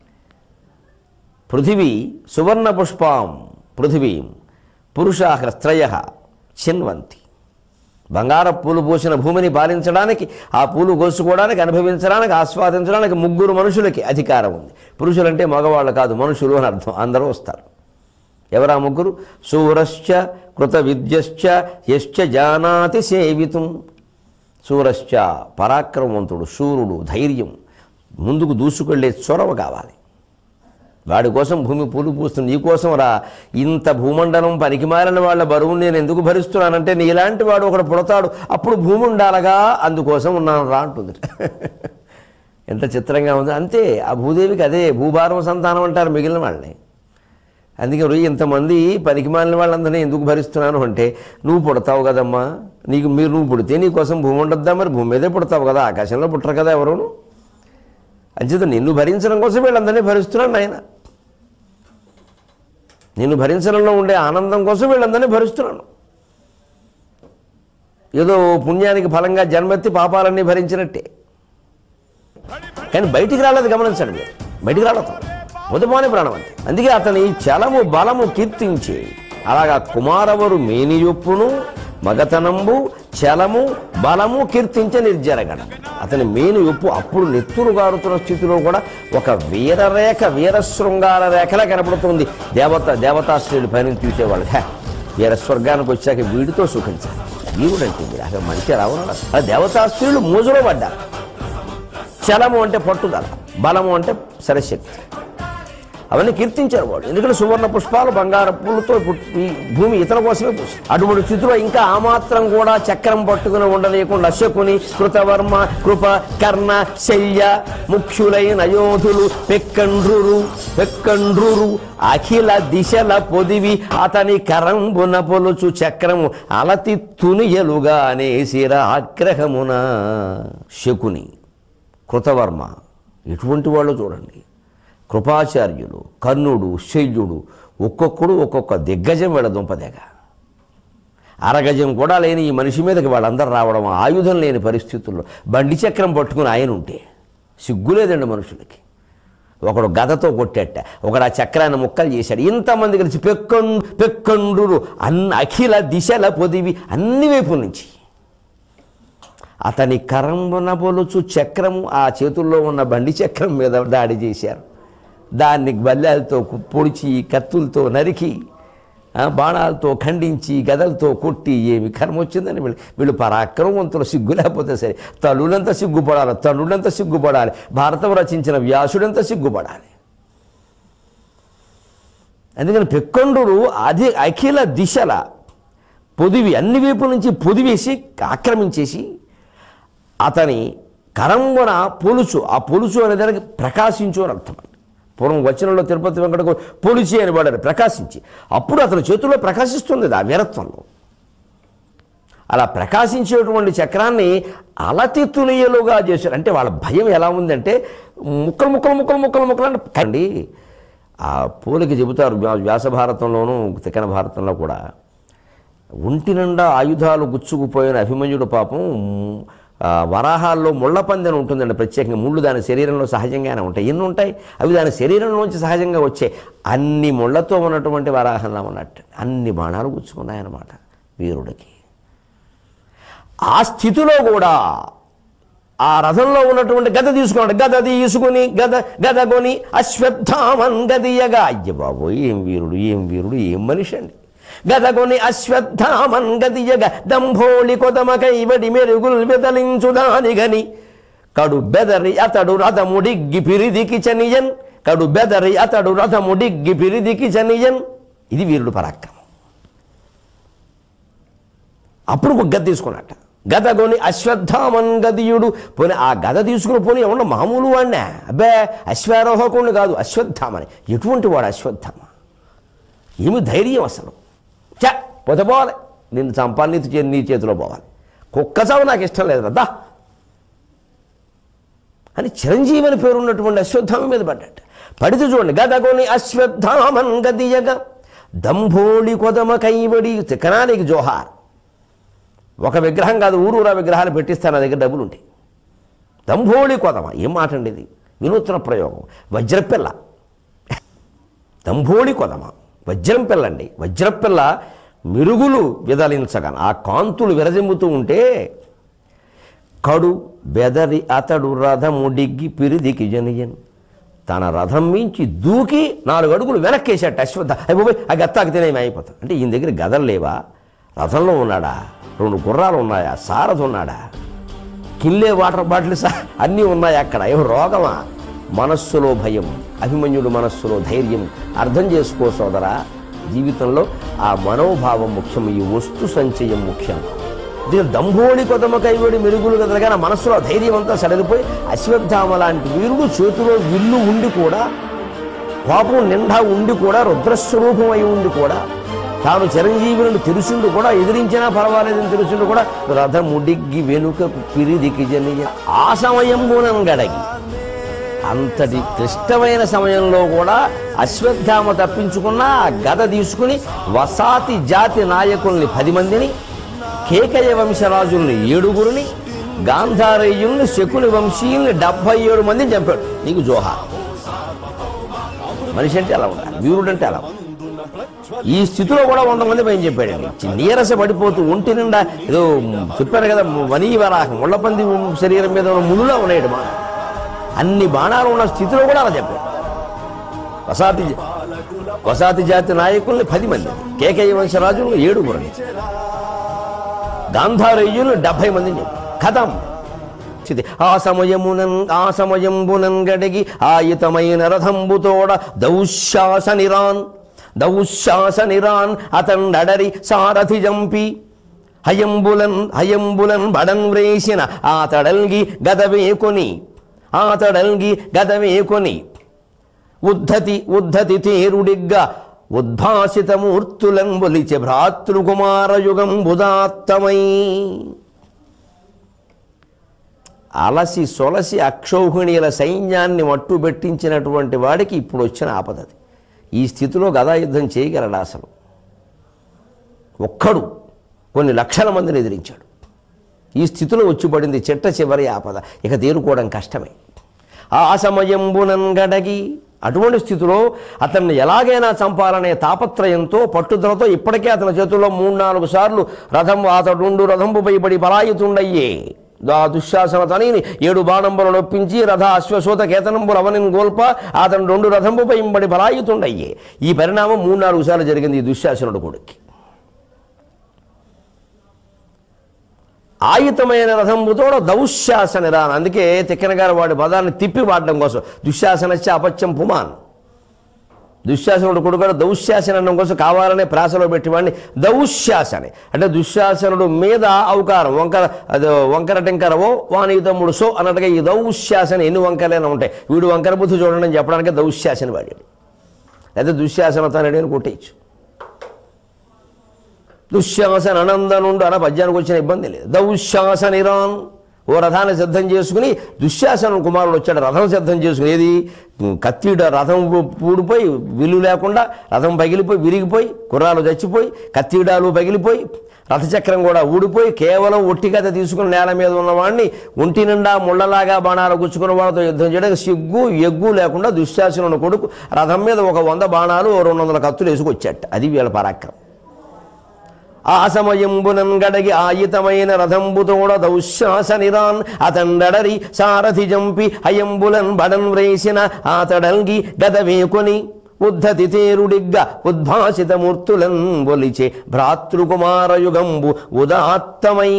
పృథివీ సువర్ణ పుష్పాం పృథివీం పురుషాహ్రస్త్రయ చిన్వంతి బంగార పూలు పూసిన భూమిని పాలించడానికి ఆ పూలు కోసుకోవడానికి అనుభవించడానికి ఆస్వాదించడానికి ముగ్గురు మనుషులకి అధికారం ఉంది పురుషులంటే మగవాళ్ళు కాదు మనుషులు అని అర్థం అందరూ వస్తారు ఎవరా ముగ్గురు సూరశ్చ కృత విద్యశ్చ యశ్చ జానాతి సేవితుం సూరశ్చ పరాక్రమవంతుడు శూరుడు ధైర్యం ముందుకు దూసుకెళ్లే చొరవ కావాలి వాడి కోసం భూమి పూలు పూస్తుంది నీ కోసం రా ఇంత భూమండలం పనికిమాలిన వాళ్ళ బరువును నేను ఎందుకు భరిస్తున్నానంటే నీలాంటి వాడు ఒకడు పుడతాడు అప్పుడు భూమి ఉండాలగా అందుకోసం ఉన్నాను రా అంటుంది ఎంత చిత్రంగా ఉంది అంతే ఆ భూదేవికి అదే భూభారం సంతానం అంటారు మిగిలిన వాళ్ళని అందుకే రోజు ఇంతమంది పనికిమాలిన వాళ్ళందరినీ ఎందుకు భరిస్తున్నాను అంటే నువ్వు పుడతావు కదమ్మా నీకు మీరు నువ్వు పుడితే నీ కోసం భూమి ఉండద్దా మరి భూమి మీదే పుడతావు కదా ఆకాశంలో పుట్టరు కదా ఎవరును అంచేత నిన్ను భరించడం కోసం వీళ్ళందరినీ భరిస్తున్నాను ఆయన నిన్ను భరించడంలో ఉండే ఆనందం కోసం వీళ్ళందరినీ భరిస్తున్నాను ఏదో పుణ్యానికి ఫలంగా జన్మెత్తి పాపాలన్నీ భరించినట్టే కానీ బయటికి రాలేదు గమనించండి మీరు బయటికి రాలేదు పొదుపాని ప్రాణం అంతే అందుకే అతని చలము బలము కీర్తించి అలాగా కుమారవరు మేనియొప్పును మగతనంబు చలము బలము కీర్తించే నిర్జరగడ అతని మేను యొప్పు అప్పుడు నెత్తురు గారుతున్న స్థితిలో కూడా ఒక వీరరేఖ వీరశృంగార రేఖలా కనపడుతుంది దేవత దేవతాశ్రీలు పైన చూసేవాళ్ళు హే వీరస్వర్గానికి వచ్చాక వీడితో సుఖించాలి వీరుడంటే వీడు అసలు మనిషి రావడం ఆ దేవతాస్త్రీలు మోజులో పడ్డారు చలము అంటే పట్టుదల బలము అంటే సరశక్తి అవన్నీ కీర్తించారు వాళ్ళు ఎందుకంటే సువర్ణ పుష్పాలు బంగార పూలతో పుట్- ఈ భూమి ఇతర కోసమే పూసి అటువంటి స్థితిలో ఇంకా ఆ మాత్రం కూడా చక్రం పట్టుకుని ఉండలేకుండా శకుని కృతవర్మ కృప కర్ణ శల్య ముఖ్యులైన యోధులు పెక్కండ్రురు పెక్కండ్రురు అఖిల దిశల పొదివి అతని కరంబున పొలుచు చక్రము అలతి తునియలుగా అనేసిర ఆగ్రహమున శకుని కృతవర్మ ఇటువంటి వాళ్ళు చూడండి కృపాచార్యులు కర్ణుడు శల్యుడు ఒక్కొక్కడు ఒక్కొక్క దిగ్గజం వీళ్ళ దుంపదేగ అరగజం కూడా లేని ఈ మనిషి మీదకి వాళ్ళందరూ రావడం ఆయుధం లేని పరిస్థితుల్లో బండి చక్రం పట్టుకుని ఆయన ఉంటే సిగ్గులేదండి మనుషులకి ఒకడు గదతో కొట్టేట ఒకడు ఆ చక్రాన్ని ముక్కలు చేశాడు ఇంతమంది కలిసి పెక్కండు పెక్కండు అన్ని అఖిల దిశల పొదివి అన్ని వైపుల నుంచి అతని కరంబున బొలుచు చక్రము ఆ చేతుల్లో ఉన్న బండి చక్రం మీద దాడి చేశారు దాన్ని బల్లెలతో కు- పొడిచి కత్తులతో నరికి ఆ, బాణాలతో ఖండించి గదలతో కొట్టి ఏమి కర్మ వచ్చిందని వీళ్ళు వీళ్ళు పరాక్రమవంతులు సిగ్గు లేకపోతే సరే తల్లులంత సిగ్గుపడాలి తల్లులంత సిగ్గుపడాలి భారతం రచించిన వ్యాసుడంత సిగ్గుపడాలి అందుకని పెక్కొండూరు అది అఖిల దిశల పొదివి అన్ని వైపుల నుంచి పొదివేసి ఆక్రమించేసి అతని కరంబున పొలుచు ఆ పొలుచు అనే దానికి ప్రకాశించు అని అర్థం పూర్వం వచనంలో తిరుపతి వెంకటకు పొలిచి అని వాడారు ప్రకాశించి అప్పుడు అతని చేతుల్లో ప్రకాశిస్తుంది అది ఆ వీరత్వంలో అలా ప్రకాశించేటువంటి చక్రాన్ని అలతి తునియలుగా చేశారు అంటే వాళ్ళ భయం ఎలా ఉందంటే ముక్కలు ముక్కలు ముక్కలు ముక్కలు ముక్కలు అంటే కండి ఆ పోలికి చెబుతారు వ్యా- వ్యాస భారతంలోనూ తిక్కన భారతంలో కూడా ఒంటి నిండా ఆయుధాలు గుచ్చుకుపోయిన అభిమన్యుడు పాపం ఆ, వరాహాల్లో ముళ్ళ పందెన ఉంటుందండి ప్రత్యేకంగా ముళ్ళు దాని శరీరంలో సహజంగానే ఉంటాయి ఎన్ని ఉంటాయి అవి దాని శరీరంలోంచి సహజంగా వచ్చాయి అన్ని ముళ్ళతో ఉన్నటువంటి వరాహంలా ఉన్నట్టు అన్ని బాణాలు గుచ్చుకున్నాయన్నమాట వీరుడికి ఆ స్థితిలో కూడా ఆ రథంలో ఉన్నటువంటి గద తీసుకున్నాడు గద తీసుకుని గద గద కొని అశ్వత్థామన్ గదియగా అయ్య బాబోయ్ ఏం వీరుడు ఏం వీరుడు ఏం మనిషి అండి గదగొని అశ్వత్థామన్ గదియగ దంభోళి కొదమ కైవడి మెరుగుల్ బెదలించుదాని గని కడు బెదరి అతడు రథముడిగ్గి పిరిదికి చనియన్ కడు బెదరి అతడు రథముడిగ్గి పిరిదికి చనియన్ ఇది వీరుడు పరాక్రమం అప్పుడు ఒక గద తీసుకున్నట్ట గదగొని అశ్వత్థామన్ గదియుడు పోనీ ఆ గద తీసుకుని పోనీ ఏమన్నా మామూలు వాడినా అబ్బే అశ్వారోహకుడిని కాదు అశ్వత్థామని ఎటువంటి వాడు అశ్వత్థామ ఏమి ధైర్యం అసలు చ పోతే పోవాలి నిన్ను చంపాలి నీ చే- నీ చేతిలో పోవాలి కుక్క చావు నాకు ఇష్టం లేదు రద్దా అని చిరంజీవి అని పేరున్నటువంటి అశ్వత్థామ మీద పడ్డట పడితే చూడండి గదగొని అశ్వత్థామన్ గదియగ దంభోళి కొదమ కైవడి తికనానికి జోహార్ ఒక విగ్రహం కాదు ఊరూరా విగ్రహాలు పెట్టిస్తాను నా దగ్గర డబ్బులు ఉంటాయి దంభోళి కొదమ ఏం మాట అండి ఇది వినూత్న ప్రయోగం వజ్రపిల్ల దంభోళి కొదమ వజ్రం పిల్ల అండి వజ్రపిల్ల మెరుగులు విదలించగా ఆ కాంతులు విరజిమ్ముతూ ఉంటే కడు బెదరి అతడు రథము డిగ్గి పిరిదికి జనియన్ తన రథం మించి దూకి నాలుగు అడుగులు వెనక్కేసాట అశ్వత్థ అయిపోయి ఆ గత్తాకి తినేమి అయిపోతాం అంటే ఈయన దగ్గర గదలు లేవా రథంలో ఉన్నాడా రెండు గుర్రాలు ఉన్నాయా సారథి ఉన్నాడా కిల్లే వాటర్ బాటిల్స్ అన్నీ ఉన్నాయి అక్కడ ఏం రోగమా మనస్సులో భయం అభిమన్యుడు మనస్సులో ధైర్యం అర్థం చేసుకో సోదరా జీవితంలో ఆ మనోభావం ముఖ్యం ఈ వస్తు సంచయం ముఖ్యం దీని దంభోళి కొదమ కైవడి మెరుగులు కదలగా నా మనస్సులో ఆ ధైర్యం అంతా సడలిపోయి అశ్వత్థామ లాంటి వీరుడు చేతిలో విల్లు ఉండి కూడా కోపం నిండా ఉండి కూడా రుద్రస్వరూపం అయి ఉండి కూడా తాను చిరంజీవులను తెలుసుండు కూడా ఎదిరించినా పర్వాలేదని తెలుసుండు కూడా రథముడిగ్గి వెనుకకు పిరిదికి జనియ ఆ సమయంలోనం గడగి అంతటి క్లిష్టమైన సమయంలో కూడా అశ్వత్థామ తప్పించుకున్న ఆ గద తీసుకుని వసాతి జాతి నాయకుల్ని పది మందిని కేకయ వంశరాజుల్ని ఏడుగురిని గాంధారేయుల్ని శకుని వంశీయుల్ని డెబ్బై ఏడు మందిని చంపాడు నీకు జోహా మనిషి అంటే అలా ఉండాలి వీరుడు అంటే అలా ఉండాలి ఈ స్థితిలో కూడా వంద మంది పైన చెప్పాడండి చి- నీరస పడిపోతూ ఒంటి నిండా ఏదో చెప్పారు కదా వనీ వరాహం ముళ్ళపంది శరీరం మీద ఉన్న ముళ్ళులా ఉన్నాడు మా అన్ని బాణాలు ఉన్న స్థితిలో కూడా అలా చెప్పాడు వసాతి జ- వసాతి జాతి నాయకుల్ని పది మంది కేకయ్య వంశరాజులు ఏడుగురు గాంధారేయులు డెబ్బై మందిని చెప్పాడు కథం స్థితి ఆ సమయమునన్ ఆ సమయంబునన్ గడిగి ఆయుతమైన రథంబుతోడ దౌశ్శాస నిరాన్ దౌశ్శాస నిరాన్ అతండడరి సారథి జంపి హయంబులన్ హయంబులన్ బడన్ వ్రేసిన ఆ తడల్గి గదవేకొని ఆ తడల్గి గదవేకొని ఉద్ధతి ఉద్ధతి తేరుడిగ్గా ఉద్భాసితమూర్తులం బొలిచె భ్రాతృకుమారయుగం బుదాత్తమై అలసి సొలసి అక్షౌహిణీల సైన్యాన్ని మట్టుబెట్టించినటువంటి వాడికి ఇప్పుడు వచ్చిన ఆపదది ఈ స్థితిలో గదాయుద్ధం చేయగలడు అసలు ఒక్కడు కొన్ని లక్షల మందిని ఎదిరించాడు ఈ స్థితిలో వచ్చి పడింది చిట్ట చివరి ఆపద ఇక తేరుకోవడం కష్టమే ఆ సమయంబునన్ గడగి అటువంటి స్థితిలో అతన్ని ఎలాగైనా చంపాలనే తాపత్రయంతో పట్టుదలతో ఇప్పటికే అతని చేతుల్లో మూడు నాలుగు సార్లు రథం అతడుండు రథంపు పైబడి బలాయుతుండయ్యే దా దుశ్శాసన తనిని ఏడు బాణంబులు నొప్పించి రథ అశ్వశోత కేతనంబులు అవనిని గోల్ప అతను రెండు రథంబుపై ఇంబడి బలాయుతుండయ్యే ఈ పరిణామం మూడు నాలుగు సార్లు జరిగింది ఈ దుశ్శాసనుడు కొడుక్కి ఆయుతమైన రథంబుతోడ దౌశ్శాసన రాన్ అందుకే తిక్కన గారు వాడి పదాన్ని తిప్పి వాడడం కోసం దుశ్శాసనచ్చ అపత్యం పుమాన్ దుశ్శాసనుడు కొడుకు దౌశ్శాసన అనడం కోసం కావాలనే ప్రాసలో పెట్టేవాడిని దౌశ్శాసని అంటే దుశ్శాసనుడు మీద అవకారం వంకర అది వంకర టెంకరవో వాని తమ్ముడు సో అన్నట్టుగా ఈ దౌశ్శాసన ఎన్ని వంకరైనా ఉంటాయి వీడు వంకర బుద్ధి చూడండి అని చెప్పడానికి దౌశ్శాసన వాడాడు లేదా దుశ్శాసనతనడి అని కొట్టేయచ్చు దుశ్శాసన అనందనుండు అన్న పద్యానికి వచ్చిన ఇబ్బంది లేదు దౌశ్శాసన ఇరాన్ ఓ రథాన్ని సిద్ధం చేసుకుని దుశ్శాసన కుమారుడు వచ్చాడు రథం సిద్ధం చేసుకుని ఏది కత్తిడ రథం పూడిపోయి విల్లు లేకుండా రథం పగిలిపోయి విరిగిపోయి కుర్రాలు చచ్చిపోయి కత్తిడాలు పగిలిపోయి రథచక్రం కూడా ఊడిపోయి కేవలం ఒట్టిగత తీసుకుని నేల మీద ఉన్నవాడిని ఒంటి నిండా ముళ్ళలాగా బాణాలు గుచ్చుకున్న వాళ్ళతో యుద్ధం చేయడానికి సిగ్గు ఎగ్గు లేకుండా దుశ్శాసనుడు కొడుకు రథం మీద ఒక వంద బాణాలు ఓ రెండు వందల కత్తులు వేసుకొచ్చాట అది వీళ్ళ పరాక్రమం ఆ సమయంబునన్ గడగి ఆయితమైన రథంబుతోడ దౌశ్శాసనిరాన్ అతండడరి సారథి జంపి అయంబులన్ బడన్ వ్రేసిన ఆతడంగి గద వేకొని ఉద్ధతి తేరుడిగ్గ ఉద్భాసిత మూర్తులన్ బొలిచే భ్రాతృకుమారయుగంబు ఉదాత్తమై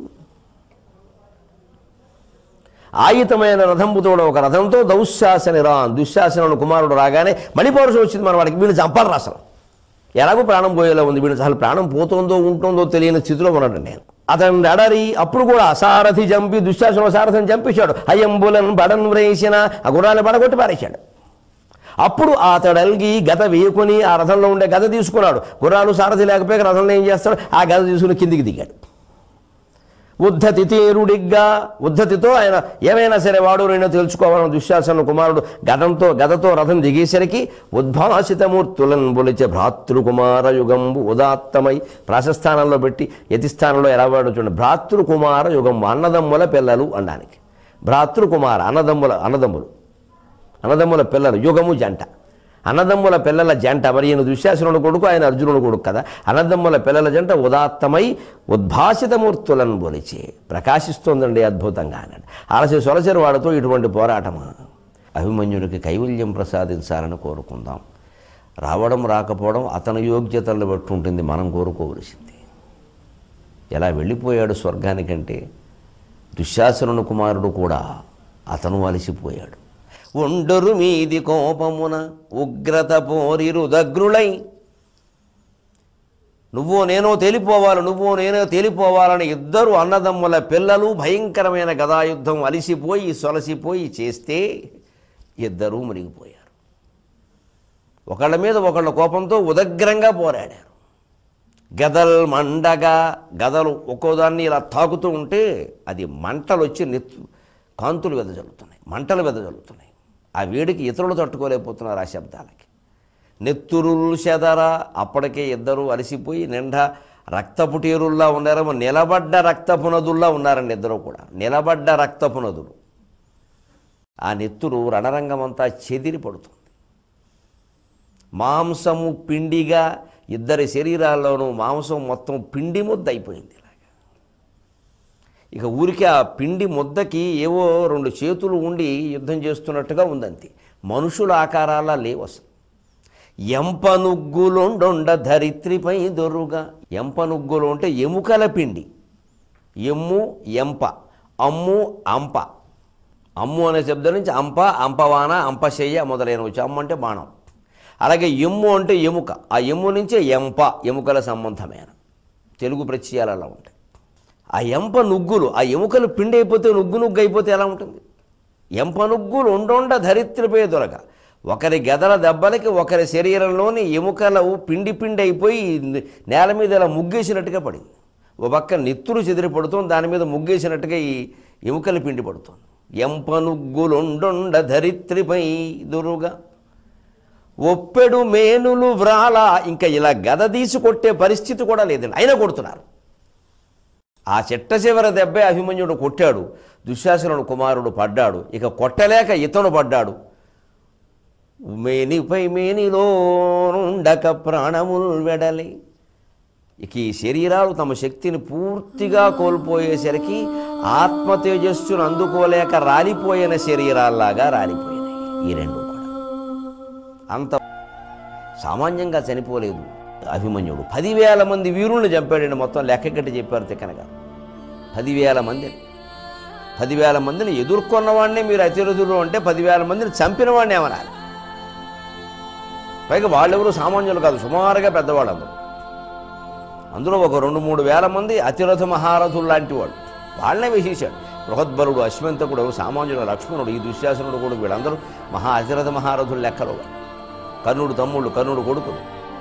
ఆయుతమైన రథంబుతోడ ఒక రథంతో దౌశ్శాసని రాన్ దుశ్శాసనుడు కుమారుడు రాగానే మణిపౌరుషం వచ్చింది మన వాడికి వీళ్ళు చంపాలి రాసలు ఎలాగో ప్రాణం పోయేలా ఉంది వీడు అసలు ప్రాణం పోతుందో ఉంటుందో తెలియని స్థితిలో ఉన్నాడు నేను అతను అడరి అప్పుడు కూడా సారథి చంపి దుశ్శాసన సారథిని చంపేశాడు అయంబులన్ బడన్ వ్రేసిన ఆ గుర్రాన్ని పడగొట్టి పారేశాడు అప్పుడు అతడల్గి గద వేయుకొని ఆ రథంలో ఉండే గద తీసుకున్నాడు గుర్రాలు సారథి లేకపోయాక రథంలో ఏం చేస్తాడు ఆ గద తీసుకుని కిందికి దిగాడు ఉద్ధతి తేరుడిగ్గా ఉద్ధతితో ఆయన ఏమైనా సరే వాడు నేను తెలుసుకోవాలని దుశ్శాసన కుమారుడు గదంతో గదతో రథం దిగేసరికి ఉద్భాసితమూర్తులను బొలిచే భ్రాతృకుమార యుగంబు ఉదాత్తమై ప్రాశస్థానంలో పెట్టి యతిస్థానంలో ఎలా వాడు చూడండి భ్రాతృకుమార యుగంబు అన్నదమ్ముల పిల్లలు అనడానికి భ్రాతృకుమార అన్నదమ్ముల అన్నదమ్ములు అన్నదమ్ముల పిల్లలు యుగము జంట అన్నదమ్ముల పిల్లల జంట మరి ఈయన దుశ్శాసనుడు కొడుకు ఆయన అర్జునుడు కొడుకు కదా అన్నదమ్ముల పిల్లల జంట ఉదాత్తమై ఉద్భాసితమూర్తులను బొలిచి ప్రకాశిస్తోందండి అద్భుతంగా అన్నాడు అలసి సొలసరి వాడితో ఇటువంటి పోరాటమా అభిమన్యుడికి కైవల్యం ప్రసాదించాలని కోరుకుందాం రావడం రాకపోవడం అతని యోగ్యతలను బట్టి ఉంటుంది మనం కోరుకోవలసింది ఎలా వెళ్ళిపోయాడు స్వర్గానికంటే దుశ్శాసనుని కుమారుడు కూడా అతను అలసిపోయాడు ఒండరు మీది కోపమున ఉగ్రత పోరిరుదగ్రులై నువ్వు నేనో తేలిపోవాలి నువ్వు నేనో తేలిపోవాలని ఇద్దరు అన్నదమ్ముల పిల్లలు భయంకరమైన గదాయుద్ధం అలిసిపోయి సొలసిపోయి చేస్తే ఇద్దరూ మునిగిపోయారు ఒకళ్ళ మీద ఒకళ్ళ కోపంతో ఉదగ్రంగా పోరాడారు గదల్ మండగా గదలు ఒక్కోదాన్ని ఇలా తాకుతూ ఉంటే అది మంటలు వచ్చి నెత్తు కాంతులు వెదజల్లుతున్నాయి మంటలు వెదజల్లుతున్నాయి ఆ వేడికి ఇతరులు తట్టుకోలేకపోతున్నారు ఆ శబ్దాలకి నెత్తురులు చెదర అప్పటికే ఇద్దరు అలసిపోయి నిండా రక్తపు టేరుల్లా ఉన్నారేమో నిలబడ్డ రక్తపు నదుల్లా ఉన్నారండి ఇద్దరు కూడా నిలబడ్డ రక్తపు నదులు ఆ నెత్తురు రణరంగమంతా చెదిరి పడుతుంది మాంసము పిండిగా ఇద్దరి శరీరాల్లోనూ మాంసం మొత్తం పిండి ముద్ద అయిపోయింది ఇలాగా ఇక ఊరికి ఆ పిండి ముద్దకి ఏవో రెండు చేతులు ఉండి యుద్ధం చేస్తున్నట్టుగా ఉందంతే మనుషుల ఆకారాలా లేవు అసలు ఎంపనుగ్గులుండొండ ధరిత్రిపై దొరుగా ఎంపనుగ్గులు అంటే ఎముకల పిండి ఎమ్ము ఎంప అమ్ము అంప అమ్ము అనే శబ్దం నుంచి అంప అంపవాన అంపశయ్య మొదలైనవి వచ్చి అమ్ము అంటే బాణం అలాగే ఎమ్ము అంటే ఎముక ఆ ఎమ్ము నుంచే ఎంప ఎముకల సంబంధమైన తెలుగు ప్రత్యయాలు అలా ఉంటాయి ఆ ఎంప నుగ్గులు ఆ ఎముకలు పిండి అయిపోతే నుగ్గు నుగ్గు అయిపోతే ఎలా ఉంటుంది ఎంప నుగ్గులు ఉండొండ ధరిత్రిపై దొరక ఒకరి గదల దెబ్బలకి ఒకరి శరీరంలోని ఎముకలు పిండి పిండి అయిపోయి నేల మీద ఇలా ముగ్గేసినట్టుగా పడింది ఓ పక్క నెత్తురు చెదిరి పడుతుంది దాని మీద ముగ్గేసినట్టుగా ఈ ఎముకల పిండి పడుతుంది ఎంపనుగ్గులుండొండ ధరిత్రిపై దురుగా ఒప్పెడు మేనులు వ్రాల ఇంకా ఇలా గద తీసి కొట్టే పరిస్థితి కూడా లేదండి అయినా కొడుతున్నారు ఆ చెట్ట చివర దెబ్బే అభిమన్యుడు కొట్టాడు దుశ్శాసనుడు కుమారుడు పడ్డాడు ఇక కొట్టలేక ఇతను పడ్డాడు మేనిపై మేనిలో ఉండక ప్రాణముల్ వెడలి ఇక ఈ శరీరాలు తమ శక్తిని పూర్తిగా కోల్పోయేసరికి ఆత్మ తేజస్సును అందుకోలేక రాలిపోయిన శరీరాల్లాగా రాలిపోయినాయి ఈ రెండు కూడా అంత సామాన్యంగా చనిపోలేదు అభిమన్యుడు పదివేల మంది వీరుల్ని చంపాడండి మొత్తం లెక్కగట్టి చెప్పారు తిక్కనగా పదివేల మందిని పదివేల మందిని ఎదుర్కొన్నవాడినే మీరు అతిరథులు అంటే పదివేల మందిని చంపిన వాడిని ఏమనాలి పైగా వాళ్ళెవరు సామాన్యులు కాదు సుమారుగా పెద్దవాళ్ళు అందరూ అందులో ఒక రెండు మూడు వేల మంది అతిరథ మహారథులు లాంటి వాళ్ళు వాళ్ళనే వేసేశాడు బృహద్బలుడు అశ్వంతకుడు సామాన్యుడు లక్ష్మణుడు ఈ దుశ్శాసనుడు కూడా వీళ్ళందరూ మహా అతిరథ మహారథులు లెక్కలో కర్ణుడు తమ్ముళ్ళు కర్ణుడు కొడుకులు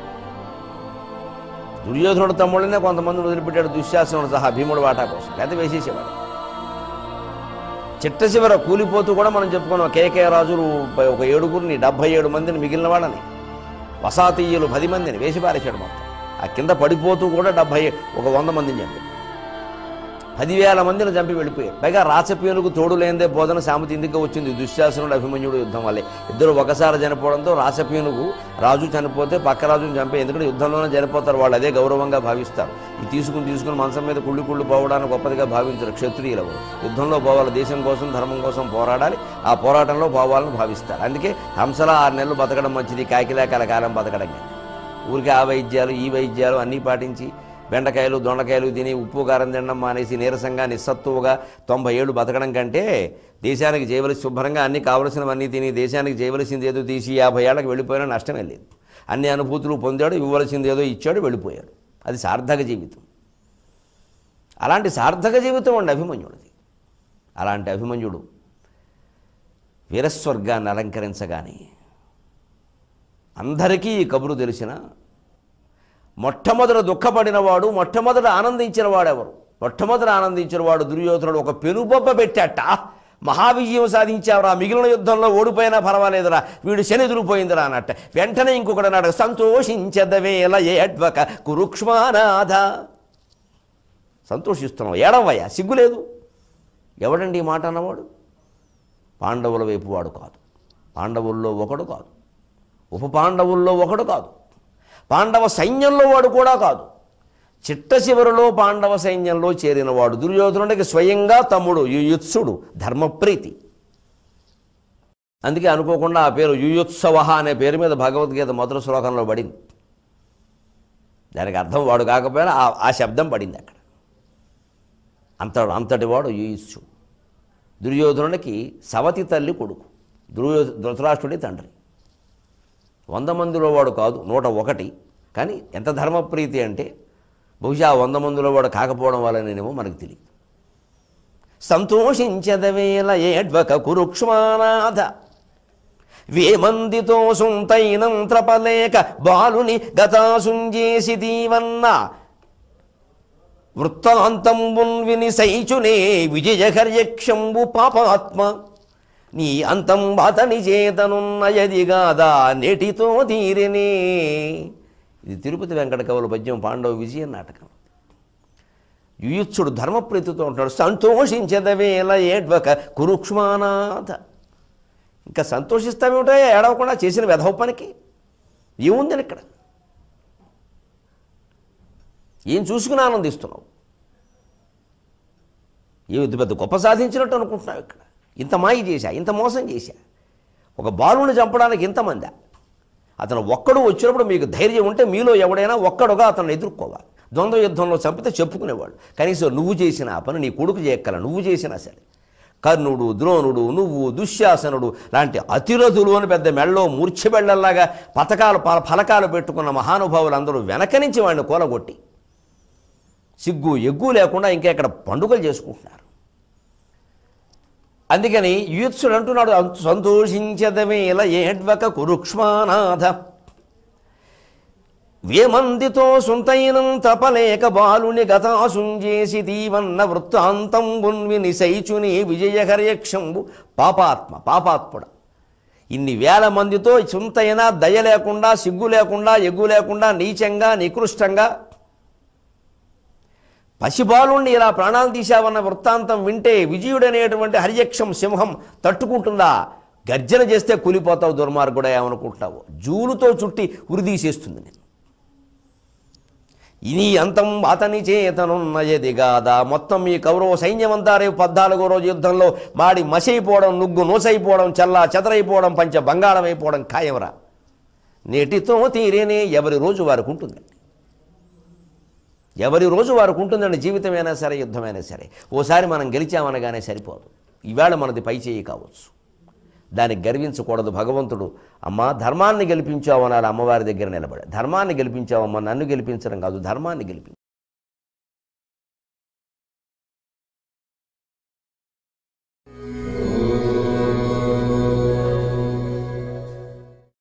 దుర్యోధనుడు తమ్ముళ్ళనే కొంతమంది వదిలిపెట్టాడు దుశ్శాసనుడు సహా భీముడు వాటా కోసం లేదా వేసేసేవాడు చిట్ట చివర కూలిపోతూ కూడా మనం చెప్పుకున్నాం కేకే రాజులు ఒక ఏడుగురిని డెబ్భై ఏడు మందిని మిగిలిన వాళ్ళని వసాతీయులు పది మందిని వేసి పారేశాడు మొత్తం ఆ కింద పడిపోతూ కూడా డెబ్భై ఒక వంద మందిని చంపాడు పదివేల మందిని చంపి వెళ్ళిపోయారు పైగా రాచపేనుకు తోడు లేనిదే బోధన సామెత ఇందుకు వచ్చింది దుశ్శాసనుడు అభిమన్యుడు యుద్ధం వల్లే ఇద్దరు ఒకసారి చనిపోవడంతో రాచపేనుకు రాజు చనిపోతే పక్క రాజుని చంపే ఎందుకంటే యుద్ధంలోనే చనిపోతారు వాళ్ళు అదే గౌరవంగా భావిస్తారు ఇది తీసుకుని తీసుకుని మంచం మీద కుళ్ళి కుళ్ళు పోవడానికి గొప్పదిగా భావించరు క్షత్రియులు యుద్ధంలో పోవాలి దేశం కోసం ధర్మం కోసం పోరాడాలి ఆ పోరాటంలో పోవాలని భావిస్తారు అందుకే హంసలా ఆరు నెలలు బతకడం మంచిది కాకిలా కలకాలం బతకడం కానీ ఊరికి ఆ వైద్యాలు ఈ వైద్యాలు అన్నీ పాటించి బెండకాయలు దొండకాయలు తిని ఉప్పు కారం తినడం మానేసి నీరసంగా నిస్సత్తువుగా తొంభై ఏళ్ళు బతకడం కంటే దేశానికి చేయవలసి శుభ్రంగా అన్ని కావలసినవన్నీ తిని దేశానికి చేయవలసింది ఏదో తీసి యాభై ఏళ్ళకి వెళ్ళిపోయినా నష్టమే లేదు అన్ని అనుభూతులు పొందాడు ఇవ్వవలసింది ఏదో ఇచ్చాడు వెళ్ళిపోయాడు అది సార్థక జీవితం అలాంటి సార్థక జీవితం అండి అభిమన్యుడిది అలాంటి అభిమన్యుడు వీరస్వర్గాన్ని అలంకరించగానే అందరికీ ఈ కబురు తెలిసిన మొట్టమొదట దుఃఖపడినవాడు మొట్టమొదట ఆనందించిన వాడెవరు మొట్టమొదట ఆనందించిన వాడు దుర్యోధనుడు ఒక పెనుబొబ్బ పెట్టాట మహావిజయం సాధించావురా మిగిలిన యుద్ధంలో ఓడిపోయినా పర్వాలేదురా వీడు శనిదురుపోయిందిరా అన్నట్ట వెంటనే ఇంకొకటి అన్నాడు సంతోషించదవేల ఏడ్వక కురుక్ష్మానాథ సంతోషిస్తున్నావు ఏడవయ్యా సిగ్గులేదు ఎవడండి ఈ మాట అన్నవాడు పాండవుల వైపు వాడు కాదు పాండవుల్లో ఒకడు కాదు ఉప పాండవుల్లో ఒకడు కాదు పాండవ సైన్యంలో వాడు కూడా కాదు చిట్ట చివరిలో పాండవ సైన్యంలో చేరినవాడు దుర్యోధనుడికి స్వయంగా తమ్ముడు యుయుత్సుడు ధర్మప్రీతి అందుకే అనుకోకుండా ఆ పేరు యుయుత్సవ అనే పేరు మీద భగవద్గీత మొదటి శ్లోకంలో పడింది దానికి అర్థం వాడు కాకపోయినా ఆ- ఆ శబ్దం పడింది అక్కడ అంత అంతటి వాడు యుయుత్సుడు దుర్యోధనుడికి సవతి తల్లి కొడుకు దుర్యో ధృతరాష్ట్రుడి తండ్రి వంద మందిలో వాడు కాదు నూట ఒకటి కానీ ఎంత ధర్మప్రీతి అంటే బహుశా ఆ వంద మందిలో వాడు కాకపోవడం వల్లనేమో మనకు తెలియదు సంతోషించదవేల ఏడ్వక కురుక్ష్మానాథ వేమందితో సుంతైనం త్రపలేక బాలుని గతాసుంజేసి దీవన్న వృత్తాంతంబున్ విని సైచునే విజయహర్యక్షంబు పాపాత్మ నీ అంతం అతని చేతనున్నయదిగాదా నేటితో తీరినే ఇది తిరుపతి వెంకట కవుల పద్యం పాండవ విజయ నాటకం యుయుత్సుడు ధర్మప్రీతితో ఉంటాడు సంతోషించదవేల ఏడ్వక కురుక్ష్మానాథ ఇంకా సంతోషిస్తామేమిటో ఏడవకుండా చేసిన వెధవ పనికి ఏముందని ఇక్కడ ఏం చూసుకుని ఆనందిస్తున్నావు ఏమి పెద్ద గొప్ప సాధించినట్టు అనుకుంటున్నావు ఇక్కడ ఇంత మాయ చేశా ఇంత మోసం చేశా ఒక బాలుని చంపడానికి ఇంతమంది అతను ఒక్కడు వచ్చినప్పుడు మీకు ధైర్యం ఉంటే మీలో ఎవడైనా ఒక్కడుగా అతను ఎదుర్కోవాలి ద్వంద్వ యుద్ధంలో చంపితే చెప్పుకునేవాడు కనీసం నువ్వు చేసిన ఆ పని నీ కొడుకు చేయక్కల నువ్వు చేసినా సరే కర్ణుడు ద్రోణుడు నువ్వు దుశ్శాసనుడు లాంటి అతిరథులు అని పెద్ద మెళ్ళలో మూర్ఛబెళ్ళల్లాగా పథకాలు ప- ఫలకాలు పెట్టుకున్న మహానుభావులు అందరూ వెనక నుంచి వాడిని కూలగొట్టి సిగ్గు ఎగ్గు లేకుండా ఇంకా ఇక్కడ పండుగలు చేసుకుంటున్నారు అందుకని యూత్సుడు అంటున్నాడు "అంత సంతోషించదమేల ఏడ్వక కురుక్ష్మానాథ వేమందితో సుంతైనం తపలేక బాలుని గతాసుంజేసి తీవన్న వృత్తాంతం విని సైచుని విజయహర్యక్షంబు పాపాత్మ పాపాత్ముడ ఇన్ని వేల మందితో సుంతైన దయ లేకుండా సిగ్గు లేకుండా ఎగ్గు లేకుండా నీచంగా నికృష్టంగా పసిబాలుణ్ణి ఇలా ప్రాణాలు తీశావన్న వృత్తాంతం వింటే విజయుడనేటువంటి హరియక్షం సింహం తట్టుకుంటుందా గర్జన చేస్తే కూలిపోతావు దుర్మార్గుడా ఏమనుకుంటున్నావు జూలుతో చుట్టి ఉరిదీసేస్తుంది నేను ఇది అంతం అతని చేతనున్నయది గాదా మొత్తం ఈ కౌరవ సైన్యమంతా రేపు పద్నాలుగో రోజు యుద్ధంలో మాడి మసైపోవడం నుగ్గు నూసైపోవడం చల్లా చెదరైపోవడం పంచ బంగాళమైపోవడం ఖాయంరా నేటితో తీరేనే ఎవరి రోజు వారికి ఉంటుంది ఎవరి రోజు వారికి ఉంటుందండి జీవితమైనా సరే యుద్ధమైనా సరే ఓసారి మనం గెలిచామనగానే సరిపోదు ఈవేళ మనది పై చేయి కావచ్చు దానికి గర్వించకూడదు భగవంతుడు అమ్మా ధర్మాన్ని గెలిపించావు అన్నారు అమ్మవారి దగ్గర నిలబడి ధర్మాన్ని గెలిపించావమ్మా నన్ను గెలిపించడం కాదు ధర్మాన్ని గెలిపించు